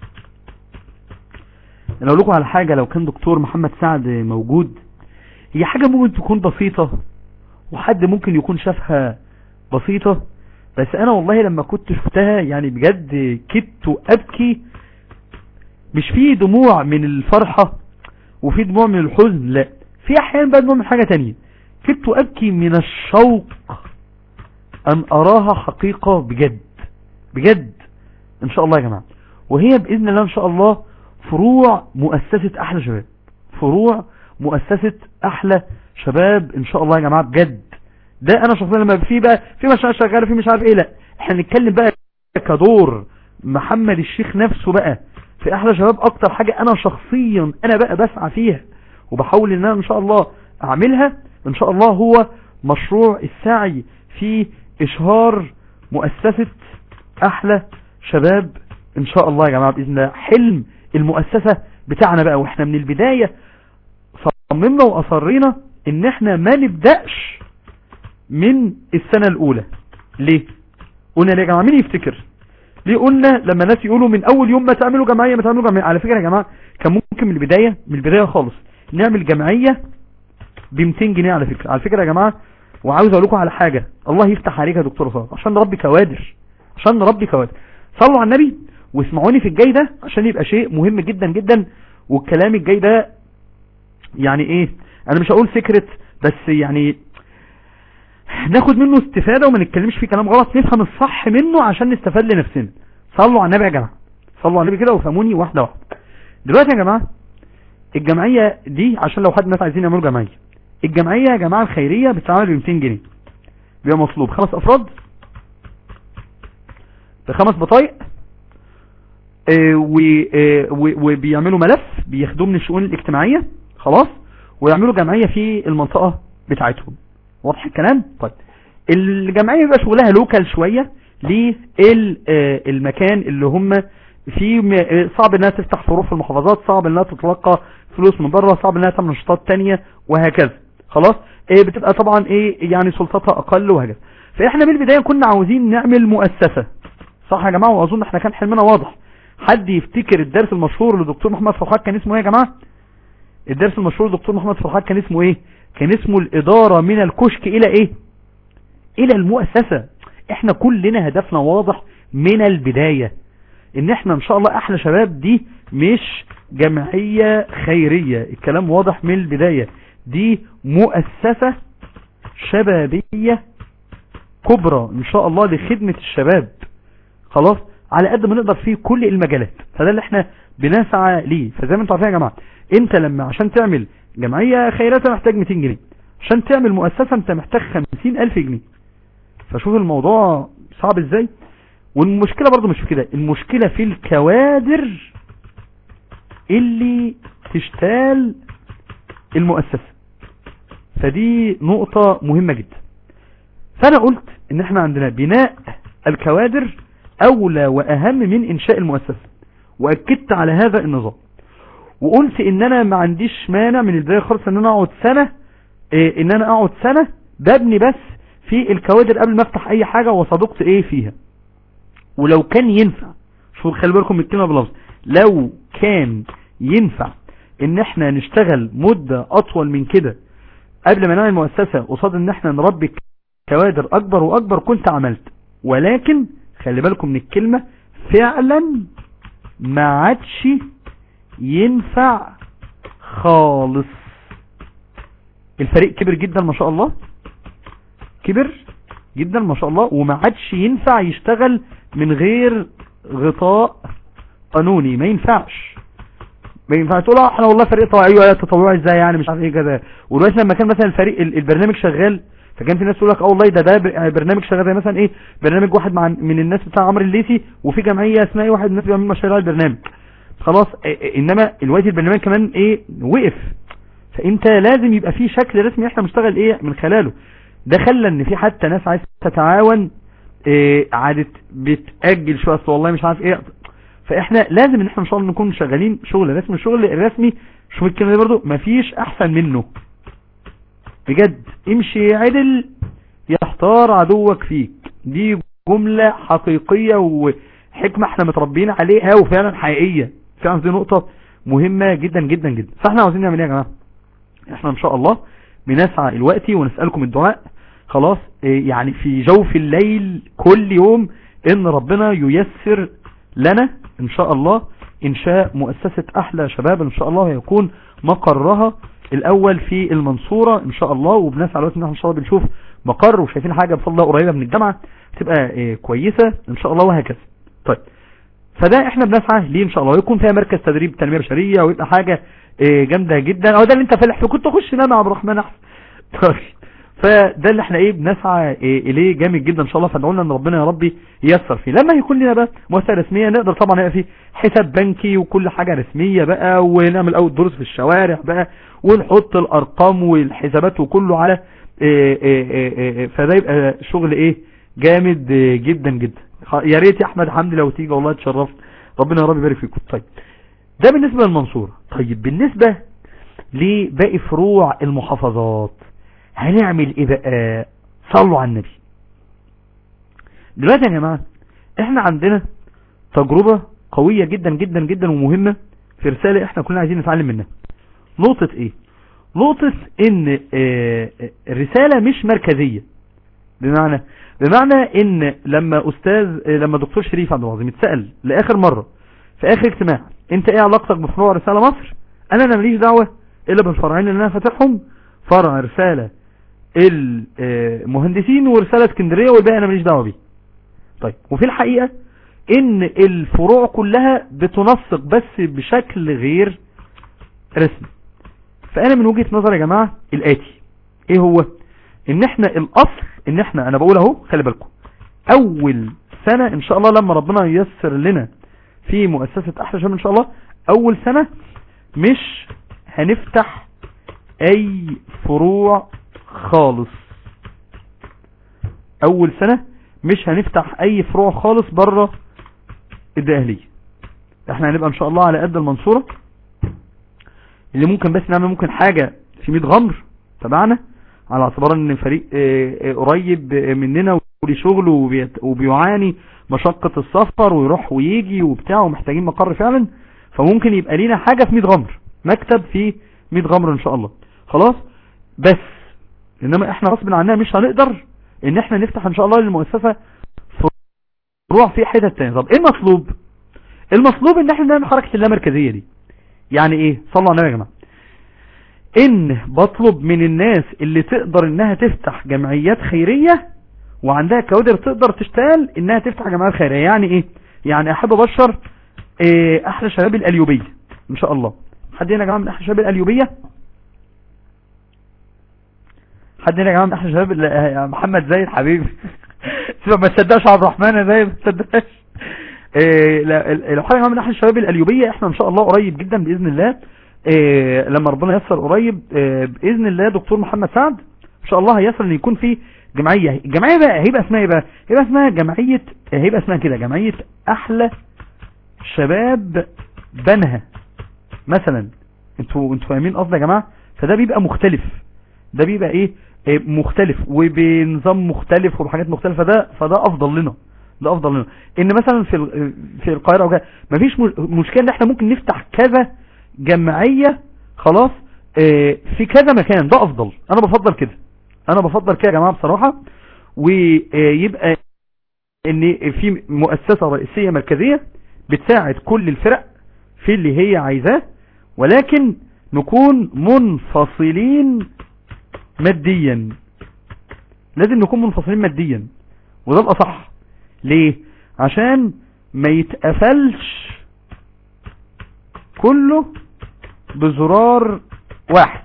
أنا أقول لكم على حاجة لو كان دكتور محمد سعد موجود هي حاجة ممكن تكون بسيطة وحد ممكن يكون شافها بسيطة بس أنا والله لما كنت شفتها يعني بجد كدت أبكي مش في دموع من الفرحة وفي دموع من الحزن لا في احيانا بقى دموع من حاجة تانية كنت ابكي من الشوق ان اراها حقيقة بجد بجد ان شاء الله يا جماعة وهي باذن الله ان شاء الله فروع مؤسسة احلى شباب فروع مؤسسة احلى شباب ان شاء الله يا جماعة بجد ده انا شخصيا لما في بقى في مشاريع شغاله في مش عارف ايه لا احنا نتكلم بقى كدور محمد الشيخ نفسه بقى في احلى شباب اكتر حاجة انا شخصيا انا بقى بسعى فيها وبحاول ان انا ان شاء الله اعملها ان شاء الله هو مشروع السعي في اشهار مؤسسة احلى شباب ان شاء الله يا جماعة باذن الله حلم المؤسسة بتاعنا بقى واحنا من البداية صممنا واصرينا ان احنا ما نبدأش من السنة الاولى ليه قلنا ليه يا جماعة مين يفتكر ليه قلنا لما ناس يقولوا من اول يوم ما تعملوا جمعية ما تعملوا جمعية على فكرة يا جماعة كان ممكن من البداية من البداية خالص نعمل جمعية ب 200 جنيه على فكرة على فكرة يا جماعة وعاوز اقول لكم على حاجة الله يفتح عليك يا دكتور صالح عشان نربي كوادر عشان نربي كوادر صلوا على النبي واسمعوني في الجاي ده عشان يبقى شيء مهم جدا جدا والكلام الجاي ده يعني ايه انا مش هقول سكرت بس يعني ناخد منه استفادة وما نتكلمش فيه كلام غلط نفهم الصح منه عشان نستفاد لنفسنا صلوا على النبي يا جماعة صلوا على النبي كده وفهموني واحدة واحدة دلوقتي يا جماعة الجمعية دي عشان لو حد ناس عايزين يعملوا جمعية الجمعية يا جماعة الخيرية بتتعمل ب 200 جنيه بيبقى مطلوب خمس افراد بخمس بطايق آه، و- آه، و- وبيعملوا ملف بياخدوه من الشؤون الاجتماعية خلاص ويعملوا جمعية في المنطقة بتاعتهم واضح الكلام طيب الجمعية بيبقى شغلها لوكال شوية للمكان اللي هم فيه م- آه، صعب انها تفتح فروع في المحافظات صعب انها تتلقى فلوس من بره صعب انها تعمل نشاطات تانية وهكذا خلاص إيه بتبقى طبعا ايه يعني سلطتها اقل وهكذا فاحنا من البداية كنا عاوزين نعمل مؤسسة صح يا جماعة واظن احنا كان حلمنا واضح حد يفتكر الدرس المشهور لدكتور محمد فرحات كان اسمه ايه يا جماعة الدرس المشهور لدكتور محمد فرحات كان اسمه ايه كان اسمه الادارة من الكشك الى ايه الى المؤسسة احنا كلنا هدفنا واضح من البداية ان احنا ان شاء الله احلى شباب دي مش جمعية خيرية الكلام واضح من البداية دي مؤسسة شبابية كبرى ان شاء الله لخدمة الشباب خلاص على قد ما نقدر في كل المجالات فده اللي احنا بنسعى ليه فزي ما انتوا عارفين يا جماعة انت لما عشان تعمل جمعية خيرية أنت محتاج 200 جنيه عشان تعمل مؤسسة انت محتاج 50 الف جنيه فشوف الموضوع صعب ازاي والمشكلة برضو مش في كده المشكلة في الكوادر اللي تشتال المؤسسة فدي نقطة مهمة جدا فانا قلت ان احنا عندنا بناء الكوادر اولى واهم من انشاء المؤسسة واكدت على هذا النظام وقلت ان انا ما عنديش مانع من البداية خالص ان انا اقعد سنة إيه ان انا اقعد سنة ببني بس في الكوادر قبل ما افتح اي حاجة وصدقت ايه فيها ولو كان ينفع شوف خلي بالكم من الكلمة بلفظ لو كان ينفع ان احنا نشتغل مدة اطول من كده قبل ما نعمل مؤسسة قصاد ان احنا نربي كوادر اكبر واكبر كنت عملت ولكن خلي بالكم من الكلمة فعلا ما عادش ينفع خالص الفريق كبر جدا ما شاء الله كبر جدا ما شاء الله وما عادش ينفع يشتغل من غير غطاء قانوني ما ينفعش ما ينفعش تقول اه احنا والله فريق طوعي ايوه تطوعي ازاي يعني مش عارف ايه كده ودلوقتي لما كان مثلا الفريق ال- البرنامج شغال فكان في ناس تقول لك اه والله ده ده بر- برنامج شغال زي مثلا ايه برنامج واحد مع من الناس بتاع عمرو الليثي وفي جمعيه اسمها ايه واحد من الناس بيعمل مشاريع البرنامج خلاص إيه- إيه- انما دلوقتي البرنامج كمان ايه وقف فانت لازم يبقى في شكل رسمي احنا بنشتغل ايه من خلاله ده خلى ان في حتى ناس عايز تتعاون إيه عادت بتأجل شوية اصل والله مش عارف ايه فاحنا لازم ان احنا ان شاء الله نكون شغالين شغل رسمي الشغل الرسمي شوف الكلمة دي برضو مفيش احسن منه بجد امشي عدل يحتار عدوك فيك دي جملة حقيقية وحكمة احنا متربيين عليها وفعلا حقيقية فعلا دي نقطة مهمة جدا جدا جدا فاحنا عاوزين نعمل ايه يا جماعة احنا ان شاء الله بنسعى الوقت ونسألكم الدعاء خلاص إيه يعني في جوف الليل كل يوم ان ربنا ييسر لنا ان شاء الله انشاء مؤسسة احلى شباب ان شاء الله هيكون مقرها الاول في المنصورة ان شاء الله وبنسعى الوقت ان احنا ان شاء الله بنشوف مقر وشايفين حاجة بفضل الله قريبة من الجامعة تبقى إيه كويسة ان شاء الله وهكذا طيب فده احنا بنسعى ليه ان شاء الله يكون فيها مركز تدريب تنمية بشرية ويبقى حاجة إيه جامدة جدا او ده اللي انت فالح كنت اخش نام عبد الرحمن احسن طيب فده اللي احنا ايه بنسعى إيه اليه جامد جدا ان شاء الله فادعوا لنا ان ربنا يا ربي ييسر فيه لما يكون لنا بقى مؤسسه رسميه نقدر طبعا يبقى فيه حساب بنكي وكل حاجه رسميه بقى ونعمل اول دروس في الشوارع بقى ونحط الارقام والحسابات وكله على إيه إيه إيه فده يبقى شغل ايه جامد جدا جدا يا ريت يا احمد حمدي لو تيجي والله اتشرفت ربنا يا رب يبارك فيكم طيب ده بالنسبه للمنصوره طيب بالنسبه لباقي فروع المحافظات هنعمل ايه بقى صلوا على النبي دلوقتي يا جماعة احنا عندنا تجربة قوية جدا جدا جدا ومهمة في رسالة احنا كلنا عايزين نتعلم منها نقطة ايه نقطة ان اه الرسالة مش مركزية بمعنى بمعنى ان لما استاذ اه لما دكتور شريف عبد العظيم اتسأل لاخر مرة في اخر اجتماع انت ايه علاقتك بفروع رسالة مصر انا انا ماليش دعوة الا بالفرعين اللي انا فاتحهم فرع رسالة المهندسين ورسالة اسكندرية والباقي انا ماليش دعوه بيه طيب وفي الحقيقة ان الفروع كلها بتنسق بس بشكل غير رسمي فانا من وجهة نظر يا جماعة الاتي ايه هو ان احنا الاصل ان احنا انا بقول اهو خلي بالكم اول سنة ان شاء الله لما ربنا ييسر لنا في مؤسسة احلى شباب ان شاء الله اول سنة مش هنفتح اي فروع خالص اول سنة مش هنفتح اي فروع خالص بره الدقهلية احنا هنبقى ان شاء الله على قد المنصورة اللي ممكن بس نعمل ممكن حاجة في ميت غمر تبعنا على اعتبار ان فريق اه اه قريب مننا وليه شغل وبيعاني مشقة السفر ويروح ويجي وبتاع ومحتاجين مقر فعلا فممكن يبقى لينا حاجة في ميت غمر مكتب في ميت غمر ان شاء الله خلاص بس انما احنا غصب عننا مش هنقدر ان احنا نفتح ان شاء الله للمؤسسة فروع في حتة تانية طب ايه المطلوب المطلوب ان احنا نعمل حركة اللامركزية دي يعني ايه صلوا على النبي يا جماعة ان بطلب من الناس اللي تقدر انها تفتح جمعيات خيرية وعندها كوادر تقدر تشتغل انها تفتح جمعيات خيرية يعني ايه يعني احب ابشر إيه احلى شباب الاليوبية ان شاء الله حد هنا يا جماعة من احلى شباب الاليوبية حد هنا يا جماعه من احلى شباب محمد زايد حبيبي ما تصدقش عبد الرحمن يا زايد ما تصدقش إيه لو حد من احلى الشباب الاليوبيه احنا ان شاء الله قريب جدا باذن الله إيه لما ربنا ييسر قريب إيه باذن الله دكتور محمد سعد ان شاء الله هيسر ان يكون في جمعيه الجمعيه بقى هيبقى اسمها ايه بقى هيبقى اسمها جمعيه هيبقى اسمها كده جمعيه احلى شباب بنها مثلا انتوا انتوا فاهمين قصدي يا جماعه فده بيبقى مختلف ده بيبقى ايه مختلف وبنظام مختلف وبحاجات مختلفة ده فده افضل لنا ده افضل لنا ان مثلا في في القاهرة وكده مفيش مشكلة ان احنا ممكن نفتح كذا جمعية خلاص في كذا مكان ده افضل انا بفضل كده انا بفضل كده يا جماعة بصراحة ويبقى ان في مؤسسة رئيسية مركزية بتساعد كل الفرق في اللي هي عايزاه ولكن نكون منفصلين ماديا لازم نكون منفصلين ماديا وده الأصح ليه عشان ما يتقفلش كله بزرار واحد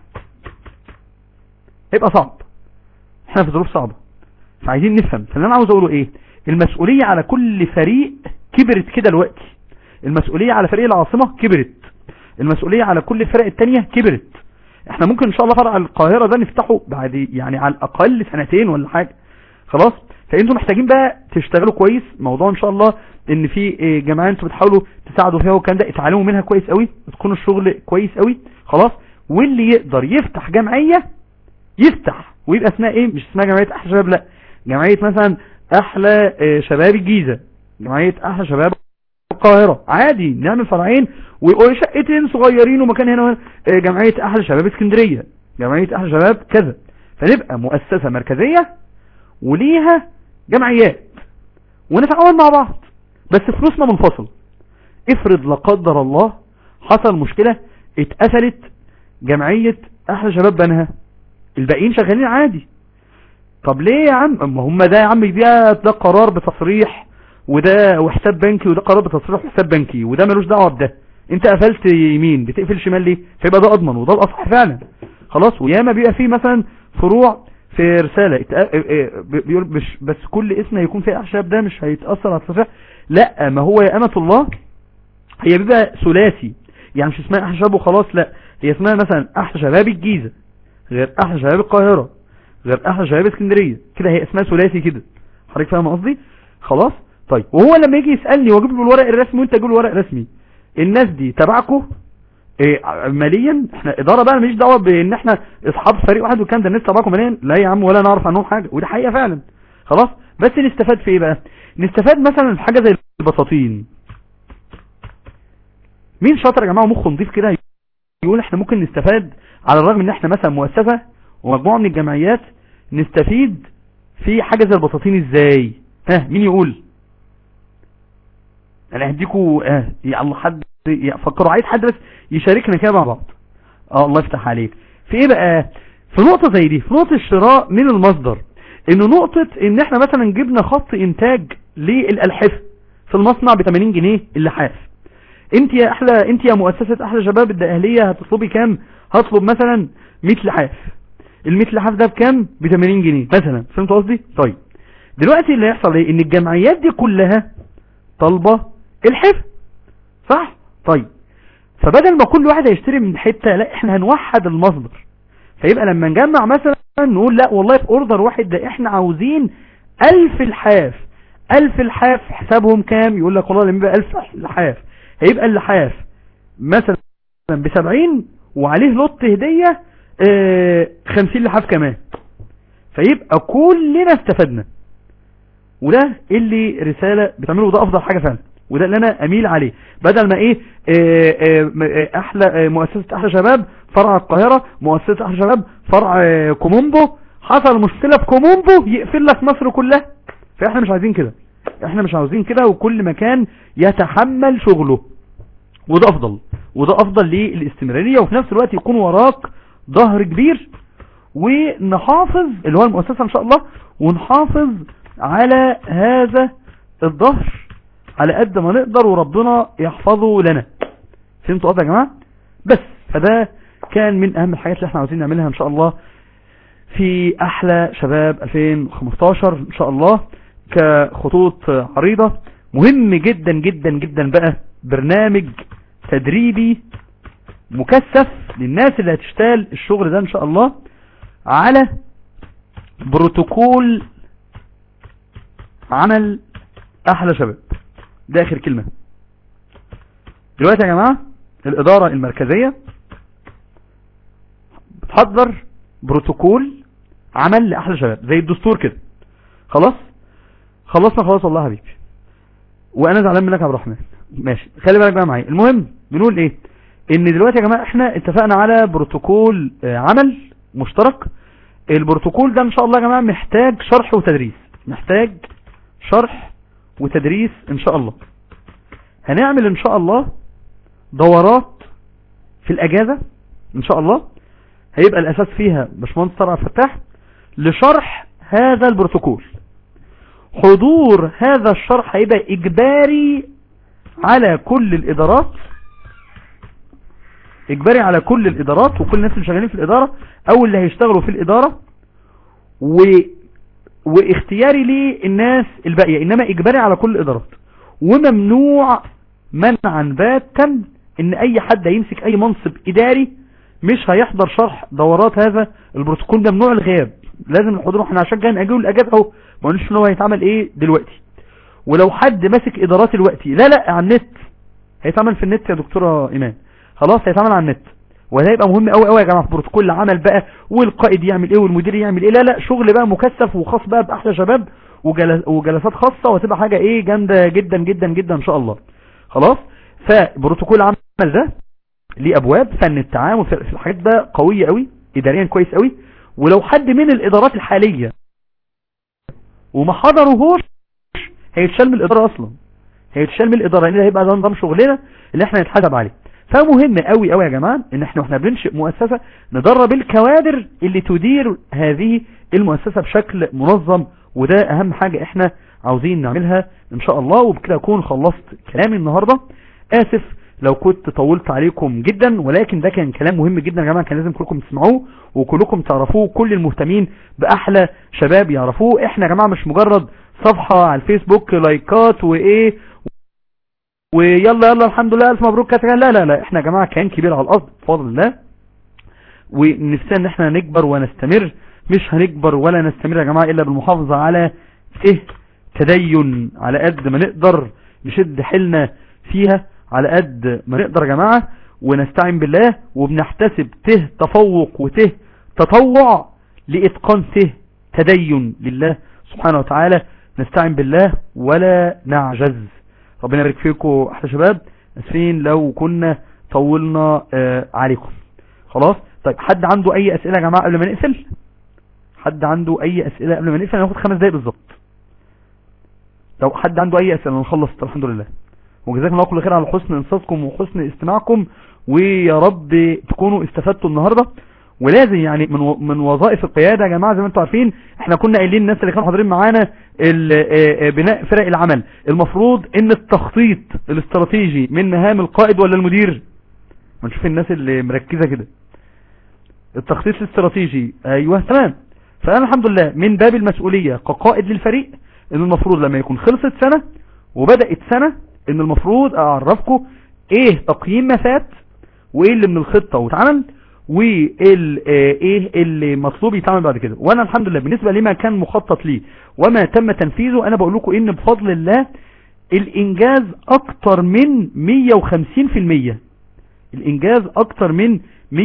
هيبقى صعب احنا في ظروف صعبة فعايزين نفهم فاللي انا عاوز اقوله ايه المسؤولية على كل فريق كبرت كده الوقت المسؤولية على فريق العاصمة كبرت المسؤولية على كل الفرق التانية كبرت احنا ممكن ان شاء الله فرع القاهرة ده نفتحه بعد يعني على الاقل سنتين ولا حاجة خلاص فانتوا محتاجين بقى تشتغلوا كويس موضوع ان شاء الله ان في آه، جماعه انتوا بتحاولوا تساعدوا فيها والكلام ده اتعلموا منها كويس قوي تكونوا الشغل كويس قوي خلاص واللي يقدر يفتح جمعيه يفتح ويبقى اسمها ايه مش اسمها جمعيه احلى شباب لا جمعيه مثلا احلى آه، شباب الجيزه جمعيه احلى شباب القاهره عادي نعمل فرعين وشقتين صغيرين ومكان هنا وهنا. آه، جمعيه احلى شباب اسكندريه جمعيه احلى شباب كذا فنبقى مؤسسه مركزيه وليها جمعيات ونتعاون مع بعض بس فلوسنا منفصل افرض لا قدر الله حصل مشكلة اتقفلت جمعية احلى شباب بنها الباقيين شغالين عادي طب ليه يا عم ما هم ده يا عم ده ده قرار بتصريح وده وحساب بنكي وده قرار بتصريح وحساب بنكي وده ملوش دعوه بده انت قفلت يمين بتقفل شمال ليه فيبقى ده اضمن وده الاصح فعلا خلاص وياما بيبقى فيه مثلا فروع في رسالة اتق- اه- اه بيقول مش بس كل اسم هيكون فيه احشاب ده مش هيتأثر على التصريح لا ما هو يا أمة الله هي بيبقى ثلاثي يعني مش اسمها احلى شباب وخلاص لا هي اسمها مثلا احلى شباب الجيزة غير احلى شباب القاهرة غير احلى شباب اسكندرية كده هي اسمها ثلاثي كده حضرتك فاهم قصدي خلاص طيب وهو لما يجي يسألني واجيب له الورق الرسمي وانت تجيب له الورق الرسمي الناس دي تبعكم إيه ماليا احنا اداره بقى ماليش دعوه بان احنا اصحاب فريق واحد والكلام ده الناس تبعكم ماليا لا يا عم ولا نعرف عنهم حاجه وده حقيقه فعلا خلاص بس نستفاد في ايه بقى نستفاد مثلا في حاجه زي البساطين مين شاطر يا جماعه مخه نضيف كده يقول احنا ممكن نستفاد على الرغم ان احنا مثلا مؤسسه ومجموعه من الجمعيات نستفيد في حاجه زي البساطين ازاي ها مين يقول انا هديكوا اه يا الله حد فكروا عايز حد بس يشاركنا كده مع بعض اه الله يفتح عليك في ايه بقى في نقطة زي دي في نقطة الشراء من المصدر انه نقطة ان احنا مثلا جبنا خط انتاج للالحفة في المصنع ب 80 جنيه اللحاف انت يا احلى انت يا مؤسسة احلى شباب الدقهلية هتطلبي كام هطلب مثلا 100 لحاف ال 100 لحاف ده بكام ب 80 جنيه مثلا فهمت قصدي طيب دلوقتي اللي هيحصل ايه ان الجمعيات دي كلها طالبة الحفظ صح طيب فبدل ما كل واحد هيشتري من حتة لا احنا هنوحد المصدر فيبقى لما نجمع مثلا نقول لا والله في اوردر واحد ده احنا عاوزين الف لحاف الف لحاف حسابهم كام يقول لك والله لما يبقى الف لحاف هيبقى اللحاف مثلا بسبعين وعليه لط هدية اه خمسين لحاف كمان فيبقى كلنا استفدنا وده اللي رسالة بتعمله وده افضل حاجة فعلا وده اللي انا اميل عليه بدل ما ايه اه اه احلى اه مؤسسة احلى شباب فرع القاهرة مؤسسة احلى شباب فرع كومومبو حصل مشكلة في كومومبو يقفل لك مصر كلها فاحنا مش عايزين كده احنا مش عاوزين كده وكل مكان يتحمل شغله وده افضل وده افضل للاستمرارية وفي نفس الوقت يكون وراك ظهر كبير ونحافظ اللي هو المؤسسة ان شاء الله ونحافظ على هذا الظهر على قد ما نقدر وربنا يحفظه لنا فهمتوا قصدي يا جماعة بس فده كان من اهم الحاجات اللي احنا عاوزين نعملها ان شاء الله في احلى شباب 2015 ان شاء الله كخطوط عريضة مهم جدا جدا جدا بقى برنامج تدريبي مكثف للناس اللي هتشتغل الشغل ده ان شاء الله على بروتوكول عمل احلى شباب ده اخر كلمة دلوقتي يا جماعة الادارة المركزية بتحضر بروتوكول عمل لاحلى شباب زي الدستور كده خلاص خلصنا خلاص والله يا حبيبي وانا زعلان منك يا عبد الرحمن ماشي خلي بالك بقى معايا المهم بنقول ايه ان دلوقتي يا جماعة احنا اتفقنا على بروتوكول عمل مشترك البروتوكول ده ان شاء الله يا جماعة محتاج شرح وتدريس محتاج شرح وتدريس ان شاء الله هنعمل ان شاء الله دورات في الاجازة ان شاء الله هيبقى الاساس فيها باشمهندس طارق فتاح لشرح هذا البروتوكول حضور هذا الشرح هيبقى اجباري على كل الادارات اجباري على كل الادارات وكل الناس اللي شغالين في الادارة او اللي هيشتغلوا في الادارة و واختياري للناس الباقية انما اجباري على كل الادارات وممنوع منعا باتا ان اي حد يمسك اي منصب اداري مش هيحضر شرح دورات هذا البروتوكول ده ممنوع الغياب لازم الحضور احنا عشان كان اجيب الاجازه اهو ما قلناش ان هو هيتعمل ايه دلوقتي ولو حد ماسك ادارات الوقت لا لا على النت هيتعمل في النت يا دكتورة ايمان خلاص هيتعمل على النت وده هيبقى مهم قوي قوي يا جماعه في بروتوكول العمل بقى والقائد يعمل ايه والمدير يعمل ايه لا لا شغل بقى مكثف وخاص بقى باحلى شباب وجل- وجلسات خاصه وهتبقى حاجه ايه جامده جدا جدا جدا ان شاء الله خلاص فبروتوكول العمل ده ليه ابواب فن التعامل في في الحاجات ده قويه قوي اداريا كويس قوي ولو حد من الادارات الحاليه وما حضرهوش هيتشال من الاداره اصلا هيتشال من الاداره لان ده هيبقى ده نظام شغلنا اللي احنا نتحاسب عليه فمهم قوي قوي يا جماعه ان احنا واحنا بننشئ مؤسسه ندرب الكوادر اللي تدير هذه المؤسسه بشكل منظم وده اهم حاجه احنا عاوزين نعملها ان شاء الله وبكده اكون خلصت كلامي النهارده اسف لو كنت طولت عليكم جدا ولكن ده كان كلام مهم جدا يا جماعه كان لازم كلكم تسمعوه وكلكم تعرفوه كل المهتمين باحلى شباب يعرفوه احنا يا جماعه مش مجرد صفحه على الفيسبوك لايكات وايه ويلا يلا الحمد لله الف مبروك كاتب لا لا لا احنا يا جماعه كيان كبير على الارض بفضل الله ونفسنا ان احنا نكبر ونستمر مش هنكبر ولا نستمر يا جماعه الا بالمحافظه على فه تدين على قد ما نقدر نشد حيلنا فيها على قد ما نقدر يا جماعه ونستعين بالله وبنحتسب ته تفوق وته تطوع لاتقان ته تدين لله سبحانه وتعالى نستعين بالله ولا نعجز ربنا يبارك فيكم احلى شباب اسفين لو كنا طولنا آه عليكم خلاص طيب حد عنده اي اسئله يا جماعه قبل ما نقفل حد عنده اي اسئله قبل ما نقفل هناخد خمس دقايق بالظبط لو حد عنده اي اسئله انا خلصت الحمد لله وجزاكم الله كل خير على حسن انصاتكم وحسن استماعكم ويا رب تكونوا استفدتوا النهارده ولازم يعني من و- من وظائف القيادة يا جماعة زي ما انتم عارفين احنا كنا قايلين الناس اللي كانوا حاضرين معانا ال- آه، آه، بناء فرق العمل المفروض ان التخطيط الاستراتيجي من مهام القائد ولا المدير ما نشوف الناس اللي مركزة كده التخطيط الاستراتيجي ايوه تمام فانا الحمد لله من باب المسؤولية كقائد للفريق ان المفروض لما يكون خلصت سنة وبدأت سنة ان المفروض اعرفكم ايه تقييم ما فات وايه اللي من الخطة واتعمل وايه اللي مطلوب يتعمل بعد كده وانا الحمد لله بالنسبة لما كان مخطط ليه وما تم تنفيذه انا بقول لكم ان بفضل الله الانجاز اكتر من 150% الانجاز اكتر من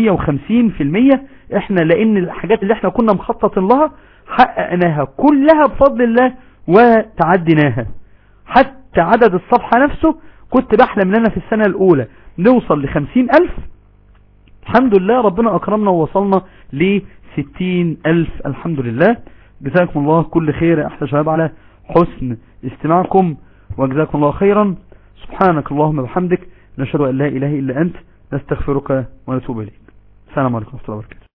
150% احنا لان الحاجات اللي احنا كنا مخطط لها حققناها كلها بفضل الله وتعديناها حتى عدد الصفحة نفسه كنت بحلم ان انا في السنة الاولى نوصل لخمسين الف الحمد لله ربنا اكرمنا ووصلنا لستين الف الحمد لله جزاكم الله كل خير يا احلى شباب على حسن استماعكم وجزاكم الله خيرا سبحانك اللهم وبحمدك نشهد ان لا اله الا انت نستغفرك ونتوب اليك السلام عليكم ورحمه الله وبركاته